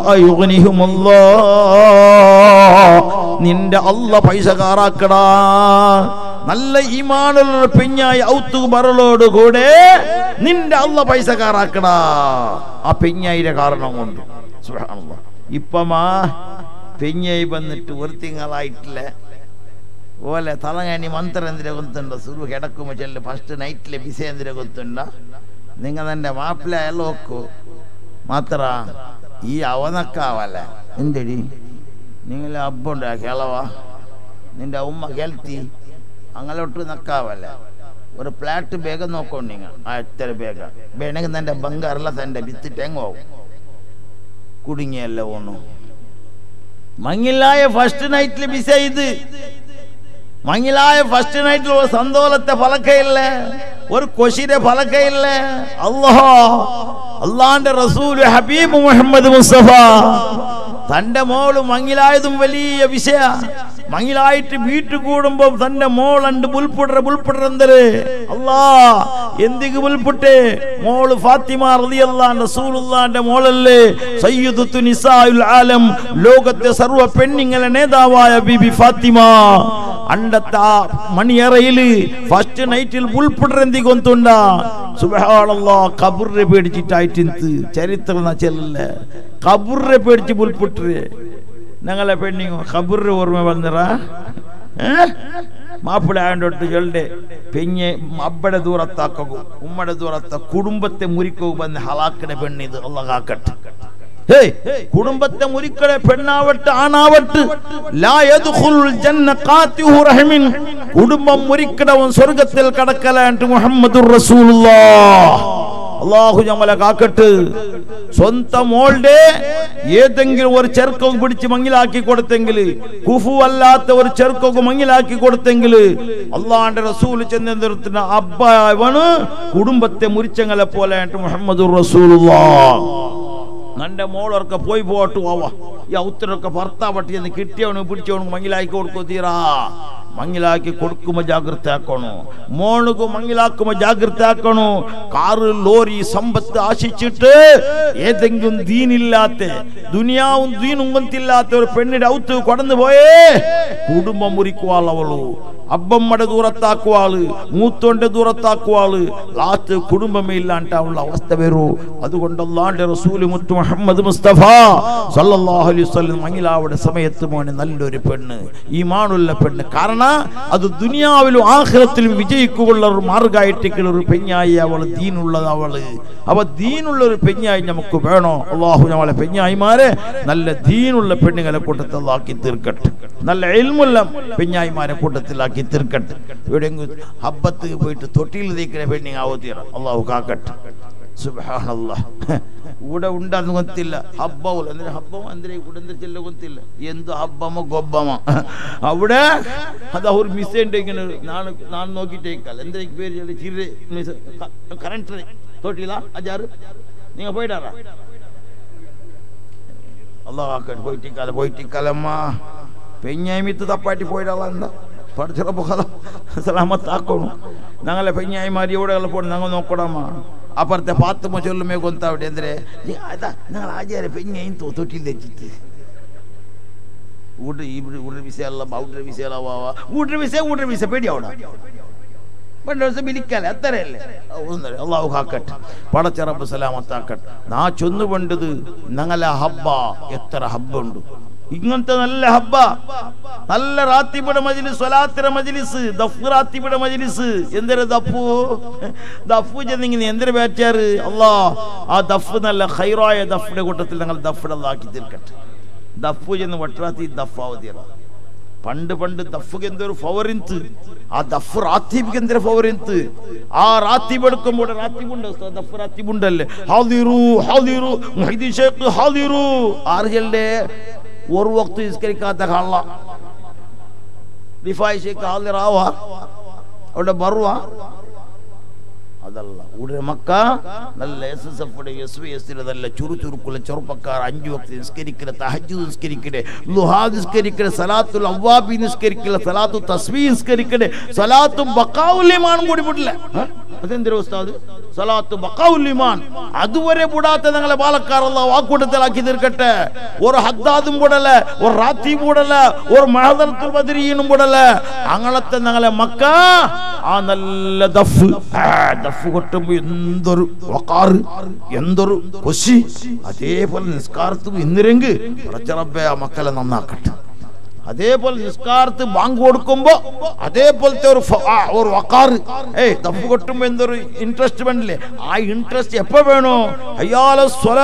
Speaker 1: യുഗ്നിഹുമുല്ലാ നിന്റെ അല്ല പൈസ കാറാക്കടാ നല്ല ഈമാനുള്ള പെഞ്ഞായി ഔത്തു ബറലോട് കൂടെ നിന്റെ അല്ല പൈസ കാറാക്കടാ ആ പെഞ്ഞായിരെ കാരണം കൊണ്ട് സുബ്ഹാനല്ലാഹ്. ഇപ്പമാ പെഞ്ഞായി വന്നിട്ട് ഒരു തിങ്കളായിട്ടില്ല ഓലെ തലങ്ങാനി മന്ത്രം എന്തിനെ കൊത്തുണ്ടോ സുരു കിടക്കുമ്പോ ചെല്ല് ഫസ്റ്റ് നൈറ്റിലെ ബിസി എന്തിനെ കൊത്തുണ്ട നിങ്ങൾ എൻ്റെ മാപ്പിള എല്ലാം നോക്കൂ മാത്ര ഈ അവനക്കാവല്ല എന്തടി നിങ്ങൾ അബ്ബുണ്ട് കിളവ നിന്റെ ഉമ്മ കെൽത്തി അങ്ങലോട്ട് നക്കാവല്ല ഒരു ഫ്ലാറ്റ് ಬೇಗ നോക്കോ നിങ്ങൾ ആ എത്ര ಬೇಗ ಬೇണമെങ്കിൽ തൻ്റെ ಬಂಗಾರಲ್ಲ തൻ്റെ ಬಿತ್ತಿಟ್ಟು ಹೆಂಗೆ ಹೋಗು ಕುಡಿಂಗಿ ಎಲ್ಲ ಓನು മങ്ങിലായ ഫസ്റ്റ് നൈറ്റിൽ മിസ് ചെയ്ത് മങ്ങിലായ ഫസ്റ്റ് നൈറ്റിൽ ഒരു സന്തോലത്തെ ഫലക്കയില്ലേ ഒരു കൊശിരെ ഫലക്കയില്ലേ അല്ലാഹ് അള്ളാന്റെ റസൂല് ഹബീബ് മുഹമ്മദ് മുസ്തഫ തന്റെ മോള് മങ്ങിലായതും വലിയ വിഷയ മങ്ങിലായിട്ട് വീട്ടു കൂടുമ്പോ തന്റെ മോളുണ്ട് ബുൽപുടറ ബുൽപുടറന്തര് അല്ലാ എന്തിക്ക് ബുൽപുട്ടെ മോള് ഫാത്തിമ റളിയല്ലാഹു റസൂലുള്ളാന്റെ മോളല്ലേ സയ്യിദത്തു നിസാഉൽ ആലം ലോകത്തെ സർവ്വ പെണ്ണിങ്ങളെ നേതാവായ ബിബി ഫാത്തിമ അണ്ടത്തെ ആ മണിയറയില് ഫസ്റ്റ് നൈറ്റിൽ ബുൾപുടരെന്തി കൊന്തുണ്ട സുബഹാനല്ലാ കബുറിനെ പേടിച്ചിട്ടായിട്ട് ചരിത്രം ചെല്ലല്ലേ കബുറിനെ പേടിച്ച് ബുൾപുട്ടരെ ഞങ്ങളെ പെണ്ണിങ്ങോ കബുറിന് ഓർമ്മ വന്നിറ മാപ്പിള ആണ്ടൊട്ട് ചൊല്ലെ പെഞ്ഞെ അಬ್ಬടെ ദൂരത്താക്കു ഉമ്മടെ ദൂരത്ത കുടുംബത്തെ മുറിക്കോ ಬಂದ ഹലാക്കിടെ പെണ്ണിത് അല്ല കാക്കട്ടെ ഹേയ് കുടുംബത്തെ മുരിക്കടെ പെണ്ണാവട്ടെ ആണാവട്ടെ ലാ യദ്ഖുലുൽ ജന്ന ഖാതിഹു റഹ്മിൻ കുടുംബം മുരിക്കടവൻ സ്വർഗ്ഗത്തിൽ കടക്കലാണ്ട് മുഹമ്മദുർ റസൂലുള്ളാഹ് അള്ളാഹു ഞമ്മളെ കാക്കട്ട് സ്വന്തം മോളുടെ ഏതെങ്കിലും ഒരു ചെറുക്കം പിടിച്ച് മങ്ങിലാക്കി കൊടുത്തെങ്കിൽ കുഫു അല്ലാത്ത ഒരു ചെറുക്കൊക്കെ മങ്ങിലാക്കി കൊടുത്തെങ്കിൽ അള്ളാന്റെ റസൂൽ ചെന്നെന്തിരത്തിന് അബ്ബ ഇവണ് കുടുംബത്തെ മുരിച്ചങ്ങളെ പോലെ മുഹമ്മദ് റസൂലുള്ളാഹ് നന്റെ മോളൊക്കെ പോയി പോട്ട് പോവാ ഈ ഔത്തരൊക്കെ ഭർത്താവട്ടി എന്ന് കിട്ടിയവന് പിടിച്ചവന് മങ്ങിലാക്കി കൊടുക്കോ തീരാ മങ്ങിലാക്കി കൊടുക്കുമ്പോ ജാഗ്രത ആക്കണു മോണുക്ക് മങ്ങിലാക്കുമ്പോ ജാഗ്രത ആക്കണു കാറ് ലോറി സമ്പത്ത് ആശിച്ചിട്ട് ഏതെങ്കിലും ദീനില്ലാത്ത ദുനിയാവും ദീനും കൊന്തില്ലാത്ത ഒരു പെണ്ണിന്റെ ഔത്ത് കടന്നു പോയേ കുടുംബം മുറിക്കുവാളവളു അബ്ബമ്മടെ ദൂരത്താക്കുവാള് മൂത്തോന്റെ ദൂരത്താക്കുവാള് ലാസ്റ്റ് കുടുംബമേ ഇല്ലാണ്ട് ഉള്ള അവസ്ഥ വരൂ അതുകൊണ്ട് അല്ലാണ്ട് റസൂല് മുത്തു മുഹമ്മദ് മുസ്തഫ സല്ലല്ലാഹു അലൈഹി വസല്ലം മങ്ങിലാവിടെ സമയത്ത് മോനെ നല്ലൊരു പെണ്ണ് ഈ മാണുള്ള പെണ്ണ് കാരണം അത് ദുനിയാവിലും ആഖിറത്തിലും വിജയിക്കുള്ള ഒരു മാർഗമായിട്ടേക്കുള്ള ഒരു പെഞ്ഞായി അവള് ദീനുള്ളത് അവള് അവ ദീനുള്ള ഒരു പെഞ്ഞായി നമുക്ക് വേണോ അള്ളാഹു നമ്മളെ പെഞ്ഞായിമാരെ നല്ല ദീനുള്ള പെണ്ണുങ്ങളെ കൂട്ടത്തിൽ ആക്കി തീർക്കട്ടെ നല്ല എൽമുള്ള പെഞ്ഞായിമാരെ കൂട്ടത്തിലാക്കി തീർക്കട്ടെ എവിടെയെങ്കിലും ഹബ്ബത്ത് പോയിട്ട് തൊട്ടിയിൽ തേക്കുന്ന പെണ്ണിങ്ങാവോ തീറ അള്ളാഹു കാക്കട്ടെ സുബ്ഹാനല്ലാ ഇവിടെ ಉಂಡಾದ ಗೊತ್ತಿಲ್ಲ ಹಬ್ಬವಲ್ಲ ಅಂದ್ರೆ ಹಬ್ಬ ಅಂದ್ರೆ ഇവിടെ ചെല്ല ಗೊತ್ತಿಲ್ಲ എന്ത് ಹಬ್ಬമോ ഗൊಬ್ಬമോ അവിടെ അത് അവർ മിസ് ചെയ്യണ്ടെങ്കിൽ ನಾನು ನಾನು നോക്കിട്ടേക്കല്ല എന്തെങ്കിലും പേര് ചൊല്ലി ചിരി മിസ് കറണ്ട് തൊട്ടില്ല അജാറ് നിങ്ങൾ പോയിട്ടാറാ അള്ളാഹ് ആക്കട്ടെ പോയിട്ടിക്കാല പോയിട്ടിക്കാലമ്മ പെഞ്ഞായ്മിത്ത് തപ്പാട്ടി പോയിട്ടാളാ എന്താ പഠിച്ചപ്പോ കഥ സലാമത്ത് ആക്കണു ഞങ്ങളെ പെഞ്ഞായിമാരി എവിടെ പോണം ഞങ്ങൾ നോക്കണമ്മ ಅಪರ್ತೆ ಪಾತಮ ಚೊಲ್ಲುಮೆ ಗೊಂತಾವಡೆ ಅಂದ್ರೆ ಅದ ನಾಳೆ ಆಚಾರ ಪೆಂಗ ಇಂತು ತೊಟ್ಟಿಲ್ ತೆಚ್ಚಿತ್ತು ಊಟ ಇಬ್ರು ಊಟ್ರ ವಿಷಯ ಅಲ್ಲ ಔಟ್ರ ವಿಷಯ ಅಲ್ಲ ವಾವ ಊಟ್ರ ವಿಷಯ ಊಟ್ರ ವಿಷಯ ಪೇಡಿ ಅವಡ പണ്ട് ദിവസം വിളിക്കാല്ലേ അത്രയല്ലേ അള്ളാഹു കാക്കട്ടെ പടച്ചറബ് സലാമത്ത് ആക്കട്ടെ നാ ചൊന്നു പണ്ടത് ഞങ്ങളെ ഹബ്ബ എത്ര ഹബ്ബുണ്ട് ഇങ്ങനത്തെ നല്ല ഹബ്ബ നല്ല റാത്തിബിടെ മജിലിസ് സ്വലാത്തിര മജിലിസ് ദഫ് റാത്തിബിടെ മജിലിസ് എന്തൊരു ദഫു ദഫു ചെന്നിങ്ങനെ എന്തൊരു പേറ്റാറ് അല്ലാ ആ ദഫ് നല്ല ഹൈറായ ദഫിന്റെ കൂട്ടത്തിൽ ഞങ്ങൾ ദഫിടെ ആക്കി തീർക്കട്ടെ ദഫു ചെന്ന് വട്ടറാത്തി ദഫാവതിയറ പണ്ട് പണ്ട് ദഫുക്ക് എന്തൊരു ഫവറിന്ത് ആ ദഫ് റാത്തീബിക്ക് എന്തൊരു ഫവറിന്ത് ആ റാത്തീബ് എടുക്കുമ്പോൾ റാത്തീബുണ്ട് ദഫ് റാത്തീബുണ്ടല്ലേ ഹാദിറു ഹാദിറു മുഹൈദി ഷേഖ് ഹാദിറു ആറ് ചെല്ലേ ഒരു വക്ത് നിസ്കരിക്കാത്ത കള്ള റിഫായ് ഷേഖ് ഹാദിറാവ അവിടെ ബറുവ അതല്ല ഇവിടെ മക്ക നല്ല S S F S V S നല്ല ചുറുചുറുക്കുള്ള ചെറുപ്പക്കാർ അഞ്ചു വക്ത് നിസ്കരിക്കുന്ന തഹജ് നിസ്കരിക്കണേ ലുഹാ നിസ്കരിക്കണേ സലാത്തുൽ അവ്വാബി നിസ്കരിക്കണേ സലാത്തു തസ്ബീ നിസ്കരിക്കണേ സലാത്തും ബക്കാവുല്യമാനും കൂടി വിടില്ല അതെന്തൊരു ഉസ്താദ് സലാത്ത് ബക്കാവുല്യമാൻ അതുവരെ വിടാത്ത ഞങ്ങളെ പാലക്കാറുള്ള വാക്കൂട്ടത്തിലാക്കി തീർക്കട്ടെ ഒരു ഹദ്ദാദും വിടല ഒരു റാത്തി വിടല ഒരു മഹദർത്തുൽ ബദരീനും വിടല അങ്ങനത്തെ ഞങ്ങളെ മക്ക ആ നല്ല ദഫ് ആ ദഫ് കൊട്ടുമ്പോ എന്തൊരു വക്കാറ് എന്തൊരു കൊശി അതേപോലെ നിസ്കാരത്തും ഇന്നിരെങ്ക് പടച്ചറബേ ആ മക്കളെ നന്നാക്കട്ടെ അതേപോലെ നിസ്കാരത്ത് ബാങ്ക് കൊടുക്കുമ്പോ അതേപോലത്തെ ഒരു ഫ- ആ, ഒരു വക്കാറ് ഏയ് ദഫ് കൊട്ടുമ്പോ എന്തൊരു ഇൻട്രസ്റ്റ് വേണ്ടില്ലേ ആ ഇൻട്രസ്റ്റ് എപ്പോ വേണോ അയ്യാല സ്വലാ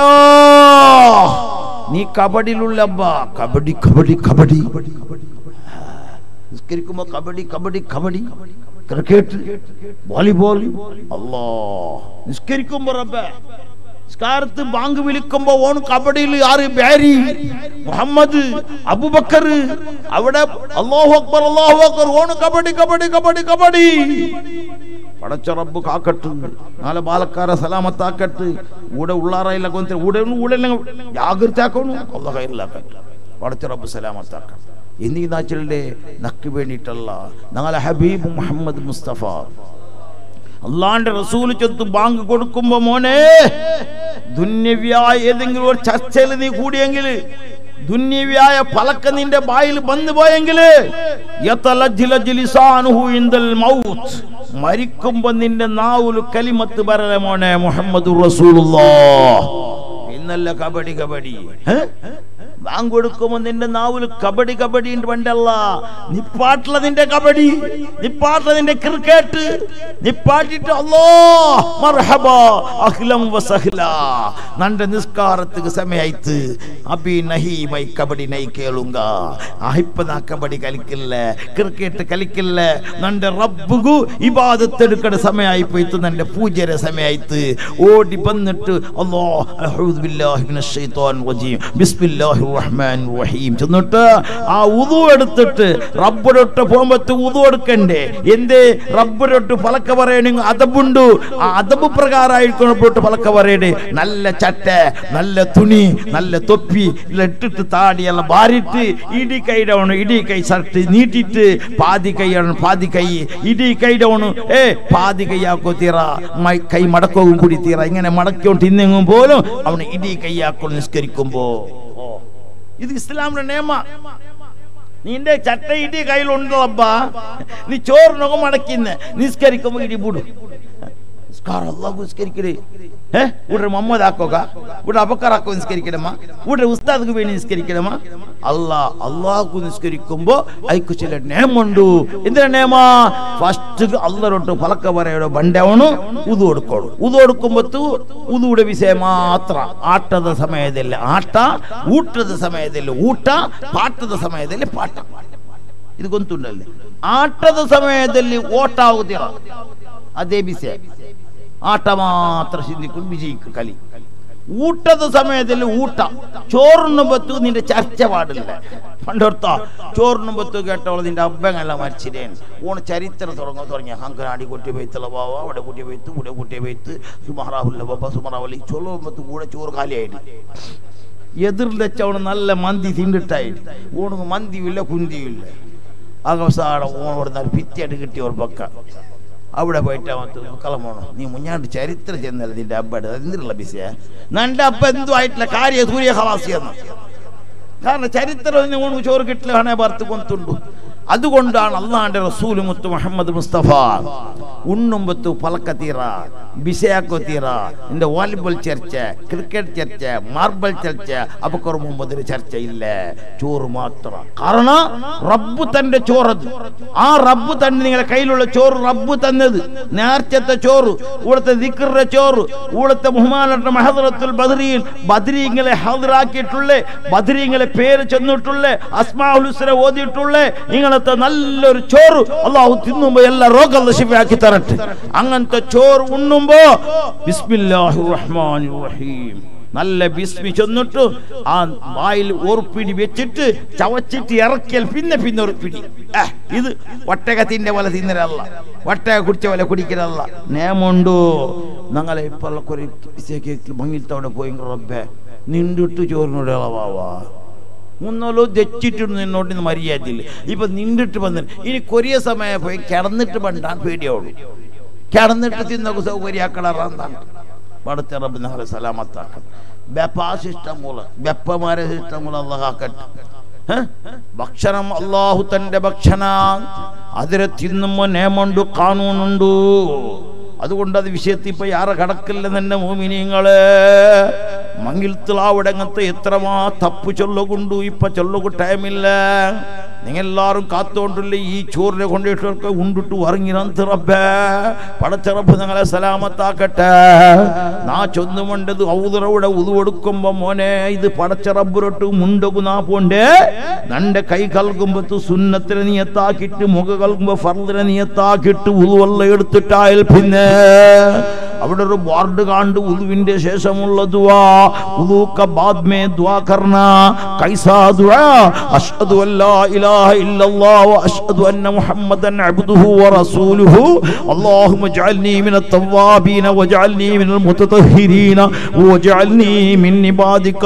Speaker 1: നീ കബഡിയിലുള്ള കബഡി കബഡി കബഡി നിസ്കരിക്കുമ്പോ കബഡി കബഡി കബഡി ക്രിക്കറ്റ് വോളിബോൾ അല്ലാ നിസ്കരിക്കുമ്പോ റബ്ബേ നിസ്കാരത്ത് ബാങ്ക് വിളിക്കുമ്പോ ഓൺ കബഡിയിൽ ആറ് ബാരി മുഹമ്മദ് അബുബക്കർ അവിടെ അല്ലാഹു അക്ബർ അല്ലാഹു അക്ബർ ഓൺ കബഡി കബഡി കബഡി കബഡി പടച്ച റബ്ബ് കാക്കട്ട് നാളെ ബാലക്കാരെ സലാമത്താക്കട്ട് ഊടെ ഉള്ളാറയില്ല കൊന്ത ഊടെ ഊടെ ജാഗ്രത ആക്കണു അല്ല കയ്യിലാക്കട്ടെ പടച്ച റബ്ബ് സലാമത്താക്കണം എന്നീ നാച്ചിലെ നക്ക് വേണ്ടിയിട്ടല്ല നാളെ ഹബീബ് മുഹമ്മദ് മുസ്തഫ അള്ളാന്റെ റസൂൽ ചെത്ത് ബാങ്ക് കൊടുക്കുമ്പോ മോനെ ദുന്യവ്യായ ഏതെങ്കിലും ഒരു ചർച്ചയിൽ നീ കൂടിയെങ്കിൽ ദുന്യവ്യായ പലക്ക നിന്റെ ബായിൽ വന്നു പോയെങ്കിൽ മരിക്കുമ്പോ നിന്റെ നാവുല് കലിമത്ത് പറല മോനെ മുഹമ്മദ് റസൂലുള്ളാ ഇന്നല്ല കബഡി കബഡി ഏ? ബാങ്ക് കൊടുക്കുമ്പോ നിന്റെ നാവില് കബഡി കബഡി പണ്ടല്ല നിപ്പാട്ടില നിന്റെ കബഡി നിപ്പാട്ടില നിന്റെ ക്രിക്കറ്റ് നിപ്പാട്ടിട്ട് അല്ലോ മർഹബ അഖിലം വസഹ്ല നന്റെ നിസ്കാരத்துக்கு സമയായിത്ത് അബി നഹി മൈ കബഡി നൈ കേളുങ്ക അഹിപ്പ നാ കബഡി കളിക്കില്ല ക്രിക്കറ്റ് കളിക്കില്ല നന്റെ റബ്ബുഗു ഇബാദത്ത് എടുക്കണ സമയായി പോയിത്ത് നന്റെ പൂജയുടെ സമയായിത്ത് ഓടി വന്നിട്ട് അല്ലോ അഊദു ബില്ലാഹി മിനശ് ശൈത്വാനിർ റജീം ബിസ്മില്ലാഹിർ റഹ്മാനിർ റഹീം ചെന്നിട്ട് ആ ഉദു എടുത്തിട്ട് റബ്ബിനൊട്ട് പോകുമ്പത്ത് ഉദു എടുക്കണ്ടേ എന്തേ റബ്ബിനൊട്ട് പലക്ക പറയണെങ്കിൽ അതബുണ്ട് ആ അതബ് പ്രകാരമായിക്കൊണ്ടപ്പോട്ട് പലക്ക പറയണേ നല്ല ചട്ട നല്ല തുണി നല്ല തൊപ്പി ഇല്ല ഇട്ടിട്ട് താടിയെല്ലാം വാരിട്ട് ഇടി കൈഡവണ് ഇടി കൈ ഷർട്ട് നീട്ടിട്ട് പാതി കൈയാണ് പാതി കൈ ഇടി കൈഡവണ് ഏ പാതി കൈയാക്കോ തീറ മൈ- കൈ മടക്കവും കൂടി തീറ ഇങ്ങനെ മടക്കോണ്ട് തിന്നെങ്ങും പോലും അവന് ഇടി കൈയാക്കോ നിസ്കരിക്കുമ്പോ ഓ ഇത് ഇസ്ലാമിന്റെ നിയമ നിന്റെ ചട്ട ഇടി കയ്യിലുണ്ടല്ലപ്പാ നീ ചോറിനൊക്കെ മടക്കിന്ന് നിസ്കരിക്കുമ്പോ ഇടി പൂടും നിസ്കാരം അല്ലാഹു നിസ്കരിക്കടേ ഏ ഇവിടെ മുഹമ്മദ് ആക്കോക ഇവിടെ അബക്കറാക്കോ നിസ്കരിക്കണമ ഇവിടെ ഉസ്താദ് വേണ്ടി നിസ്കരിക്കണമ അല്ലാ അള്ളാഹു നിസ്കരിക്കുമ്പോ അയക്കു ചില നേമുണ്ട് എന്തിനാ നേമ ഫസ്റ്റ് അല്ലറൊട്ട് പലക്ക പറയുടെ ಬಂಡವನು ಉದು ಹೊಡ್ಕೊಳ್ಳು ಉದು ಹೊಡ್ಕೊಂಬತ್ತು ಉದುಡ ವಿಷಯ ಮಾತ್ರ ಆಟದ ಸಮಯದಲ್ಲಿ ಆಟ ಊಟದ ಸಮಯದಲ್ಲಿ ಊಟ ಪಾಠದ ಸಮಯದಲ್ಲಿ ಪಾಠ ಇದು ಗೊಂತುಂಡಲ್ಲಿ ಆಟದ ಸಮಯದಲ್ಲಿ ಓಟ ಆಗುದಿಲ್ಲ ಅದೇ ವಿಷಯ ಆಟ ಮಾತ್ರ ಸಿಂಧಿಕೊಂಡು ವಿಜಯಕ್ಕೆ ಕಲಿ ಊಟದ ಸಮಯದಲ್ಲಿ ಊಟ ചോറിന് ബത്തു നിന്റെ ചർച്ച പാടില്ല പണ്ടോർത്ത ചോറിന് ബത്തു കേട്ടോളൂ നിന്റെ അബ്ബങ്ങെല്ലാം മരിച്ചിട്ടേൻ ഓണ് ചരിത്രം തുടങ്ങ തുടങ്ങിയ അങ്കനാടി കുട്ടി വെയ്ത്തുള്ള ബാവ അവിടെ കുട്ടി വെയ്ത്ത് ഇവിടെ കുട്ടി വെയ്ത്ത് സുമറാവുല്ല ബാബ സുമറാവലി ചൊല്ലോ ബത്ത് കൂടെ ചോറ് കാലിയായിട്ട് എതിർന്ന് വെച്ചവണ് നല്ല മന്തി തിണ്ടിട്ടായിട്ട് ഓണക്ക് മന്തിയുമില്ല കുന്തിയുമില്ല അകസാട ഓണോട് ഭിത്തിയായിട്ട് കിട്ടിയ ഒരു പക്ക അവിടെ പോയിട്ട് അവൻ കളമോണം നീ മുഞ്ഞാണ്ട് ചരിത്രം ചെന്നല്ല നിന്റെ അബ്ബയുടെ എന്തിനുള്ള ബിസിയാ നന്റെ അപ്പ എന്തു ആയിട്ടില്ല കാര്യ സൂര്യ ഹവാസിയെന്ന് കാരണം ചരിത്രം ഊണ് ചോറ് കിട്ടില്ല ഹണേ ഭർത്ത് കൊന്തുണ്ടു അതുകൊണ്ടാണ് അള്ളാന്റെ റസൂൽ മുത്ത് മുഹമ്മദ് മുസ്തഫ ഉണ്ണുമ്പത്തു പലക്ക തീറ ബിസയാക്കോ തീറ നിന്റെ വാലിബോൾ ചർച്ച ക്രിക്കറ്റ് ചർച്ച മാർബിൾ ചർച്ച അപ്പൊക്കൊരു മുമ്പതിന് ചർച്ചയില്ല ചോറ് മാത്രം കാരണം റബ്ബ് തന്റെ ചോറത് ആ റബ്ബ് തന്നെ നിങ്ങളുടെ കയ്യിലുള്ള ചോറ് റബ്ബ് തന്നത് നേർച്ചത്തെ ചോറ് ഇവിടുത്തെ ദിക്കറിന്റെ ചോറ് ഇവിടുത്തെ ബഹുമാനപ്പെട്ട മഹദറത്തുൽ ബദരിയിൽ ബദരീങ്ങളെ ഹാജരാക്കിയിട്ടുള്ളേ ബദരീങ്ങളെ പേര് ചെന്നിട്ടുള്ളേ അസ്മാഉൽ ഹുസ്ന ഓതിയിട്ടുള്ളേ ഇങ്ങനത്തെ നല്ലൊരു ചോറ് അള്ളാഹു തിന്നുമ്പോ എല്ലാ രോഗം ശിവയാക്കി തരട്ടെ അങ്ങനത്തെ ചോറ് ഉണ്ണുമ്പോ ബിസ്മില്ലാഹി റഹ്മാനിർ റഹീം നല്ല ബിസ്മി ചെന്നിട്ട് ആ വായിൽ ഓർപ്പിടി വെച്ചിട്ട് ചവച്ചിട്ട് ഇറക്കിയാൽ പിന്നെ പിന്നെ ഒരു പിടി ആ, ഇത് ഒട്ടകത്തിന്റെ പോലെ തിന്നരല്ല ഒട്ടക കുടിച്ച പോലെ കുടിക്കലല്ല നേമുണ്ടോ ഞങ്ങളെ ഇപ്പുള്ള കുറെ മങ്ങിലത്തവിടെ പോയി റബ്ബെ നിണ്ടിട്ട് ചോറിനോട് ഇളവാവാ മുന്നോലോ ദച്ചിട്ട് നിന്നോട്ട് ഇന്ന് മര്യാദയില്ല ഇപ്പൊ നിണ്ടിട്ട് വന്ന് ഇനി കൊറിയ സമയം പോയി കിടന്നിട്ട് പണ്ടാൻ പേടിയാവുള്ളൂ കിടന്നിട്ട് തിന്നൊക്കെ സൗകര്യാക്കളറാന്താണ് പടച്ച റബ്ബ് ഞങ്ങളെ സലാമത്താക്കണം ബെപ്പാ സിസ്റ്റം മൂലം ബെപ്പമാരെ സിസ്റ്റം മൂലം അള്ളാഹാക്കട്ടെ ഏ? ഭക്ഷണം അള്ളാഹു തന്റെ ഭക്ഷണ അതിരെ തിന്നുമ്പോ നിയമമുണ്ട് കാനൂണുണ്ട് അതുകൊണ്ട് അത് വിഷയത്തിൽ ഇപ്പൊ യാറെ കടക്കില്ല തന്നെ മോമിനിങ്ങള് മങ്ങിൽത്തിലാവിടങ്ങത്തെ എത്രമാ തപ്പ് ചൊല്ലുകൊണ്ടു ഇപ്പൊ ചൊല്ലുക ടൈമില്ല നിങ്ങളെല്ലാരും കാത്തോണ്ടില്ല ഈ ചോറിനെ കൊണ്ടിട്ടൊക്കെ ഉണ്ടിട്ട് ഉറങ്ങിനന്ത് റബ്ബേ പടച്ച റബ്ബ് നിങ്ങളെ സലാമത്താക്കട്ടെ നാ ചൊന്നുകൊണ്ടത് ഔദറവിടെ ഉതു കൊടുക്കുമ്പോ മോനെ ഇത് പടച്ച റബ്ബുരൊട്ട് മുണ്ടകു നാ പോണ്ടേ നന്റെ കൈ കൽകുമ്പത്ത് സുന്നത്തിനെ നീയത്താക്കിട്ട് മുഖ കൽകുമ്പോ ഫർദിനെ നീയത്താക്കിട്ട് ഉതുവല്ല എടുത്തിട്ടായാൽ പിന്നെ അവിടെ ഒരു ബോർഡ് കാണ്ട് ഉദുവിന്റെ ശേഷമുള്ള ദുആ ഉദു ക ബാദ് മേ ദുആ കർന കൈസാ ദുആ അഷ്ഹദു അല്ലാ ഇലാഹ ഇല്ലല്ലാഹ് വ അഷ്ഹദു അന്ന മുഹമ്മദൻ അബ്ദുഹു വ റസൂലുഹു اللهم اجعلني من التوابين واجعلني من المتطهرين واجعلني من عبادك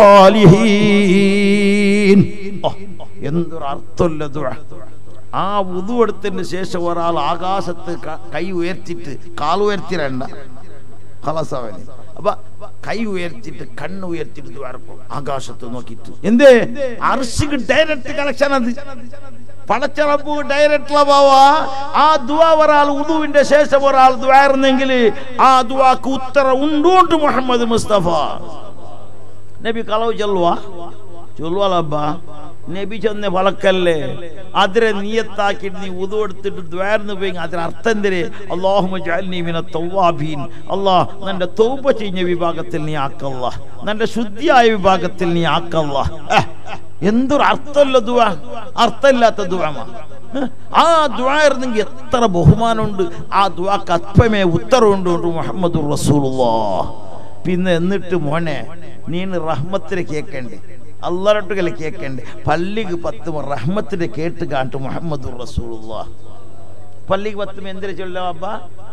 Speaker 1: الصالحين എന്തൊരു അർത്ഥമുള്ള ദുആ ആ ഉതു എടുത്തതിന് ശേഷം ഒരാൾ ആകാശത്ത് ക- കൈ ഉയർത്തിട്ട് കാൽ ഉയർത്തിരണ്ട ഖലാസവന് അപ്പൊ കൈ ഉയർത്തിട്ട് കണ്ണ് ഉയർത്തിട്ട് ദ്വാരക്കും ആകാശത്ത് നോക്കിയിട്ട് എന്തേ അർഷിക്ക് ഡയറക്റ്റ് കണക്ഷൻ അത് പടച്ചറപ്പ് ഡയറക്റ്റ് ബാവാ ആ ദുആ ഒരാൾ ഉദുവിന്റെ ശേഷം ഒരാൾ ദ്വാരുന്നെങ്കിൽ ആ ദുആക്ക് ഉത്തരം ഉണ്ടോണ്ട് മുഹമ്മദ് മുസ്തഫ നബി കളവ് ചൊല്ലുവാ ചൊല്ലുവാലബ്ബാ നബി ചെന്ന വളക്കല്ലേ അതിരെ നീയത്താക്കിയിട്ട് നീ ഉതു എടുത്തിട്ട് ദ്വാരന്ന് പോയി അതിന് അർത്ഥം എന്തര് അള്ളാഹുമ ജഅൽനി മിന തവ്വാബീൻ അല്ലാഹ് നിന്റെ തൗബ ചെയ്യുന്ന വിഭാഗത്തിൽ നീ ആക്കല്ല നിന്റെ ശുദ്ധിയായ വിഭാഗത്തിൽ നീ ആക്കല്ല ഏഹ്, എന്തൊരു അർത്ഥമല്ല ദുആ അർത്ഥമില്ലാത്ത ദുആമാ ഏഹ്, ആ ദ്വായിരുന്നെങ്കിൽ എത്ര ബഹുമാനമുണ്ട് ആ ദ്വാക്ക് അല്പമേ ഉത്തരവുണ്ട് മുഹമ്മദ് റസൂലുള്ളാഹ് പിന്നെ എന്നിട്ട് മോനെ നീന് റഹ്മത്തിന് കേക്കണ്ടേ അള്ളറട്ടുകളെ കേക്കണ്ടേ പള്ളിക്ക് പത്ത് റഹ്മത്തിന് കേട്ട് കാട്ടു മുഹമ്മദ് റസൂലുള്ള പള്ളിക്ക് പത്ത് എന്തിനു ചൊല്ലാം അബ്ബ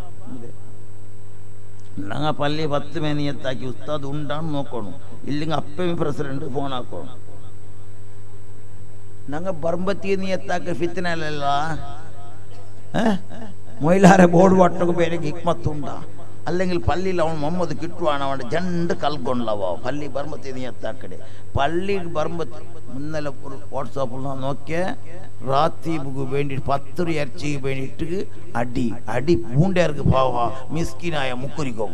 Speaker 1: ഞങ്ങൾ പള്ളി പത്ത് മേനിയത്താക്കി ഉസ്താദ് ഉണ്ടാന്ന് നോക്കണം ഇല്ലെങ്കിൽ അപ്പം പ്രസിഡന്റ് ഫോൺ ആക്കണം ഞങ്ങൾ ബർമ്പത്തി നീയത്താക്കി ഫിത്തിനല്ല മൊയിലാരെ ബോർഡ് വട്ടക്ക് പേര് ഹിക്മത്തുണ്ടാ അല്ലെങ്കിൽ പള്ളിയിൽ അവൻ മുഹമ്മദ് കിട്ടുവാണ് അവൻ്റെ രണ്ട് കൽക്കൊണ്ടവോ പള്ളി ബർമ്മത്തി നീ എത്താക്കടെ പള്ളി ബർമ്മത്ത് ഇന്നലെ ഒരു വാട്സാപ്പിൽ ഞാൻ നോക്കിയ റാത്തീബുക്ക് വേണ്ടി പത്ത് ഇറച്ചിക്ക് വേണ്ടിയിട്ട് അടി അടി പൂണ്ടേർക്ക് പാവാ മിസ്കിനായ മുക്കുരിക്കോ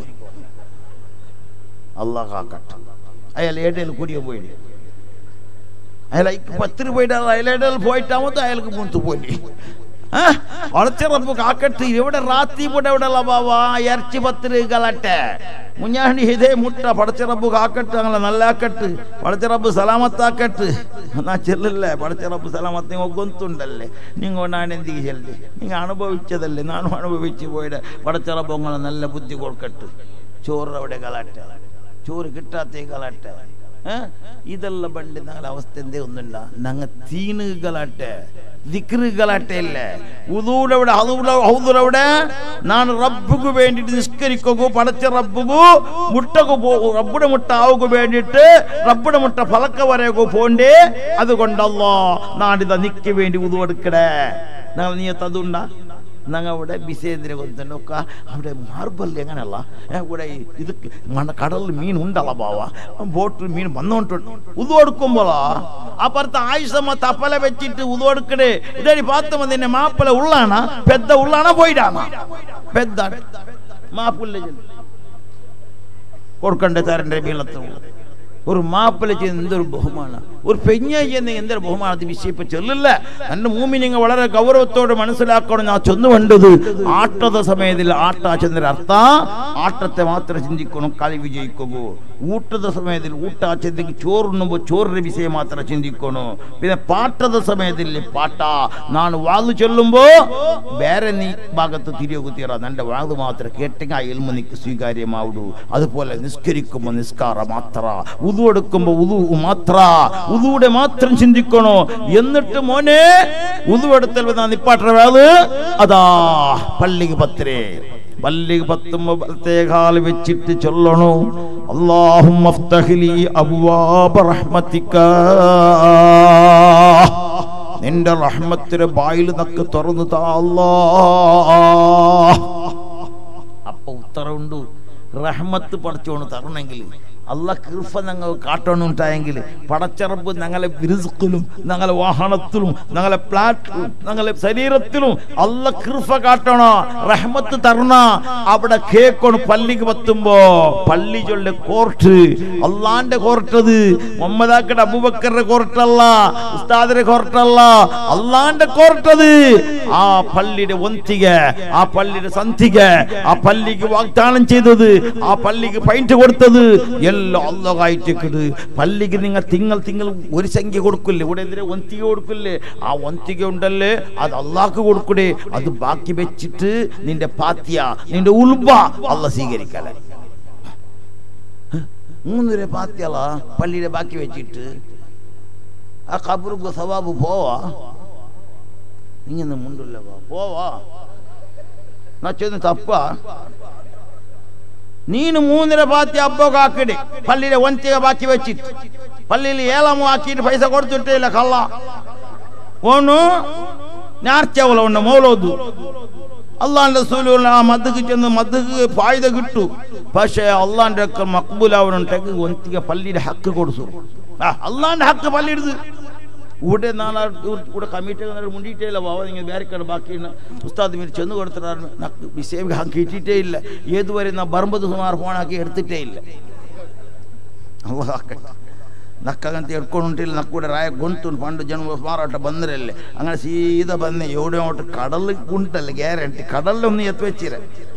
Speaker 1: അള്ളാഹ് കാക്കട്ടെ അയാൾ ഏടയിൽ കൂടിയ പോയി അയാൾ പത്ത് രൂപയുടെ അയാളുടെ പോയിട്ടാമത് അയാൾക്ക് മുൻത്ത് പോയി വളച്ചറപ്പ് കാക്കട്ട് ഇവിടെ റാത്തി ഇവിടെ ഇവിടെ ബാബാ ഇറച്ചി പത്ത് കളട്ടെ മുഞ്ഞാണ്ടി ഇതേ മുട്ട പടച്ചിറപ്പ് കാക്കട്ട് അങ്ങനെ നല്ലാക്കട്ട് പടച്ചിറപ്പ് സലാമത്താക്കട്ട് എന്നാ ചെല്ലല്ലേ പടച്ചിറപ്പ് സലാമത്ത് ഗൊന്തുണ്ടല്ലേ നിങ്ങൾ ഞാൻ എന്ത് ചെല്ലേ നിങ്ങൾ അനുഭവിച്ചതല്ലേ നാനും അനുഭവിച്ചു പോയിട്ട് പടച്ചിറപ്പ് അങ്ങനെ നല്ല ബുദ്ധി കൊടുക്കട്ട് ചോറ് അവിടെ കളട്ടെ ചോറ് കിട്ടാത്തേ കളട്ടെ ഏ? ಇದೆಲ್ಲ ಬಂಡಿ ഞങ്ങളുടെ അവസ്ഥ എന്തേ ഒന്നുമില്ല ഞങ്ങൾ തീനുകളാട്ടെ ദിക്റുകളാട്ടെ അല്ലേ ഉദൂലവിടെ ഹൗദുലവിടെ ನಾನು ರಬ್ಬಗೂ ಬೇಂಡಿಟ್ಟು ನಿಷ್ಕರಿಕೋಗು ಪಡಚ ರಬ್ಬಗೂ ಮುಟ್ಟಗೂ ಪೋ ರಬ್ಬುಡ ಮುಟ್ಟ ಆവുಗೂ ಬೇಂಡಿಟ್ಟು ರಬ್ಬുಡ മുട്ട ഫലക്കവരേക്കോ പോണ്ടേ അതുകൊണ്ടല്ലോ നാടിത നിക്ക് വേണ്ടി ഉതുവെടുക്കടേ ഞങ്ങൾ നീ അതുണ്ടാ ഞങ്ങൾ അവിടെ ബിസേന്ദ്ര കൊണ്ടുണ്ടൊക്കെ അവിടെ മാർബൽ എങ്ങനെയല്ല ഏ, ഇവിടെ ഈ ഇത് മണ്ണ കടലിൽ മീൻ ഉണ്ടല്ല ബാവ ബോട്ടിൽ മീൻ വന്നോണ്ടുണ്ട് ഉതു എടുക്കുമ്പോളാ അപ്പുറത്ത് ആയുഷമ്മ തപ്പല വെച്ചിട്ട് ഉതു എടുക്കടേ ഇതേടി പാത്തമ്മ നിന്നെ മാപ്പല ഉള്ളാണ പെദ്ద ഉള്ളാണ പോയിടാണ പെദ്ద മാപ്പിള്ള കൊടുക്കണ്ടേ തരണ്ടേ വീളത്ത് ഒരു മാപ്പിള ചെയ്യുന്ന എന്തൊരു ബഹുമാന ഒരു പെഞ്ഞ ചെയ്യുന്ന എന്തൊരു ബഹുമാനത്തെ വിഷയിപ്പ് ചെല്ലില്ല എൻ്റെ മൂമി നിങ്ങൾ വളരെ ഗൗരവത്തോടെ മനസ്സിലാക്കണം ഞാൻ ചെന്നു വേണ്ടത് ആട്ടത സമയത്തിൽ ആട്ട ചെന്നൊരു അർത്ഥ ആട്ടത്തെ മാത്രം ചിന്തിക്കണം കളി വിജയിക്കൂ ഊട്ടದ ಸಮಯದಲ್ಲಿ ಊಟ ಚೆಂದಿಗೆ ಚೋರುಣ್ಣುമ്പോൾ ಚೋರರ ವಿಷಯ ಮಾತ್ರ ಚಿಂದಿಕೋನು പിന്നെ പാട്ടದ സമയದಲ್ಲಿ പാട്ട ನಾನು ವಾದು ಚೊಲ್ಲುമ്പോ ಬೇರೆ നീ ഭാഗത്ത് തിരിയുകുത്തീറ നിന്റെ വാത് മാത്രം കേട്ടെങ്കിൽ ആ എൽമ നിക്ക് സ്വീകാര്യമാവിടൂ അതുപോലെ നിസ്കരിക്കുമ്പോൾ നിസ്കാര മാത്ര ഉതു എടുക്കുമ്പോൾ ഉതു മാത്ര ഉതുവിടെ മാത്രം ചിന്തിക്കണോ എന്നിട്ട് മോനെ ഉതു എടുത്തൽ നിപ്പാട്ട വേത് അതാ പള്ളിക്ക് പത്രേ പള്ളിക്ക് പത്തുമ്പോ വലത്തേകാൽ വെച്ചിട്ട് ചൊല്ലണു അള്ളാഹും നിന്റെ റഹ്മത്തിന്റെ ബായിൽ നക്ക് തുറന്നു താ അല്ലാ അപ്പൊ ഉത്തരവുണ്ട് റഹ്മത്ത് പഠിച്ചോണ് തരണമെങ്കിൽ അല്ല കൃപ ഞങ്ങൾ കാട്ടണുണ്ടായെങ്കിൽ പടച്ചറപ്പ് ഞങ്ങളെ വിരുസുക്കിലും ഞങ്ങളെ വാഹനത്തിലും ഞങ്ങളെ പ്ലാറ്റിലും ഞങ്ങളെ ശരീരത്തിലും അല്ല കൃപ കാട്ടണോ റഹ്മത്ത് തരണ അവിടെ കേക്കണം പള്ളിക്ക് പത്തുമ്പോ പള്ളി ചൊല്ലെ കോർട്ട് അള്ളാന്റെ കോർട്ടത് മുഹമ്മദാക്കടെ അബൂബക്കറിന്റെ കോർട്ടല്ല ഉസ്താദിന്റെ കോർട്ടല്ല അള്ളാന്റെ കോർട്ടത് ആ പള്ളിയുടെ ഒന്തിക ആ പള്ളിയുടെ സന്ധിക ആ പള്ളിക്ക് വാഗ്ദാനം ചെയ്തത് ആ പള്ളിക്ക് പൈന്റ് കൊടുത്തത് എല്ലാം അള്ളകായിട്ടിക്കിട് പള്ളിക്ക് നിങ്ങൾ തിങ്ങൾ തിങ്ങൾ ഒരു സംഖ്യ കൊടുക്കില്ലേ ഇവിടെ എന്തിനാ ഒന്തിക കൊടുക്കില്ലേ ആ ഒന്തിക ഉണ്ടല്ലേ അത് അള്ളാഹ്ക്ക് കൊടുക്കൂടെ അത് ബാക്കി വെച്ചിട്ട് നിന്റെ പാത്തിയ നിന്റെ ഉൾബ അള്ള സ്വീകരിക്കല മൂന്നര പാത്തിയളാ പള്ളിയുടെ ബാക്കി വെച്ചിട്ട് ആ കബറുക്ക് സവാബ് പോവാ ഇങ്ങനെ മുണ്ടില്ല പോവാ ನಾ ಚೆಂದ ತಪ್ಪ ನೀನು ಮೂಂದಿರ ಬಾತಿ ಹಬ್ಬಕ್ಕೆ ಹಾಕಿಡಿ ಪಲ್ಲಿಗೆ ಒಂತಿಗೆ ಬಾಕಿ വെച്ചിട്ട് പള്ളിയിൽ ഏലം ആക്കിയിട്ട് പൈസ കൊടുത്തിട്ടേ ഇല്ല കള്ള ഓണു നേർച്ചവല ഉണ്ട് മൗലോദു അള്ളാന്റെ റസൂലുള്ള ആ മദ്ദക്ക് ചെന്ന് മദ്ദക്ക് ഫായ്ദ കിട്ടു പക്ഷേ അള്ളാന്റെ ഒക്കെ മക്ബൂലാവനുണ്ടെങ്കിൽ ഒന്തിಗೆ പള്ളിയുടെ ഹക്ക് കൊടുത്തു ആ അള്ളാന്റെ ഹക്ക് പള്ളിയിടുത് ಊಟ ನಾನು ಕೂಡ ಕಮಿಟಿ ಮುಂಡಿಟ್ಟೇ ಇಲ್ಲ ಬಾವ ನಿಂಗೆ ಬೇರೆ ಕಡೆ ಬಾಕಿ ಇನ್ನು ಉಸ್ತಾದ್ ಮೀರು ಚೆಂದು ಕೊಡ್ತಾರೆ ನಕ್ಕು ಬಿಸೇವಿಗೆ ಹಾಕಿ ಇಟ್ಟಿಟ್ಟೇ ಇಲ್ಲ ಏದುವರೆ ನಾ ಬರ್ಬೋದು ಸುಮಾರು ಫೋನ್ ಹಾಕಿ ಎಡ್ತಿಟ್ಟೇ ಇಲ್ಲ ಅಲ್ಲ ಹಾಕಟ್ಟ ನಕ್ಕಗಂತ ಎಡ್ಕೊಂಡು ಉಂಟಿಲ್ಲ ನಕ್ಕ ಕೂಡ ರಾಯ ಗೊಂತು ಪಂಡು ಜನ ಮಾರಾಟ ಬಂದ್ರಲ್ಲೇ അങ്ങനെ സീത ಬಂದೆ എവിടെ അങ്ങോട്ട് കടലിൽ ഉണ്ടല്ല ഗ്യാരണ്ടി കടലിലൊന്ന് എത്തി വെച്ചിര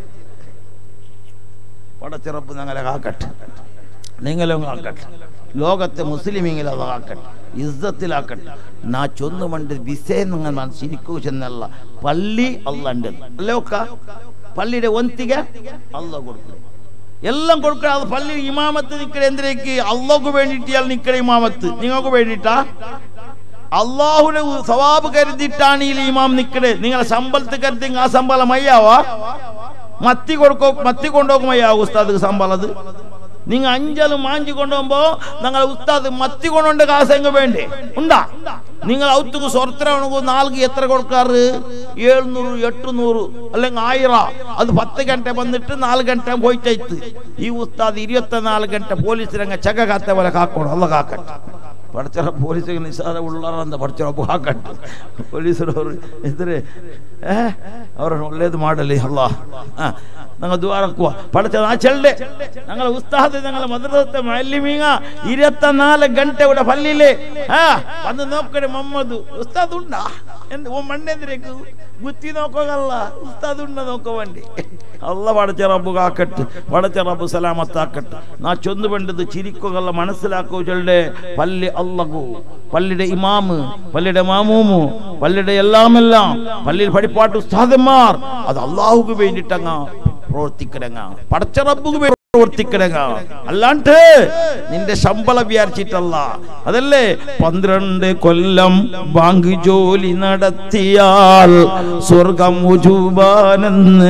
Speaker 1: പടച്ചിറപ്പ് ഞങ്ങളെ കാക്കട്ടെ നിങ്ങളും കാക്കട്ടെ ലോകത്തെ മുസ്ലിമീങ്ങൾ അത് ആക്കട്ടെ ഇസ്സത്തിലാക്കട്ടെ നാ ചൊന്നു പണ്ട് ബിസേന്ന് മനസ്സിരിക്കൂ ചെന്നല്ല പള്ളി അള്ളണ്ട് അല്ലേ ഒക്ക പള്ളിയുടെ ഒന്തിക അല്ല കൊടുക്കണം എല്ലാം കൊടുക്കണം അത് പള്ളി ഇമാമത്ത് നിൽക്കണ എന്തിനേക്ക് അള്ളാഹ്ക്ക് വേണ്ടിയിട്ടാൽ നിൽക്കണ ഇമാമത്ത് നിങ്ങൾക്ക് വേണ്ടിയിട്ടാ അള്ളാഹുടെ സവാബ് കരുതിയിട്ടാണ് ഈ ഇമാം നിൽക്കണേ നിങ്ങളെ ശമ്പളത്ത് കരുതി ആ ശമ്പളം അയ്യാവാ മത്തി കൊടുക്കോ മത്തി കൊണ്ടുപോകുമയ്യാവും ഉസ്താദ് ശമ്പളം അത് നിങ്ങൾ അഞ്ചലും മാഞ്ചി കൊണ്ടുപോകുമ്പോ നിങ്ങൾ ഉസ്താദ് മത്തി കൊണ്ടുകൊണ്ട് കാശ് എങ്ങ് വേണ്ടേ ഉണ്ടാ നിങ്ങൾ ഔത്തുക്ക് സ്വർത്തരവണക്ക് നാൾക്ക് എത്ര കൊടുക്കാറ് ഏഴുന്നൂറ് എട്ടുന്നൂറ് അല്ലെങ്കിൽ ആയിര അത് പത്ത് ഗಂಟೆ ಬಂದಿಟ್ಟು നാല് ಗಂಟೆ പോയിട്ടೈತು ഈ ഉസ്താദ് ഇരുപത്തിനാല് ಗಂಟೆ ಪೊಲೀಸರಂಗ ಚಗ ಕಾತೆ പോലെ ಕಾಕೋಣ ಅಲ್ಲ ಕಾಕಟ್ಟ ಪಡ್ಚರ ಪೊಲೀಸಿಗೆ ನಿಸಾರ ಉಳ್ಳಾರಂತ ಪಡ್ಚರ ಹಾಕಟ್ಟು ಪೊಲೀಸರವರು ಇದ್ರೆ ಅವರನ್ನು ಒಳ್ಳೇದು ಮಾಡಲಿ ಅಲ್ಲ ഞങ്ങൾ ദ്വാരക്കുക പഠിച്ച ആ ചെള്ളെ ഞങ്ങളെ ഉസ്താദ് ഞങ്ങളെ മദ്രസത്തെ മല്ലിമീങ്ങ ഇരുപത്തിനാല് ഗಂಟೆ ഇവിടെ പള്ളിയിലെ ആ വന്ന് നോക്കണേ മമ്മദ് ഉസ്താദ് ഉണ്ടാ എന്ത് ഓ മണ്ണെന്തിരേക്ക് ബുദ്ധി നോക്കല്ല ഉസ്താദ് ഉണ്ട നോക്ക വേണ്ടി അല്ല പടച്ച റബ്ബ് കാക്കട്ട് പടച്ച റബ്ബ് സലാമത്താക്കട്ട് നാ ചൊന്നു വേണ്ടത് ചിരിക്കുകല്ല മനസ്സിലാക്കൂ ചെള്ളെ പള്ളി അള്ളകു പള്ളിയുടെ ഇമാമ് പള്ളിയുടെ മാമൂമു പള്ളിയുടെ എല്ലാമെല്ലാം പള്ളിയിൽ പഠിപ്പാട്ട് ഉസ്താദന്മാർ അത് അള്ളാഹുക്ക് വേണ്ടിട്ടങ്ങ പ്രവർത്തിക്കടങ്ങ പടച്ച റബ്ബുക്ക് വേണ്ടി പ്രവർത്തിക്കടങ്ങ അല്ലാണ്ട് നിന്റെ ശമ്പളം വിചാരിച്ചിട്ടല്ല അതല്ലേ പന്ത്രണ്ട് കൊല്ലം ബാങ്ക് ജോലി നടത്തിയാൽ സ്വർഗം ഉജൂബാനെന്ന്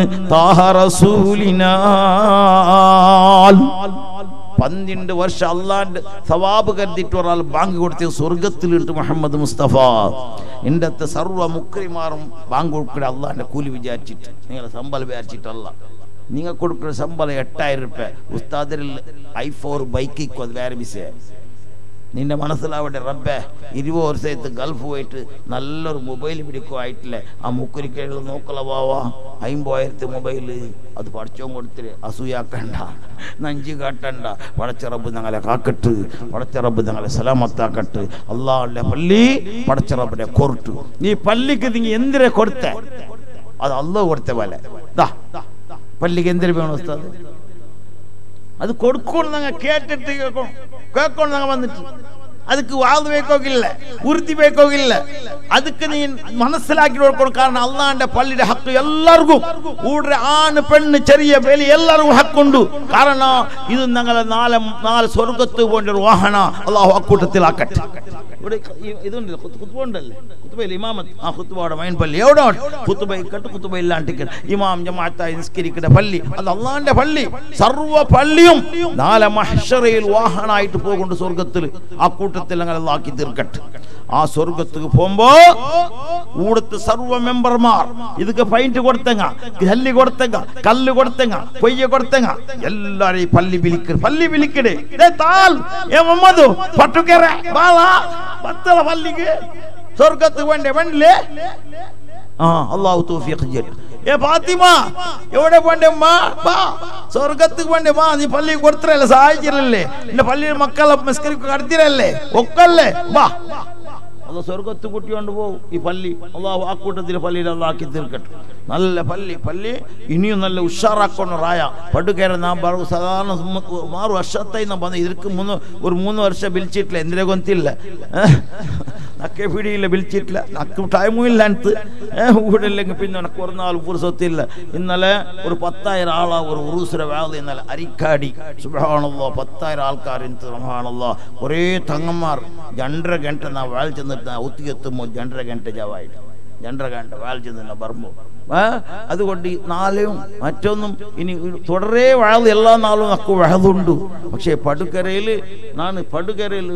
Speaker 1: താഹറസൂലിനാൽ പന്ത്രണ്ട് വർഷം അള്ളാന്റെ സവാബ് കരുതിയിട്ട് ഒരാൾ ബാങ്ക് കൊടുത്ത സ്വർഗത്തിലിട്ട് മുഹമ്മദ് മുസ്തഫ എൻ്റെ അത്തെ സർവ്വ മുക്രിമാറും ബാങ്ക് കൊടുക്കുക അള്ളാന്റെ കൂലി വിചാരിച്ചിട്ട് നിങ്ങളെ ശമ്പളം വിചാരിച്ചിട്ടല്ല നിങ്ങൾ കൊടുക്കുന്ന ശമ്പളം എട്ടായിരം റുപ്യ ഉസ്താദിൽ ഐ ഫോർ ബൈക്കിക്കും അത് വേറെ വിഷയം നിന്റെ മനസ്സിലാവട്ടെ റബ്ബേ ഇരുപത് വർഷത്ത് ഗൾഫ് പോയിട്ട് നല്ലൊരു മൊബൈൽ പിടിക്കുമായിട്ടില്ലേ ആ മുക്കുരിക്കഴികൾ നോക്കല പോവാ അമ്പതിനായിരത്തി മൊബൈല് അത് പഠിച്ചോ കൊടുത്തിട്ട് അസൂയാക്കണ്ട നഞ്ചി കാട്ടണ്ട പടച്ചറബ് ഞങ്ങളെ കാക്കട്ട് പടച്ചറബ് ഞങ്ങളെ സലാമത്താക്കട്ട് അള്ളാഹുടെ പള്ളി പടച്ചറബിനെ കൊറുട്ടു നീ പള്ളിക്ക് നീ എന്തിനെ കൊടുത്തേ അത് അള്ളാഹ് കൊടുത്ത പോലെ ദാ പള്ളിക്ക് എന്തിനു വേണം ഉസ്താദ് അത് കൊടുക്കണം ഞങ്ങൾ കേട്ടിട്ട് കേൾക്കണം കേൾക്കണം ഞങ്ങൾ വന്നിട്ട് ಅದಕ್ಕೆ ವಾದ ಬೇಕಾಗಿಲ್ಲ ಉರ್ದಿ ಬೇಕಾಗಿಲ್ಲ ಅದಕ್ಕೆ ನೀನ್ മനസ്സിലാക്കി കൊടുക്കണം കാരണം അള്ളാന്റെ പള്ളിയുടെ ഹക്ക് എല്ലാവർക്കും ഊടെ ആണ് പെണ്ണ് ചെറിയ പേര് എല്ലാവർക്കും ഹക്കുണ്ട് കാരണം ഇത് ഞങ്ങളെ നാളെ നാളെ സ്വർഗത്ത് പോകേണ്ട ഒരു വാഹന അള്ളാഹു അക്കൂട്ടത്തിലാക്കട്ടെ ഇവിടെ ഈ- ഇതുണ്ട് കുത്തുബ ഉണ്ടല്ലേ കുത്തുബയിൽ ഇമാമത്ത് ആ കുത്തുബയുടെ മൈൻ പള്ളി എവിടെ കുത്തുബ ഇക്കട്ട് കുത്തുബ ഇല്ലാണ്ടിക്കട്ടെ ഇമാം ജമാഅത്തായി നിസ്കരിക്കുന്ന പള്ളി അത് അള്ളാന്റെ പള്ളി സർവ്വ പള്ളിയും നാളെ മഹ്ഷറയിൽ വാഹനായിട്ട് പോകുന്നുണ്ട് സ്വർഗത്തിൽ ആ കൂട്ടത്തിൽ അങ്ങനെ ആക്കി തീർക്കട്ടെ ആ സ്വർഗത്തേക്ക് പോകുമ്പോ ഊടത്ത് സർവ്വ മെമ്പർമാർ ഇതൊക്കെ ഫൈൻറ്റ് കൊടുത്തങ്ങ കല്ല് കൊടുത്തങ്ങ കല്ല് കൊടുത്തങ്ങ പൊയ്യ കൊടുത്തങ്ങ എല്ലാരെയും പള്ളി വിളിക്കരുത് പള്ളി വിളിക്കടേ താൽ ഏ മമ്മദു പട്ടുകേറെ ബാലാ പത്തല പള്ളിക്ക് സ്വർഗത്ത് വേണ്ടേ വേണ്ടില്ലേ ആ അള്ളാഹു തൗഫീഖ് ചെയ്യട്ടെ ഏ ഫാത്തിമ എവിടെ പോണ്ടേ അമ്മ ബാ സ്വർഗத்துக்கு വേണ്ടേ വാ നീ പള്ളി കൊടുത്തരല്ലേ സഹായിച്ചിരല്ലേ എന്റെ പള്ളിയിൽ മക്കളെ മിസ്കരിക്ക് കടത്തിരല്ലേ ഒക്കല്ലേ വാ അത് സ്വർഗത്ത് കൂട്ടിക്കൊണ്ട് പോകും ഈ പള്ളി അള്ളാഹു ആ കൂട്ടത്തിൽ പള്ളിയിൽ അള്ളാക്കി തീർക്കട്ടെ നല്ല പള്ളി പള്ളി ഇനിയും നല്ല ഉഷാറാക്കണം റായ പടുകേര നാം പറഞ്ഞു സാധാരണ മാറു വർഷത്തായി നാം പറഞ്ഞു ಇದಕ್ಕೆ മൂന്ന് ഒരു മൂന്ന് വർഷം ಬಿಲ್ಚಿಟ್ಲ എന്തിനെ ಗೊತ್ತಿಲ್ಲ ನಕ್ಕೆ പിടിയില്ല വിളിച്ചിട്ടില്ല നക്ക് ടൈമും ഇല്ല അടുത്ത് ഊടില്ലെങ്കിൽ പിന്നെ എനിക്ക് ഒരു നാൾ ഫുർസത്തില്ല ഇന്നലെ ഒരു പത്തായിരം ആളാ ഒരു ഉറൂസിര വേള ഇന്നലെ അരിക്കാടി സുബാണല്ലോ പത്തായിരം ആൾക്കാർ സുബാണല്ലോ കുറേ തങ്ങന്മാർ രണ്ടര ഗಂಟೆ ನಾವು വേൾ ചെന്നിട്ട് ഒത്തിരി എത്തുമ്പോൾ രണ്ടര ഗಂಟೆ ജവായിട്ട് രണ്ടര ഗಂಟೆ വേൾ ചെന്നില്ല ബർമ്മു ആ അതുകൊണ്ട് ഈ നാലും മറ്റൊന്നും ഇനി തുടരെ വഴത് എല്ലാ നാളും നക്ക് വഴതുണ്ട് പക്ഷേ പടുക്കരയിൽ ನಾನು പടുക്കരയിൽ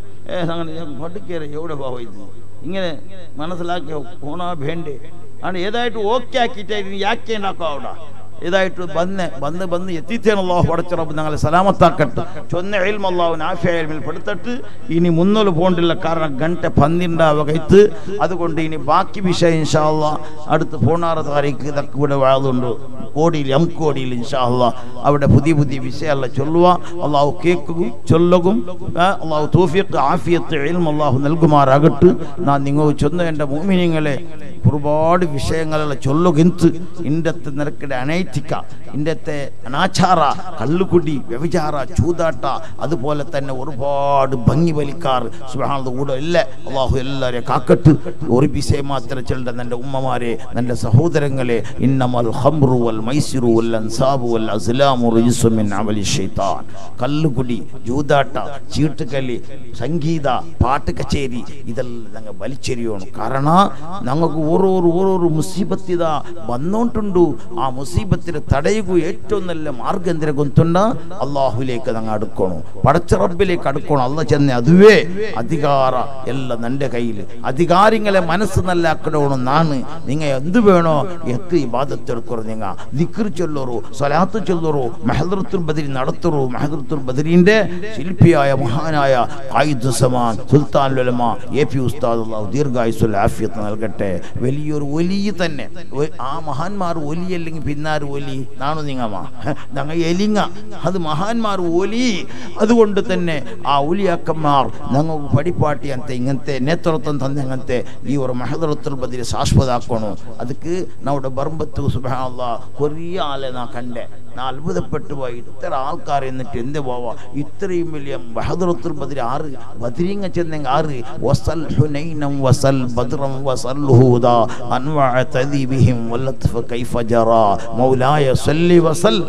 Speaker 1: ഏ അങ്ങനെ ഞാൻ പടുക്കര എവിടെ പോയത് ഇങ്ങനെ മനസ്സിലാക്കി പോണ വേണ്ടേ ആണ് ഏതായിട്ട് ഓക്കെ ആക്കിയിട്ട് ഇനി ಯಾಕೆ ഉണ്ടാക്കാം അവിടെ ഇതായിട്ട് ബന്ന് ബന്ന് ബന്ന് എത്തിത്തേൻ അള്ളാഹു പടച്ചിറപ്പ് ഞങ്ങളെ സലാമത്താക്കട്ടെ ചൊന്ന എൽമ അള്ളാഹു നാഫിയ എൽമിൽ പെടുത്തിട്ട് ഇനി മുന്നോട്ട് പോകണ്ടില്ല കാരണം ഗಂಟೆ പന്നിണ്ടാവകൈത്ത് അതുകൊണ്ട് ഇനി ബാക്കി വിഷയം ഇൻഷാ അള്ളാ അടുത്ത് പോണാറ് താരീഖ് ഇതൊക്കെ ഇവിടെ വാഴുന്നുണ്ട് കോടിയിൽ എം കോടിയിൽ ഇൻഷാ അള്ളാ അവിടെ പുതിയ പുതിയ വിഷയമല്ല ചൊല്ലുക അള്ളാഹു കേൾക്കുകയും ചൊല്ലുകയും അള്ളാഹു തോഫിയത്ത് ആഫിയത്ത് എൽമ അള്ളാഹു നൽകുമാറാകട്ട് നാ നിങ്ങൾ ചൊന്ന എൻ്റെ മോമിനിങ്ങളെ ഒരുപാട് വിഷയങ്ങളുള്ള ചൊല്ലുകിന്ത് ഇണ്ടത്തെ നിരക്കിടെ അനൈതിക ഇണ്ടത്തെ അനാചാര കള്ളുകുടി വ്യഭിചാര ചൂതാട്ട അതുപോലെ തന്നെ ഒരുപാട് ഭംഗി വലിക്കാർ സുഹാനത് കൂടെ ഇല്ല അള്ളാഹു എല്ലാവരെയും കാക്കട്ട് ഒരു വിഷയം മാത്രം ചെല്ലുന്ന എൻ്റെ ഉമ്മമാരെ എൻ്റെ സഹോദരങ്ങളെ ഇന്നമൽ ഹംറു വൽ മൈസിറു വൽ അൻസാബു വൽ അസ്ലാമു റിജ്സും മിൻ അമലി ഷൈത്താൻ കള്ളുകുടി ചൂതാട്ട ചീട്ടുകളി സംഗീത പാട്ട് കച്ചേരി ഇതെല്ലാം ഞങ്ങൾ വലിച്ചെറിയണം കാരണം ഞങ്ങൾക്ക് ഓരോരു ഓരോരു മുസീബത്തിത വന്നോണ്ടുണ്ടു ആ മുസീബത്തിനെ തടയുക ഏറ്റവും നല്ല മാർഗം എന്തിനെ കൊണ്ടുണ്ട് അള്ളാഹുലേക്ക് ഞങ്ങൾ അടുക്കണം പടച്ചറബിലേക്ക് അടുക്കണം അല്ല ചെന്ന് അതുവേ അധികാര എല്ലാം എൻ്റെ കയ്യിൽ അധികാരിങ്ങളെ മനസ്സ് നല്ല ആക്കണമെന്ന് നാണ് നിങ്ങൾ എന്ത് വേണോ എത്ത് ഇബാദത്തെടുക്കറു നിങ്ങൾ ദിക്ർ ചൊല്ലറു സ്വലാത്ത് ചൊല്ലറു മെഹദർത്തുൽ ബദരി നടത്തറു മെഹദർത്തുൽ ബദരീൻ്റെ ശില്പിയായ മഹാനായ കായിദുസമാൻ സുൽത്താൻ ലുലമ എ പി ഉസ്താദ് അള്ളാഹു ദീർഘായുസുൽ ആഫിയത്ത് നൽകട്ടെ വലിയൊരു ഒലി തന്നെ ഒ- ആ മഹാന്മാർ ഒലിയല്ലെങ്കിൽ പിന്നാർ ഒലി നാണു നിങ്ങമ്മ ഞങ്ങൾ എലിങ്ങ അത് മഹാന്മാർ ഒലി അതുകൊണ്ട് തന്നെ ആ ഒലിയാക്കന്മാർ ഞങ്ങൾക്ക് പടിപ്പാട്ടി ಅಂತ ഇങ്ങനത്തെ നേതൃത്വം തന്നെ അങ്ങനത്തെ ഈ ഒരു മഹദറത്തുൽ ബദിരി ശാശ്വതാക്കണു ಅದಕ್ಕೆ ನಾವು ಬರ್ಬತ್ತು സുബാനുള്ള കുറേ ആളെ നാ കണ്ടേ ഞാൻ അത്ഭുതപ്പെട്ടു പോയി ഇത്ര ആൾക്കാർ എന്നിട്ട് എന്ത് പോവാ ഇത്രയും വലിയ ബഹദറത്തുൽ ബദിരി ആറ് ബദിരിങ്ങ ചെന്നെങ്കിൽ ആറ് വസൽ ഹുനൈനം വസൽ ബദ്റം വസൽ ഹൂദ അൻവഅ തദീബിഹിം വല്ലത്ഫ കൈഫ ജറാ മൗലായ സല്ലി വസൽ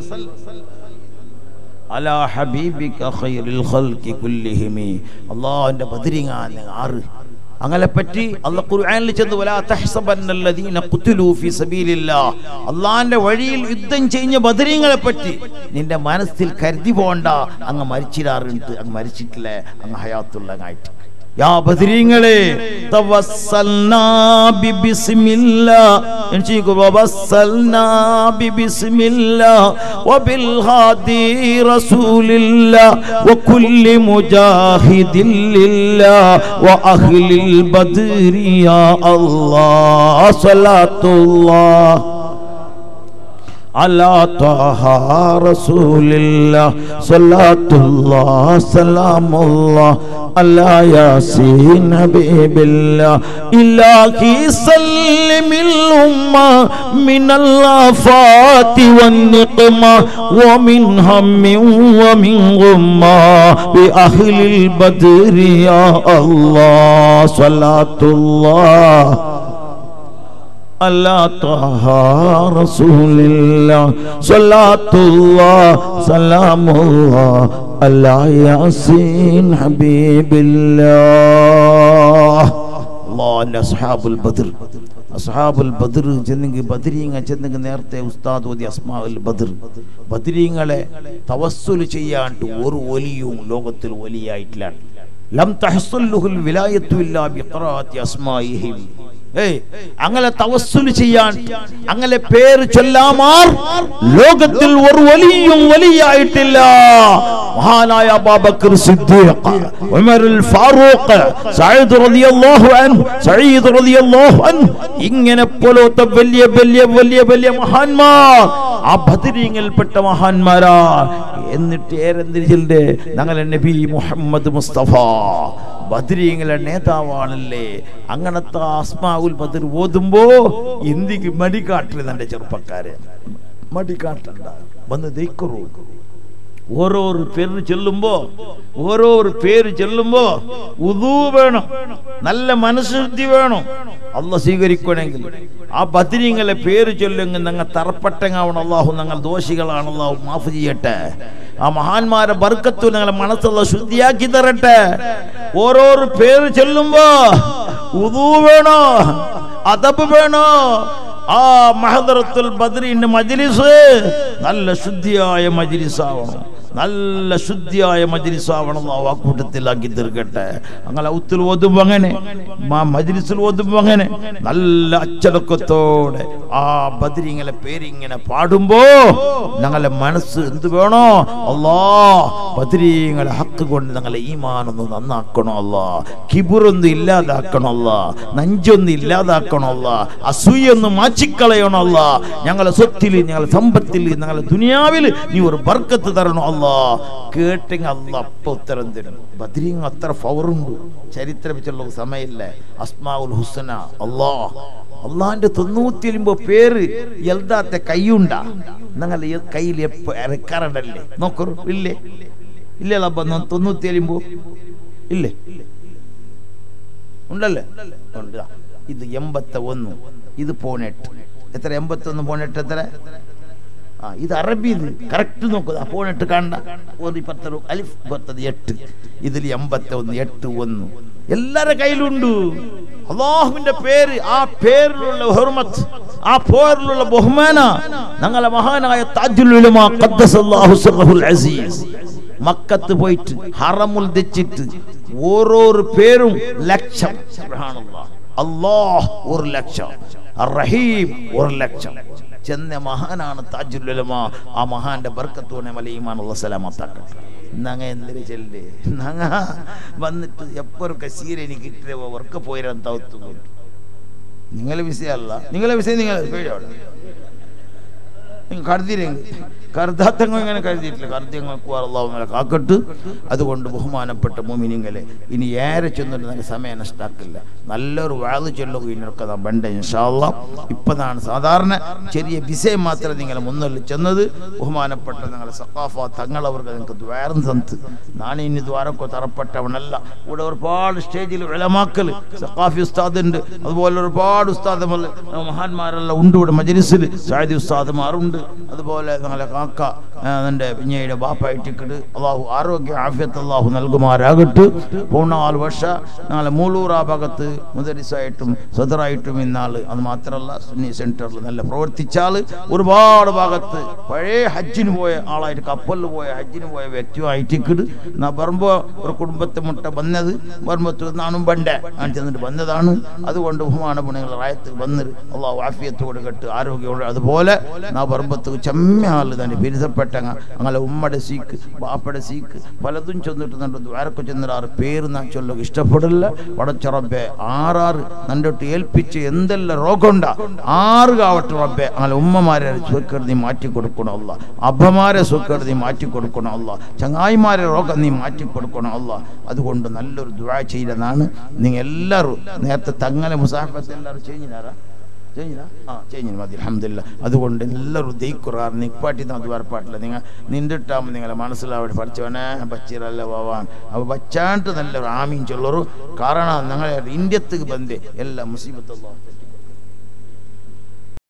Speaker 1: അലാ ഹബീബിക ഖൈറിൽ ഖൽഖി കുല്ലിഹിമി അല്ലാഹുവിന്റെ ബദരിങ്ങ ആറ് അങ്ങനെ പറ്റി അല്ല ഖുർആനിൽ ചെന്ന് വലാ തഹ്സബന്നല്ലദീന ഖുതിലൂ ഫീ സബീലില്ലാഹ് അല്ലാഹുവിന്റെ വഴിയിൽ യുദ്ധം ചെയ്ഞ്ഞ ബദരീങ്ങളെ പറ്റി നിന്റെ മനസ്സിൽ കരുതി പോണ്ട അങ്ങ് മരിച്ചിടാറുണ്ട് അങ്ങ് മരിച്ചിട്ടില്ലേ അങ്ങ് ഹയാത്തുള്ളങ്ങായിട്ട് യാ ബദരീങ്ങളെ തവസ്സൽനാ ബിബിസ്മില്ലാ എൻചിക്കു വവസ്സൽനാ ബിബിസ്മില്ലാ വബിൽ ഹാദി റസൂലില്ലാ വകുല്ലി മുജാഹിദിൻ ലില്ലാ വഅഹ്ലിൽ ബദ്രി യാ അല്ലാഹ് സ്വലാത്തുല്ലാഹ് على طه رسول الله صلاة الله سلام الله على ياسين حبيب الله إلهي سلم الأمة من الآفات والنقمة ومن هم ومن غمة بأهل البدر يا الله صلاة الله على طه رسول الله صلاة الله سلام الله على ياسين حبيب الله الله أصحاب البدر അസ്ഹാബുൽ ബദർ ചെന്നെങ്കിൽ ബദരീങ്ങ ചെന്നെങ്കിൽ നേരത്തെ ഉസ്താദ് ഓതി അസ്മാഉൽ ബദർ ബദരീങ്ങളെ തവസ്സുൽ ചെയ്യാണ്ട് ഒരു ഒലിയും ലോകത്തിൽ ഒലിയായിട്ടില്ല ലം തഹസ്സുലുഹുൽ വിലായത്തു ഇല്ലാ ബിഖറാഅത്തി അസ്മാഇഹിം ഏയ് അങ്ങനെ തവസ്സുല് ചെയ്യാൻ അങ്ങനെ പേര് ചൊല്ലാമാർ ലോകത്തിൽ ഒരു വലിയും വലിയായിട്ടില്ല മഹാനായ അബൂബക്കർ സിദ്ദീഖ് ഉമറുൽ ഫാറൂഖ് സഈദ് റളിയല്ലാഹു അൻഹു സഈദ് റളിയല്ലാഹു അൻഹു ഇങ്ങനെ പോലത്തെ വലിയ വലിയ വലിയ വലിയ മഹാന്മാർ ആ ബദരീങ്ങളിൽപ്പെട്ട മഹാന്മാരാ എന്നിട്ട് ഏരെന്തിരിച്ചില്ലേ ഞങ്ങളെ നബി മുഹമ്മദ് മുസ്തഫ ബദ്രീങ്ങളെ നേതാവാണല്ലേ അങ്ങനത്തെ അസ്മാഉൽ ബദർ ഓതുമ്പോ ഇന്ത്യക്ക് മടികാട്ടില്ല എന്റെ ചെറുപ്പക്കാരെ മടികാട്ടണ്ട വന്ന് ദൈക്കറൂ ഓരോ ഒരു പേര് ചൊല്ലുമ്പോ ഓരോ ഒരു പേര് ചൊല്ലുമ്പോ ഉദു വേണം നല്ല മനഃശുദ്ധി വേണം അല്ല സ്വീകരിക്കണമെങ്കിൽ ആ ബദ്രീങ്ങളെ പേര് ചൊല്ലുമെങ്കിൽ ഞങ്ങൾ തറപ്പട്ടങ്ങാവണം അള്ളാഹു ഞങ്ങൾ ദോഷികളാണ് അള്ളാഹു മാഫ് ചെയ്യട്ടെ ആ മഹാന്മാരെ ബർക്കത്തു ഞങ്ങളെ മനസ്സുള്ള ശുദ്ധിയാക്കി തരട്ടെ ഓരോരു പേര് ചൊല്ലുമ്പോ ഉദു വേണോ അതബ് വേണോ ആ മഹദറത്തുൽ ബദ്രീന്റെ മജ്ലിസ് നല്ല ശുദ്ധിയായ മജ്ലിസ് ആവണം നല്ല ശുദ്ധിയായ മജ്ലിസ് ആവണം അള്ളാഹു ആ കൂട്ടത്തിലാക്കി തീർക്കട്ടെ അങ്ങനെ ഉത്തിൽ ഓതുമ്പോ അങ്ങനെ മാ മജ്ലിസിൽ ഓതുമ്പോ അങ്ങനെ നല്ല അച്ചടക്കത്തോടെ ആ ബദ്രിങ്ങളെ പേരിങ്ങനെ പാടുമ്പോ ഞങ്ങളെ മനസ്സ് എന്ത് വേണോ അല്ലാ ബദ്രീങ്ങളെ ഹക്ക് കൊണ്ട് ഞങ്ങളെ ഈമാനൊന്ന് നന്നാക്കണോ അല്ലാ കിബുറൊന്നും ഇല്ലാതാക്കണോ അല്ലാ നഞ്ചൊന്നും ഇല്ലാതാക്കണോ അല്ലാ അസൂയൊന്ന് മാച്ചിക്കളയണോ അല്ലാ ഞങ്ങളെ സ്വത്തിൽ ഞങ്ങളെ സമ്പത്തിൽ ഞങ്ങളെ ദുനിയാവിൽ നീ ഒരു ബർക്കത്ത് തരണോ അല്ലാ കേട്ടെങ്കിൽ അല്ല അപ്പൊ ഉത്തരം തരും ബദ്രീങ് അത്ര പവറുണ്ട് ചരിത്രം വെച്ചുള്ള സമയമില്ലേ അസ്മാഉൽ ഹുസന അല്ലാ അള്ളാന്റെ തൊണ്ണൂറ്റി എലുമ്പോ പേര് എൽതാത്ത കൈയുണ്ടാ നിങ്ങൾ കയ്യിൽ എപ്പോ ഇറക്കാറുണ്ടല്ലേ നോക്കൂ ഇല്ലേ ഇല്ലേ അബ്ബ തൊണ്ണൂറ്റി എലുമ്പോ ഇല്ലേ ഉണ്ടല്ലേ ഉണ്ട് ദാ. ഇത് എൺപത്ത ഒന്ന് ഇത് പോണെട്ട് എത്ര എൺപത്തൊന്ന് പോണെട്ട് എത്ര ആ ഇത് അറബി ഇത് കറക്റ്റ് നോക്കുക പോണെട്ട് കണ്ട ഒരു പത്ത് അലിഫ് പത്തത് എട്ട് ഇതിൽ എൺപത്തി ഒന്ന് എട്ട് ഒന്ന് എല്ലാരുടെ കയ്യിലുണ്ട് അള്ളാഹുവിന്റെ പേര് ആ പേരിലുള്ള ഹുർമത്ത് ആ പേരിലുള്ള ബഹുമാന ഞങ്ങളെ മഹാനായ താജുൽ ഉലമ ഖദ്ദസല്ലാഹു സിർറഹുൽ അസീസ് മക്കത്ത് പോയിട്ട് ഹറമുൽ തെച്ചിട്ട് ഓരോരു പേരും ലക്ഷം സുബ്ഹാനല്ലാഹ്. അല്ലാഹ് ഒരു ലക്ഷം റഹീം ഒരു ലക്ഷം ചെന്ന മഹാനാണ് താജുലുലമ ആ മഹാന്റെ ബർക്കത്തോനെ മല ഈമാനുള്ള സലാമത്താക്കട്ടെ നങ്ങ എന്തിനു ചെല്ലേ നങ്ങ വന്നിട്ട് എപ്പോഴൊക്കെ സീര എനിക്ക് കിട്ടിയ വർക്ക് പോയിരാൻ തൗത്തു നിങ്ങളെ വിഷയമല്ല നിങ്ങളെ വിഷയം നിങ്ങൾ പേടിയോടെ നിങ്ങൾ കരുതിയില്ലെങ്കിൽ കരുതാത്തങ്ങൾ ഇങ്ങനെ കരുതിയിട്ടില്ല കരുതിയങ്ങൾക്ക് അള്ളാഹുങ്ങളെ കാക്കട്ട് അതുകൊണ്ട് ബഹുമാനപ്പെട്ട മോമിനിങ്ങളെ ഇനി ഏറെ ചെന്നിട്ട് നമുക്ക് സമയം നഷ്ടാക്കില്ല നല്ലൊരു വാത് ചൊല്ലുക ഇതിനൊക്കെ നാം വേണ്ട ഇൻഷാല്ല ഇപ്പതാണ് സാധാരണ ചെറിയ വിഷയം മാത്രം നിങ്ങൾ മുന്നിൽ ചെന്നത് ബഹുമാനപ്പെട്ട നിങ്ങളെ സഖാഫ തങ്ങളവർക്ക് നിങ്ങൾക്ക് ദ്വാരം തന്ന് നാണി ഇനി ദ്വാരക്കോ തറപ്പെട്ടവനല്ല ഇവിടെ ഒരുപാട് സ്റ്റേജിൽ വിളമാക്കൽ സഖാഫി ഉസ്താദുണ്ട് അതുപോലെ ഒരുപാട് ഉസ്താദ് മഹാന്മാരെല്ലാം ഉണ്ട് ഇവിടെ മജലിസിൽ സായദി ഉസ്താദുമാറുണ്ട് അതുപോലെ ഞങ്ങളെ കാക്ക എൻ്റെ പിഞ്ഞയുടെ ബാപ്പായിട്ടിക്കിട് അള്ളാഹു ആരോഗ്യ ആഫ്യത്ത് അള്ളാഹു നൽകുമാരാകട്ട് പൂർണ്ണാല് വർഷ ഞങ്ങളെ മൂളൂർ ആ ഭാഗത്ത് മുദരിസായിട്ടും സദറായിട്ടും ഇന്നാൾ അത് മാത്രമല്ല സുന്നി സെൻറ്ററിൽ നല്ല പ്രവർത്തിച്ചാൽ ഒരുപാട് ഭാഗത്ത് പഴയ ഹജ്ജിന് പോയ ആളായിട്ട് കപ്പലിൽ പോയ ഹജ്ജിന് പോയ വ്യക്തിയുമായിട്ടിക്കിട് എന്നാ പറയുമ്പോൾ ഒരു കുടുംബത്തെ മുട്ട വന്നത് വരുമ്പോൾ നാണും പണ്ടേ ഞാൻ ചെന്നിട്ട് വന്നതാണ് അതുകൊണ്ട് ബഹുമാന ഗുണങ്ങൾ റായത്ത് വന്നത് അള്ളാഹു ആഫിയത്തോട് കെട്ട് ആരോഗ്യത്തോടെ അതുപോലെ നാ പറമ്പത്ത് ചെമ്മയാൾ തന്നെ ബിരുദപ്പെട്ട അങ്ങനെ ഉമ്മയുടെ സീക്ക് ബാപ്പയുടെ സീക്ക് പലതും ചെന്നിട്ട് ദ്വാരക്ക് ചെന്നിട്ട് പേര് നാ ചൊല്ലുക ഇഷ്ടപ്പെടില്ല വടച്ചറബെ ആറാറ് നണ്ടോട്ട് ഏൽപ്പിച്ച് എന്തെല്ലാം രോഗമുണ്ടാ ആറ് കാവട്ടെ റബ്ബെ അങ്ങനെ ഉമ്മമാരെ സുഖക്കേട് നീ മാറ്റി കൊടുക്കണം അല്ല അബ്ബമാരെ സുഖക്കേട് നീ മാറ്റി കൊടുക്കണം അല്ല ചങ്ങായിമാരെ രോഗം നീ മാറ്റി കൊടുക്കണം അല്ല അതുകൊണ്ട് നല്ലൊരു ദ്വാ ചെയ്തതാണ് നിങ്ങൾ എല്ലാവരും നേരത്തെ തങ്ങളെ മുസാഫത്ത് എല്ലാവരും ചെയ്യുന്നാരാ ചെയ്യുന്ന ആ ചെയ്യുന്നു മതി അലഹമില്ല അതുകൊണ്ട് എല്ലാവരും ദൈക്കുറാർ നിപ്പാട്ടി അത് വരപ്പാട്ടില്ല നിങ്ങൾ നിന്നിട്ടാകുമ്പോൾ നിങ്ങളെ മനസ്സിലാവട്ടെ പഠിച്ചവനെ ബച്ചിറല്ല പോവാൻ അപ്പോൾ ബച്ചാണ്ട് നല്ലൊരു ആമീൻ ചൊല്ലൊരു കാരണം ഞങ്ങളെ ഇന്ത്യത്തേക്ക് ബന്ധേ എല്ലാ മുസീബത്തുള്ള